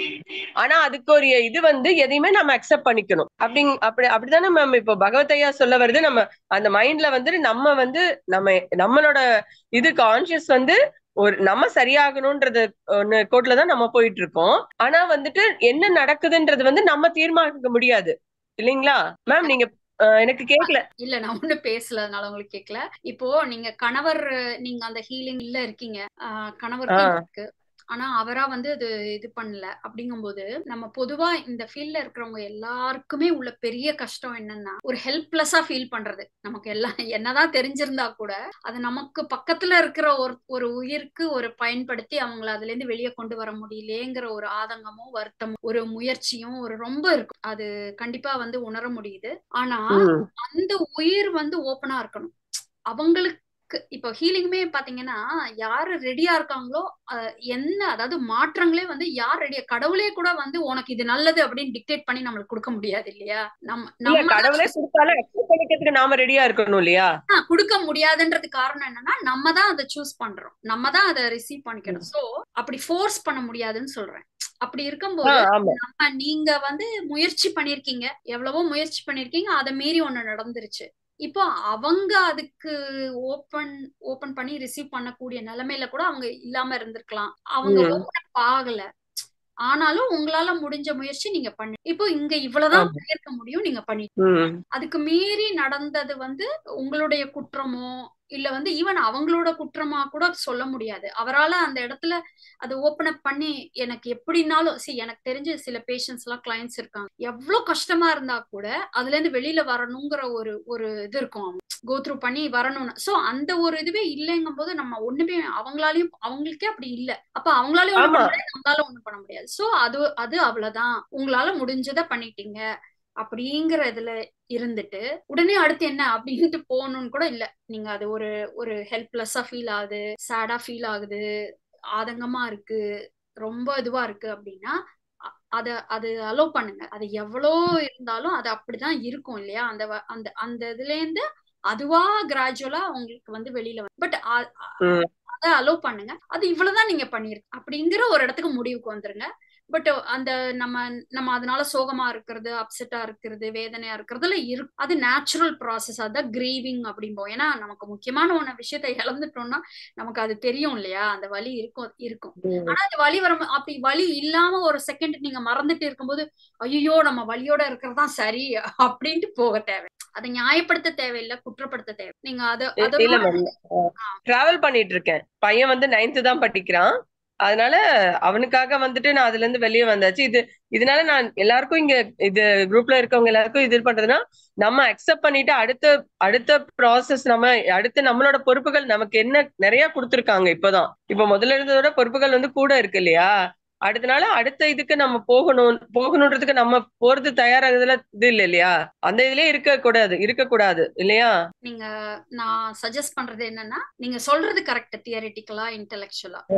ஆனா அதுக்கு ஒரு இது வந்து எதையுமே நம்ம அக்செப்ட் பண்ணிக்கணும் அப்படி அப்படி அப்படிதானே மேம் இப்போ பகவத் ஐயா சொல்ல வருது நம்ம அந்த மைண்ட்ல வந்து நம்ம வந்து நம்ம நம்மளோட இது கான்சியஸ் வந்து ஒரு நம்ம சரியாகணும்ன்றது ஒண்ணு கோட்ல தான் நம்ம போயிட்டு இருக்கோம் ஆனா வந்துட்டு என்ன நடக்குதுன்றது வந்து நம்ம தீர்மானிக்க முடியாது இல்லைங்களா மேம் நீங்க அஹ், எனக்கு கேட்கல இல்ல நான் ஒண்ணு பேசல அதனால உங்களுக்கு கேட்கல இப்போ நீங்க கணவர் நீங்க அந்த ஹீலிங் இல்ல இருக்கீங்க ஆஹ் கணவருக்கு ஆஹ் இருக்கு ஆனா அவரா வந்து அது இது பண்ணல அப்படிங்கும்போது நம்ம பொதுவா இந்த ஃபீல்ட்ல இருக்கிறவங்க எல்லாருக்குமே உள்ள பெரிய கஷ்டம் என்னன்னா ஒரு ஹெல்ப்லெஸ்ஸா ஃபீல் பண்றது நமக்கு எல்லாம் என்னதான் தெரிஞ்சிருந்தா கூட அது நமக்கு பக்கத்துல இருக்கிற ஒரு ஒரு உயிருக்கு ஒரு பயன்படுத்தி அவங்கள அதுல இருந்து வெளியே கொண்டு வர முடியலேங்கிற ஒரு ஆதங்கமும் வருத்தமும் ஒரு முயற்சியும் ஒரு ரொம்ப இருக்கும் அது கண்டிப்பா வந்து உணர முடியுது ஆனா உம் அந்த உயிர் வந்து ஓப்பனா இருக்கணும் அவங்களுக்கு இப்போ ஹீலிங்குமே பாத்தீங்கன்னா யாரு ரெடியா இருக்காங்களோ அஹ் என்ன அதாவது மாற்றங்களே வந்து யார் ரெடியா கடவுளே கூட வந்து உனக்கு இது நல்லது அப்படின்னு டிக்டேட் பண்ணி நம்மளுக்கு கொடுக்க முடியாது இல்லையா நம்ம இல்ல நம்ம கடவுளே கொடுத்தாலும் அக்செப்ட் பண்ணிக்கிறதுக்கு நாம ரெடியா இருக்கணும் இல்லையா தான் கொடுக்க முடியாதுன்றது காரணம் என்னன்னா நம்ம தான் அதை சூஸ் பண்றோம் நம்ம தான் அதை ரிசீவ் பண்ணிக்கணும் சோ அப்படி ஃபோர்ஸ் பண்ண முடியாதுன்னு சொல்றேன் அப்படி இருக்கும்போது ஆஹ் ஆமா நம்ம நீங்க வந்து முயற்சி பண்ணிருக்கீங்க எவ்வளவோ முயற்சி பண்ணிருக்கீங்க அதை மீறி ஒண்ணு நடந்துருச்சு இப்போ அவங்க அதுக்கு ஓபன் ஓபன் பண்ணி ரிசீவ் பண்ணக்கூடிய நிலைமையில கூட அவங்க இல்லாம இருந்திருக்கலாம் அவங்க உம் ஓபன் ஆகல ஆனாலும் உங்களால முடிஞ்ச முயற்சி நீங்க பண்ணி இப்போ இங்க இவ்வளவுதான் ஆமா பண்ணிருக்க முடியும் நீங்க பண்ணி உம் அதுக்கு மீறி நடந்தது வந்து உங்களுடைய குற்றமோ இல்ல வந்து ஈவன் அவங்களோட குற்றமா கூட சொல்ல முடியாது அவரால அந்த இடத்துல அதை ஓபன் அப் பண்ணி எனக்கு எப்படினாலும் சி எனக்கு தெரிஞ்ச சில பேஷண்ட்ஸ் எல்லாம் கிளைண்ட்ஸ் இருக்காங்க எவ்வளவு கஷ்டமா இருந்தா கூட அதுல இருந்து வெளியில வரணுங்கிற ஒரு ஒரு இது இருக்கும் அவங்க கோ த்ரூ பண்ணி வரணும்னு சோ அந்த ஒரு இதுவே இல்லைங்கும் போது நம்ம ஒண்ணுமே அவங்களாலையும் அவங்களுக்கே அப்படி இல்ல அப்ப அவங்களாலையும் ஒண்ணும் ஆமா பண்ண முடியாது நம்மளால ஒண்ணும் பண்ண முடியாது சோ அது அது அவ்வளவுதான் உங்களால முடிஞ்சதை பண்ணிட்டீங்க அப்படிங்கிற இதுல இருந்துட்டு உடனே அடுத்து என்ன அப்படின்ட்டு போகணும்னு கூட இல்ல நீங்க அது ஒரு ஒரு ஹெல்ப்லெஸ்ஸா ஃபீல் ஆகுது சேடா ஃபீல் ஆகுது ஆதங்கமா இருக்கு ரொம்ப இதுவா இருக்கு அப்படின்னா அ- அத அது அலோவ் பண்ணுங்க அது எவ்வளோ இருந்தாலும் அது அப்படிதான் இருக்கும் இல்லையா அந்த வ- அந்த அந்த இதுல இருந்து அதுவா கிராஜுவலா உங்களுக்கு வந்து வெளியில பட் உம் அதை அலோவ் பண்ணுங்க அது இவ்வளவுதான் நீங்க பண்ணிருக்கு அப்படிங்கிற ஒரு இடத்துக்கு முடிவுக்கு வந்துருங்க பட் அந்த நம்ம நம்ம அதனால சோகமா இருக்கிறது அப்செட்டா இருக்கிறது வேதனையா இருக்கிறதுல இரு அது நேச்சுரல் ப்ராசஸ் அதான் கிரீவிங் அப்படிம்போம் ஏன்னா நமக்கு முக்கியமான ஒண்ணு விஷயத்த இழந்துட்டோம்னா நமக்கு அது தெரியும் இல்லையா அந்த வலி இருக்கும் இருக்கும் உம் ஆனா அந்த வலி வரும் அப்படி வலி இல்லாம ஒரு செகண்ட் நீங்க மறந்துட்டு இருக்கும்போது ஐயோ நம்ம வலியோட இருக்கிறது தான் சரி அப்படின்ட்டு போக தேவை அதை நியாயப்படுத்த தேவையில்லை குற்றப்படுத்த தேவை நீங்க அதை இ- அதை இல்ல மேம் டிராவல் பண்ணிட்டு இருக்கேன் பையன் வந்து நைன்த் தான் படிக்கிறான் அதனால அவனுக்காக வந்துட்டு நான் அதுல இருந்து வெளியே வந்தாச்சு இது இதனால நான் எல்லாருக்கும் இங்க இது குரூப்ல இருக்கவங்க எல்லாருக்கும் இது பண்றதுன்னா நம்ம அக்செப்ட் பண்ணிட்டு அடுத்த அடுத்த ப்ராசஸ் நம்ம அடுத்து நம்மளோட பொறுப்புகள் நமக்கு என்ன நிறைய கொடுத்துருக்காங்க இப்போதான் இப்ப முதல்ல இருந்ததோட பொறுப்புகள் வந்து கூட இருக்கு இல்லையா அடுத்தனால அடுத்த இதுக்கு நம்ம போகணும் போகணுன்றதுக்கு நம்ம போறது தயாராகிறதுல இது இல்லை இல்லையா அந்த இதுலயே இருக்க கூடாது இருக்க கூடாது இல்லையா நீங்க நான் சஜஸ்ட் பண்றது என்னன்னா நீங்க சொல்றது கரெக்ட் தியரிட்டிக்கலா இன்டெலெக்சுவலா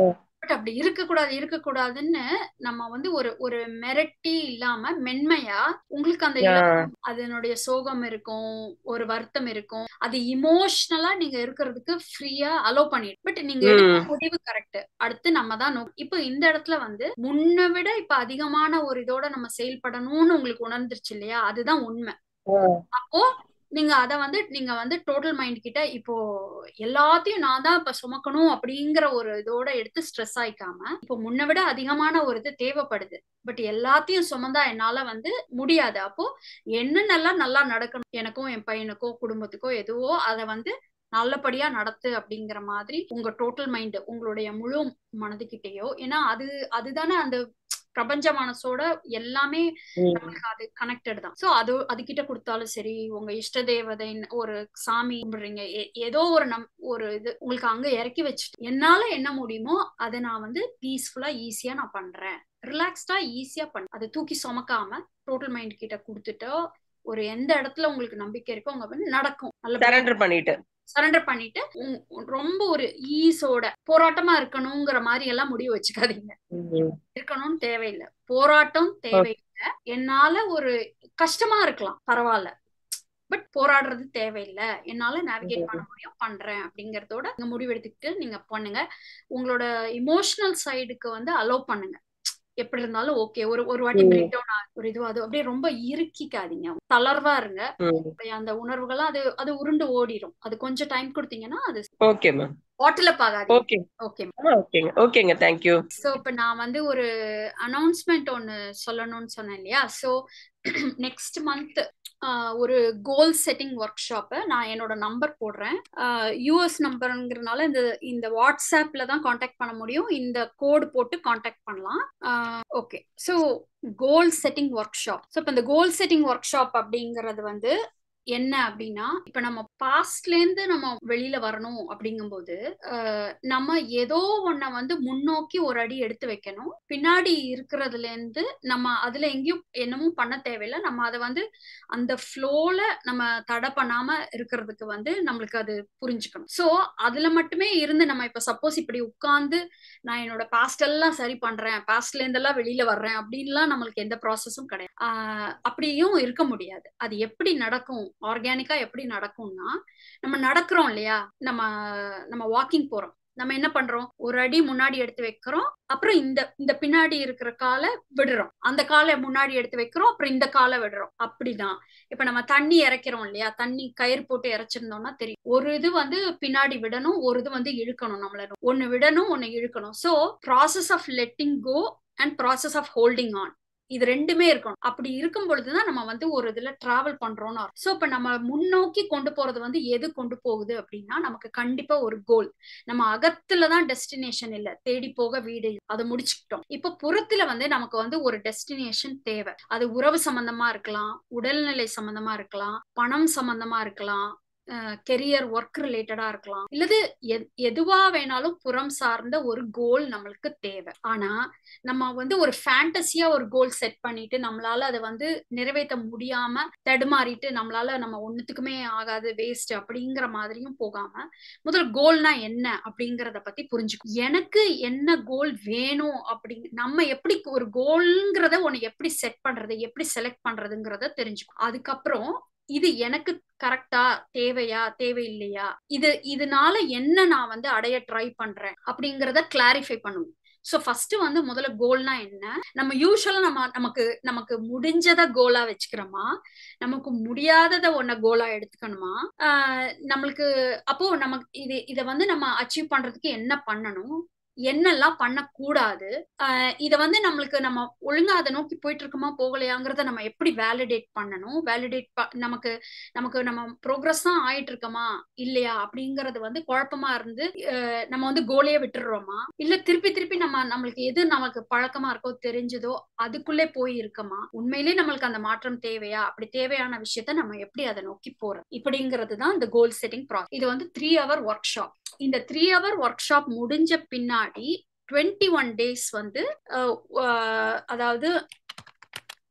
பட் அப்படி இருக்கக்கூடாது இருக்கக்கூடாதுன்னு நம்ம வந்து ஒரு ஒரு மிரட்டி இல்லாம மென்மையா உங்களுக்கு அந்த Yeah. இழப்பு, அதனுடைய சோகம் இருக்கும் ஒரு வருத்தம் இருக்கும் அது இமோஷனலா நீங்க இருக்கிறதுக்கு ஃப்ரீயா அலோ பண்ணிடு பட் நீங்க எடுக்கிற ம். முடிவு கரெக்ட் அடுத்து நம்ம தான் நோ இப்போ இந்த இடத்துல வந்து முன்ன விட இப்ப அதிகமான ஒரு இதோட நம்ம செயல்படணும்னு உங்களுக்கு உணர்ந்துருச்சு இல்லையா அதுதான் உண்மை அப்போ நீங்க அத வந்து நீங்க வந்து டோட்டல் மைண்ட் கிட்ட இப்போ எல்லாத்தையும் நான் தான் இப்ப சுமக்கணும் அப்படிங்கிற ஒரு இதோட எடுத்து ஸ்ட்ரெஸ் ஆயிக்காம இப்போ முன்ன விட அதிகமான ஒரு இது தேவைப்படுது பட் எல்லாத்தையும் சுமந்தா என்னால வந்து முடியாது அப்போ என்னென்னலாம் நல்லா நடக்கணும் எனக்கும் என் பையனுக்கோ குடும்பத்துக்கோ எதுவோ அதை வந்து நல்லபடியா நடத்து அப்படிங்கிற மாதிரி உங்க டோட்டல் மைண்ட் உங்களுடைய முழு மனதுகிட்டயோ ஏன்னா அது அதுதானே அந்த பிரபஞ்ச மனசோட எல்லாமே நம்மளுக்கு அது கனெக்டட் தான் சோ அது அதுகிட்ட கொடுத்தாலும் சரி உங்க இஷ்ட தேவதை ஒரு சாமி கும்பிடுறீங்க ஏ- ஏதோ ஒரு நம் ஒரு இது உங்களுக்கு அங்க இறக்கி வச்சுட்டு என்னால என்ன முடியுமோ அதை நான் வந்து பீஸ்ஃபுல்லா ஈஸியா நான் பண்றேன் ரிலாக்ஸ்டா ஈஸியா பண்ண அதை தூக்கி சுமக்காம டோட்டல் மைண்ட் கிட்ட கொடுத்துட்டோ ஒரு எந்த இடத்துல உங்களுக்கு நம்பிக்கை இருக்கோ அங்க வந்து நடக்கும் நல்லபடியா சரண்டர் பண்ணிட்டு சரண்டர் பண்ணிட்டு உம் உம் ரொம்ப ஒரு ஈஸோட போராட்டமா இருக்கணுங்கிற மாதிரி எல்லாம் முடிவு வச்சுக்காதீங்க இருக்கணும்னு தேவையில்லை போராட்டம் தேவையில்லை என்னால ஒரு கஷ்டமா இருக்கலாம் பரவாயில்ல பட் போராடுறது தேவையில்லை என்னால நேவிகேட் பண்ண முடியும் பண்றேன் அப்படிங்கறதோட நீங்க முடிவெடுத்துக்கிட்டு நீங்க பண்ணுங்க உங்களோட இமோஷனல் சைடுக்கு வந்து அலோவ் பண்ணுங்க எப்படி இருந்தாலும் ஓகே ஒரு ஒரு வாட்டி ம். பிரேக் டவுன் ஒரு இதுவா அது அப்படியே ரொம்ப இறுக்கிக்காதீங்க தளர்வா இருங்க அந்த உணர்வுகள்லாம் அது அது உருண்டு ஓடிடும் அது கொஞ்சம் டைம் கொடுத்தீங்கன்னா அது ஓகே மேம் பாட்டில் ஆகாது ஓகே ஓகே ஓகேங்க ஓகேங்க தேங்க்யூ ஸோ இப்போ நான் வந்து ஒரு அனௌன்ஸ்மெண்ட் ஒன்று சொல்லணும்னு சொன்னேன் இல்லையா ஸோ நெக்ஸ்ட் மந்த் ஒரு கோல் செட்டிங் ஒர்க் ஷாப்பை நான் என்னோட நம்பர் போடுறேன் யூஎஸ் நம்பருங்கிறதுனால இந்த இந்த வாட்ஸ்அப்ல தான் காண்டாக்ட் பண்ண முடியும் இந்த கோடு போட்டு காண்டாக்ட் பண்ணலாம் okay so goal setting workshop so இப்போ இந்த கோல் செட்டிங் ஒர்க் ஷாப் அப்படிங்கிறது வந்து என்ன அப்படின்னா இப்ப நம்ம பாஸ்ட்ல இருந்து நம்ம வெளியில வரணும் அப்படிங்கும்போது அஹ், நம்ம ஏதோ ஒன்ன வந்து முன்னோக்கி ஒரு அடி எடுத்து வைக்கணும் பின்னாடி இருக்கிறதுல இருந்து நம்ம அதுல எங்கேயும் என்னமும் பண்ண தேவையில்லை நம்ம அதை வந்து அந்த ஃப்ளோல நம்ம தடை பண்ணாம இருக்கிறதுக்கு வந்து நம்மளுக்கு அது புரிஞ்சுக்கணும் சோ அதுல மட்டுமே இருந்து நம்ம இப்ப சப்போஸ் இப்படி உட்கார்ந்து நான் என்னோட பாஸ்ட் எல்லாம் சரி பண்றேன் பாஸ்ட்ல இருந்தெல்லாம் வெளியில வர்றேன் அப்படின்லாம் நம்மளுக்கு எந்த ப்ராசஸும் கிடையாது ஆஹ் அப்படியும் இருக்க முடியாது அது எப்படி நடக்கும் ஆர்கானிக்கா எப்படி நடக்கும்னா நம்ம நடக்கிறோம் இல்லையா நம்ம நம்ம வாக்கிங் போறோம் நம்ம என்ன பண்றோம் ஒரு அடி முன்னாடி எடுத்து வைக்கிறோம் அப்புறம் இந்த இந்த பின்னாடி இருக்கிற காலை விடுறோம் அந்த காலை முன்னாடி எடுத்து வைக்கிறோம் அப்புறம் இந்த காலை விடுறோம் அப்படிதான் இப்ப நம்ம தண்ணி இறைக்கிறோம் இல்லையா தண்ணி கயிறு போட்டு இறைச்சிருந்தோம்னா தெரியும் ஒரு இது வந்து பின்னாடி விடணும் ஒரு இது வந்து இழுக்கணும் நம்மள ஒன்னு விடணும் ஒன்னு இழுக்கணும் so process of letting go and process of holding on இது ரெண்டுமே இருக்கணும் அப்படி இருக்கும் பொழுதுதான் நம்ம வந்து ஒரு இதுல டிராவல் பண்றோம்னு சோ இப்ப நம்ம முன்னோக்கி கொண்டு போறது வந்து எது கொண்டு போகுது அப்படின்னா நமக்கு கண்டிப்பா ஒரு கோல் நம்ம அகத்துலதான் டெஸ்டினேஷன் இல்ல தேடி போக வீடு இல்ல. அதை முடிச்சுக்கிட்டோம் இப்ப புறத்துல வந்து நமக்கு வந்து ஒரு டெஸ்டினேஷன் தேவை அது உறவு சம்பந்தமா இருக்கலாம் உடல்நிலை சம்பந்தமா இருக்கலாம் பணம் சம்பந்தமா இருக்கலாம் கெரியர் ஒர்க் ரிலேட்டடா இருக்கலாம் இல்லது எ- எதுவா வேணாலும் புறம் சார்ந்த ஒரு கோல் நம்மளுக்கு தேவை ஆனா நம்ம வந்து ஒரு ஃபேண்டசியா ஒரு கோல் செட் பண்ணிட்டு நம்மளால அதை வந்து நிறைவேற்ற முடியாம தடுமாறிட்டு நம்மளால நம்ம ஒண்ணுத்துக்குமே ஆகாது வேஸ்ட் அப்படிங்கிற மாதிரியும் போகாம முதல்ல கோல்னா என்ன அப்படிங்கறத பத்தி புரிஞ்சுக்கும் எனக்கு என்ன கோல் வேணும் அப்படி நம்ம எப்படி ஒரு கோல்ங்கிறத ஒண்ணு எப்படி செட் பண்றது எப்படி செலக்ட் பண்றதுங்கிறத தெரிஞ்சுக்கும் அதுக்கப்புறம் இது எனக்கு கரெக்டா தேவையா தேவையில்லையா இது இதனால என்ன நான் வந்து அடைய ட்ரை பண்றேன் அப்படிங்கறத கிளாரிஃபை பண்ணுவோம் ஸோ ஃபர்ஸ்ட் வந்து முதல்ல கோல்னா என்ன நம்ம யூஸ்வலா நம்ம நமக்கு நமக்கு முடிஞ்சத கோலா வச்சுக்கிறோமா நமக்கு முடியாதத ஒன்ன கோலா எடுத்துக்கணுமா ஆஹ் நம்மளுக்கு அப்போ நமக்கு இது இதை வந்து நம்ம அச்சீவ் பண்றதுக்கு என்ன பண்ணணும் என்னெல்லாம் பண்ணக்கூடாது ஆஹ் இத வந்து நம்மளுக்கு நம்ம ஒழுங்கா அதை நோக்கி போயிட்டு இருக்கோமா போகலையாங்கிறத நம்ம எப்படி வேலிடேட் பண்ணணும் வேலிடேட் நமக்கு நமக்கு நம்ம ப்ரோக்ரஸ் தான் ஆயிட்டு இருக்கோமா இல்லையா அப்படிங்கறது வந்து குழப்பமா இருந்து அஹ் நம்ம வந்து கோலையே விட்டுடுறோமா இல்ல திருப்பி திருப்பி நம்ம நம்மளுக்கு எது நமக்கு பழக்கமா இருக்கோ தெரிஞ்சதோ அதுக்குள்ளே போய் இருக்கமா உண்மையிலேயே நம்மளுக்கு அந்த மாற்றம் தேவையா அப்படி தேவையான விஷயத்த நம்ம எப்படி அதை நோக்கி போறோம் இப்படிங்கிறது தான் இந்த கோல் செட்டிங் ப்ராசஸ் இது வந்து த்ரீ ஹவர் ஒர்க் ஷாப் இந்த த்ரீ ஹவர் ஒர்க் ஷாப் முடிஞ்ச பின்னாடி டுவெண்ட்டி ஒன் டேஸ் வந்து அஹ், அஹ், அதாவது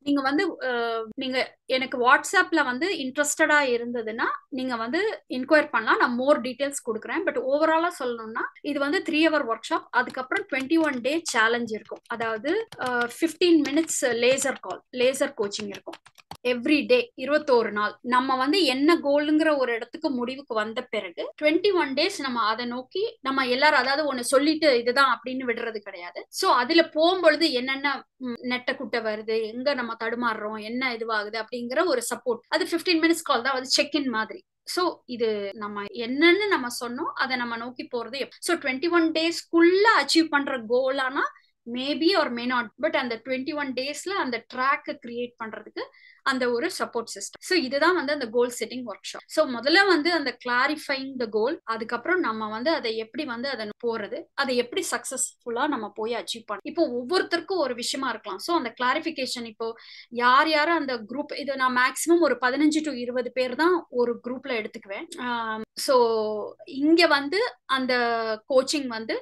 நீங்க வந்து அஹ், நீங்க எனக்கு வாட்ஸ்அப்ல வந்து இன்ட்ரெஸ்டடா இருந்ததுன்னா நீங்க வந்து இன்கொயர் பண்ணலாம் நான் மோர் டீடைல்ஸ் கொடுக்குறேன் பட் ஓவராலா சொல்லணும்னா இது வந்து த்ரீ ஹவர் ஒர்க் ஷாப் அதுக்கப்புறம் டுவெண்ட்டி ஒன் டே சேலஞ்ச் இருக்கும் அதாவது fifteen minutes laser call laser coaching இருக்கும் எவ்ரி டே இருபத்தோரு நாள் நம்ம வந்து என்ன கோலுங்கிற ஒரு இடத்துக்கு முடிவுக்கு வந்த பிறகு டுவெண்ட்டி ஒன் டேஸ் நம்ம அதை நோக்கி நம்ம எல்லாரும் அதாவது ஒண்ணு சொல்லிட்டு இதுதான் அப்படின்னு விடுறது கிடையாது சோ அதுல போகும்பொழுது என்னென்ன ம், நெட்ட குட்டை வருது எங்க நம்ம தடுமாறுறோம் என்ன இதுவாகுது அப்படிங்கிற ஒரு சப்போர்ட் அது 15 மினிட்ஸ் கால் தான் அது செக் இன் மாதிரி சோ இது நம்ம என்னன்னு நம்ம சொன்னோம் அதை நம்ம நோக்கி போறது சோ டுவெண்ட்டி ஒன் டேஸ்க்குள்ள அச்சீவ் பண்ற கோலானா maybe or may not but அந்த டுவெண்ட்டி ஒன் டேஸ்ல அந்த ட்ராக்கை கிரியேட் பண்றதுக்கு அந்த ஒரு சப்போர்ட் சிஸ்டம் ஸோ இதுதான் வந்து அந்த goal setting workshop so முதல்ல வந்து அந்த கிளாரிஃபைங் த கோல் அதுக்கப்புறம் நம்ம வந்து அதை எப்படி வந்து அதை போறது அதை எப்படி சக்சஸ்ஃபுல்லா நம்ம போய் அச்சீவ் பண்ண இப்போ ஒவ்வொருத்தருக்கும் ஒரு விஷயமா இருக்கலாம் ஸோ அந்த கிளாரிஃபிகேஷன் இப்போ யார் யாரும் அந்த குரூப் இது நான் மேக்ஸிமம் ஒரு பதினஞ்சு டு இருபது பேர் தான் ஒரு குரூப்ல எடுத்துக்குவேன் ஸோ இங்க வந்து அந்த கோச்சிங் வந்து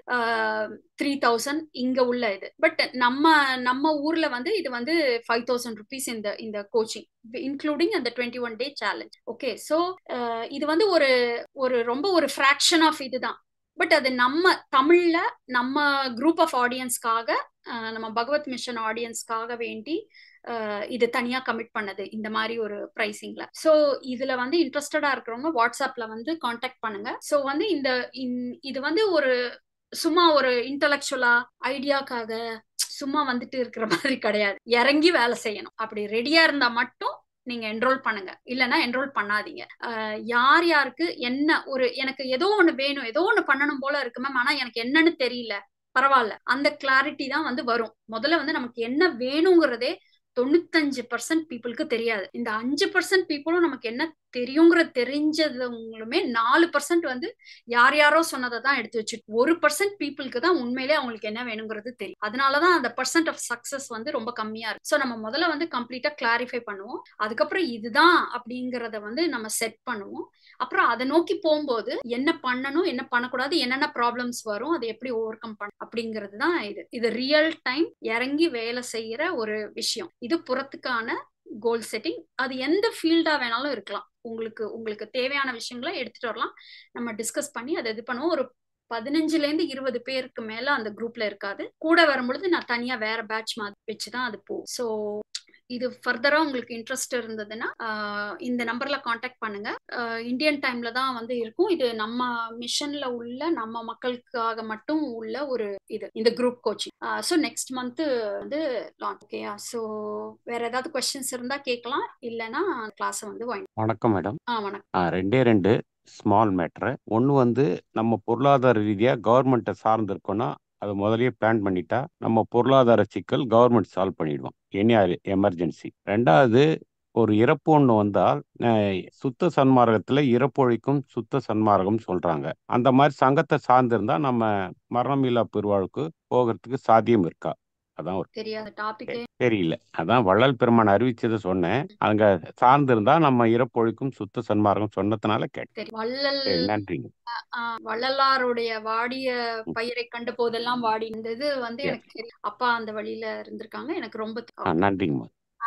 த்ரீ தௌசண்ட் இங்க உள்ள இது பட் நம்ம நம்ம ஊர்ல வந்து இது வந்து ஃபைவ் தௌசண்ட் ருபீஸ் இந்த இந்த கோச்சிங் இன்க்ளூடிங் அந்த twenty one day challenge okay so இது வந்து ஒரு ஒரு ரொம்ப ஒரு ஃப்ராக்ஷன் ஆஃப் இதுதான் பட் அது நம்ம தமிழ்ல நம்ம குரூப் ஆஃப் ஆடியன்ஸ்க்காக நம்ம பகவத் மிஷன் ஆடியன்ஸ்க்காக வேண்டி அஹ், இது தனியா கமிட் பண்ணது இந்த மாதிரி ஒரு பிரைசிங்ல ஸோ இதுல வந்து இன்ட்ரெஸ்டடா இருக்கிறவங்க வாட்ஸ்அப்ல வந்து காண்டாக்ட் பண்ணுங்க ஸோ வந்து இந்த இந்- இது வந்து ஒரு சும்மா ஒரு இன்டலெக்சுவலா ஐடியாக்காக சும்மா வந்துட்டு இருக்கிற மாதிரி கிடையாது இறங்கி வேலை செய்யணும் அப்படி ரெடியா இருந்தா மட்டும் நீங்க என்ரோல் பண்ணுங்க இல்லைன்னா என்ரோல் பண்ணாதீங்க அஹ் யார் யாருக்கு என்ன ஒரு எனக்கு ஏதோ ஒண்ணு வேணும் ஏதோ ஒண்ணு பண்ணணும் போல இருக்கு மேம் ஆனா எனக்கு என்னன்னு தெரியல பரவாயில்ல அந்த கிளாரிட்டி தான் வந்து வரும் முதல்ல வந்து நமக்கு என்ன வேணுங்கிறதே தொண்ணூத்தஞ்சு பர்சன்ட் பீப்புளுக்கு தெரியாது இந்த அஞ்சு பர்சன்ட் பீப்புளும் நமக்கு என்ன தெரியுங்கிற தெரிஞ்சவங்களுமே நாலு பர்சன்ட் வந்து யார் யாரோ சொன்னதை தான் எடுத்து வச்சுட்டு ஒரு பர்சன்ட் பீப்புளுக்கு தான் உண்மையிலே அவங்களுக்கு என்ன வேணுங்கிறது தெரியும் அதனாலதான் அந்த பர்சன்ட் ஆஃப் சக்சஸ் வந்து ரொம்ப கம்மியா இருக்கு ஸோ நம்ம முதல்ல வந்து கம்ப்ளீட்டா கிளாரிஃபை பண்ணுவோம் அதுக்கப்புறம் இதுதான் அப்படிங்கறத வந்து நம்ம செட் பண்ணுவோம் அப்புறம் அதை நோக்கி போகும்போது என்ன பண்ணணும் என்ன பண்ணக்கூடாது என்னென்ன ப்ராப்ளம்ஸ் வரும் அதை எப்படி ஓவர் கம் பண்ண அப்படிங்கிறது தான் இது இது ரியல் டைம் இறங்கி வேலை செய்யற ஒரு விஷயம் இது புறத்துக்கான கோல் செட்டிங் அது எந்த ஃபீல்டா வேணாலும் இருக்கலாம் உங்களுக்கு உங்களுக்கு தேவையான விஷயங்களை எடுத்துட்டு வரலாம் நம்ம டிஸ்கஸ் பண்ணி அதை இது பண்ணுவோம் ஒரு பதினஞ்சுல இருந்து இருபது பேருக்கு மேல அந்த குரூப்ல இருக்காது கூட வரும்பொழுது நான் தனியா வேற பேட்ச் மாதிரி வச்சுதான் அது போகும் ஸோ இது ஃபர்தரா உங்களுக்கு இன்ட்ரெஸ்ட் இருந்ததுன்னா ஆஹ் இந்த நம்பர்ல காண்டாக்ட் பண்ணுங்க ஆஹ் இந்தியன் டைம்ல தான் வந்து இருக்கும் இது நம்ம மிஷன்ல உள்ள நம்ம மக்களுக்காக மட்டும் உள்ள ஒரு இது இந்த group coaching so next month வந்து லான்ச் ஓகேயா ஸோ வேற ஏதாவது கொஸ்டின்ஸ் இருந்தா கேட்கலாம் இல்லைன்னா கிளாஸ் வந்து வாங்கி வணக்கம் மேடம் ஆ வணக்கம் ஆ ரெண்டே ரெண்டு ஸ்மால் மேட்ரு ஒன்று வந்து நம்ம பொருளாதார ரீதியாக கவர்மெண்ட்டை சார்ந்து இருக்கோம்னா அதை முதல்லயே பிளான் பண்ணிட்டா நம்ம பொருளாதார சிக்கல் கவர்மெண்ட் சால்வ் பண்ணிடுவோம் எனி எமர்ஜென்சி ரெண்டாவது ஒரு இறப்பு ஒன்று வந்தால் அஹ், சுத்த சன்மார்க்கத்தில் இறப்பொழிக்கும் சுத்த சன்மார்க்கம் சொல்றாங்க அந்த மாதிரி சங்கத்தை சார்ந்திருந்தா நம்ம மரணமில்லா பெருவாழ்வுக்கு போகிறதுக்கு சாத்தியம் இருக்கா அதான் ஒரு தெரியாத டாபிக்கே தெரியல அதான் வள்ளல் பெருமான் அறிவிச்சதை சொன்னேன் அங்க சார்ந்திருந்தா நம்ம இறப்பொழிக்கும் சுத்த சன்மார்க்கம் சொன்னதுனால கேட்டேன் தெரியும் வள்ளல் சரி நன்றிங்க ஆஹ் வள்ளலாருடைய வாடிய பயிரை கண்ட போதெல்லாம் வாடி இருந்தது வந்து Yes. எனக்கு தெரியும் அப்பா அந்த வழியில இருந்திருக்காங்க எனக்கு ரொம்ப ஆ நன்றிங்கம்மா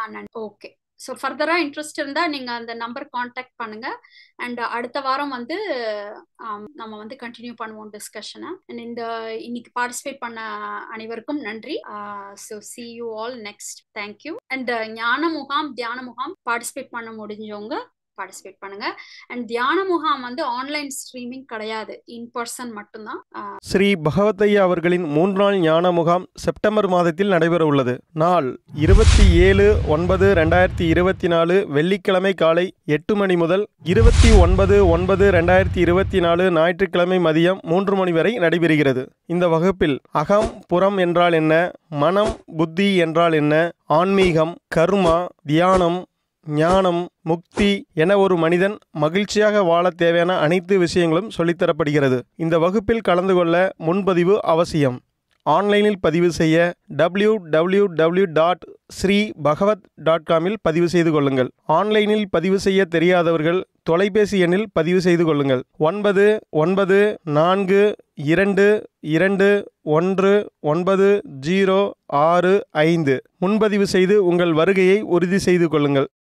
ஓகே ஸோ ஃபர்தரா இன்ட்ரெஸ்ட் இருந்தா நீங்க அந்த நம்பர் காண்டாக்ட் பண்ணுங்க அண்ட் அடுத்த வாரம் வந்து ஆம், நம்ம வந்து கண்டினியூ பண்ணுவோம் டிஸ்கஷனை அண்ட் இந்த இன்னைக்கு பார்ட்டிசிபேட் பண்ண அனைவருக்கும் நன்றி so see you all next thank you and ஞான முகாம் தியான முகாம் பார்ட்டிசிபேட் பண்ண முடிஞ்சவங்க பார்ட்டிசிபேட் பண்ணுங்க அண்ட் தியான முகாம் வந்து ஆன்லைன் ஸ்ட்ரீமிங் கிடையாது இன் பர்சன் மட்டும்தான் ஆஹ் ஸ்ரீ பகவத்தையா அவர்களின் மூன்று நாள் ஞான முகாம் செப்டம்பர் மாதத்தில் நடைபெற உள்ளது நாள் இருபத்தி ஏழு ஒன்பது ரெண்டாயிரத்தி இருபத்தி நாலு வெள்ளிக்கிழமை காலை எட்டு மணி முதல் இருபத்தி ஒன்பது ஒன்பது ரெண்டாயிரத்தி இருபத்தி நாலு ஞாயிற்றுக்கிழமை மதியம் மூன்று மணி வரை நடைபெறுகிறது இந்த வகுப்பில் அகம் புறம் என்றால் என்ன மனம் புத்தி என்றால் என்ன ஆன்மீகம் கர்மா தியானம் ஞானம் முக்தி என ஒரு மனிதன் மகிழ்ச்சியாக வாழ தேவையான அனைத்து விஷயங்களும் சொல்லித்தரப்படுகிறது இந்த வகுப்பில் கலந்து கொள்ள முன்பதிவு அவசியம் ஆன்லைனில் பதிவு செய்ய W W W dot Sri Bhagavat dot காமில் பதிவு செய்து கொள்ளுங்கள் ஆன்லைனில் பதிவு செய்ய தெரியாதவர்கள் தொலைபேசி எண்ணில் பதிவு செய்து கொள்ளுங்கள் ஒன்பது ஒன்பது நான்கு இரண்டு இரண்டு ஒன்று ஒன்பது ஜீரோ ஆறு ஐந்து முன்பதிவு செய்து உங்கள் வருகையை உறுதி செய்து கொள்ளுங்கள்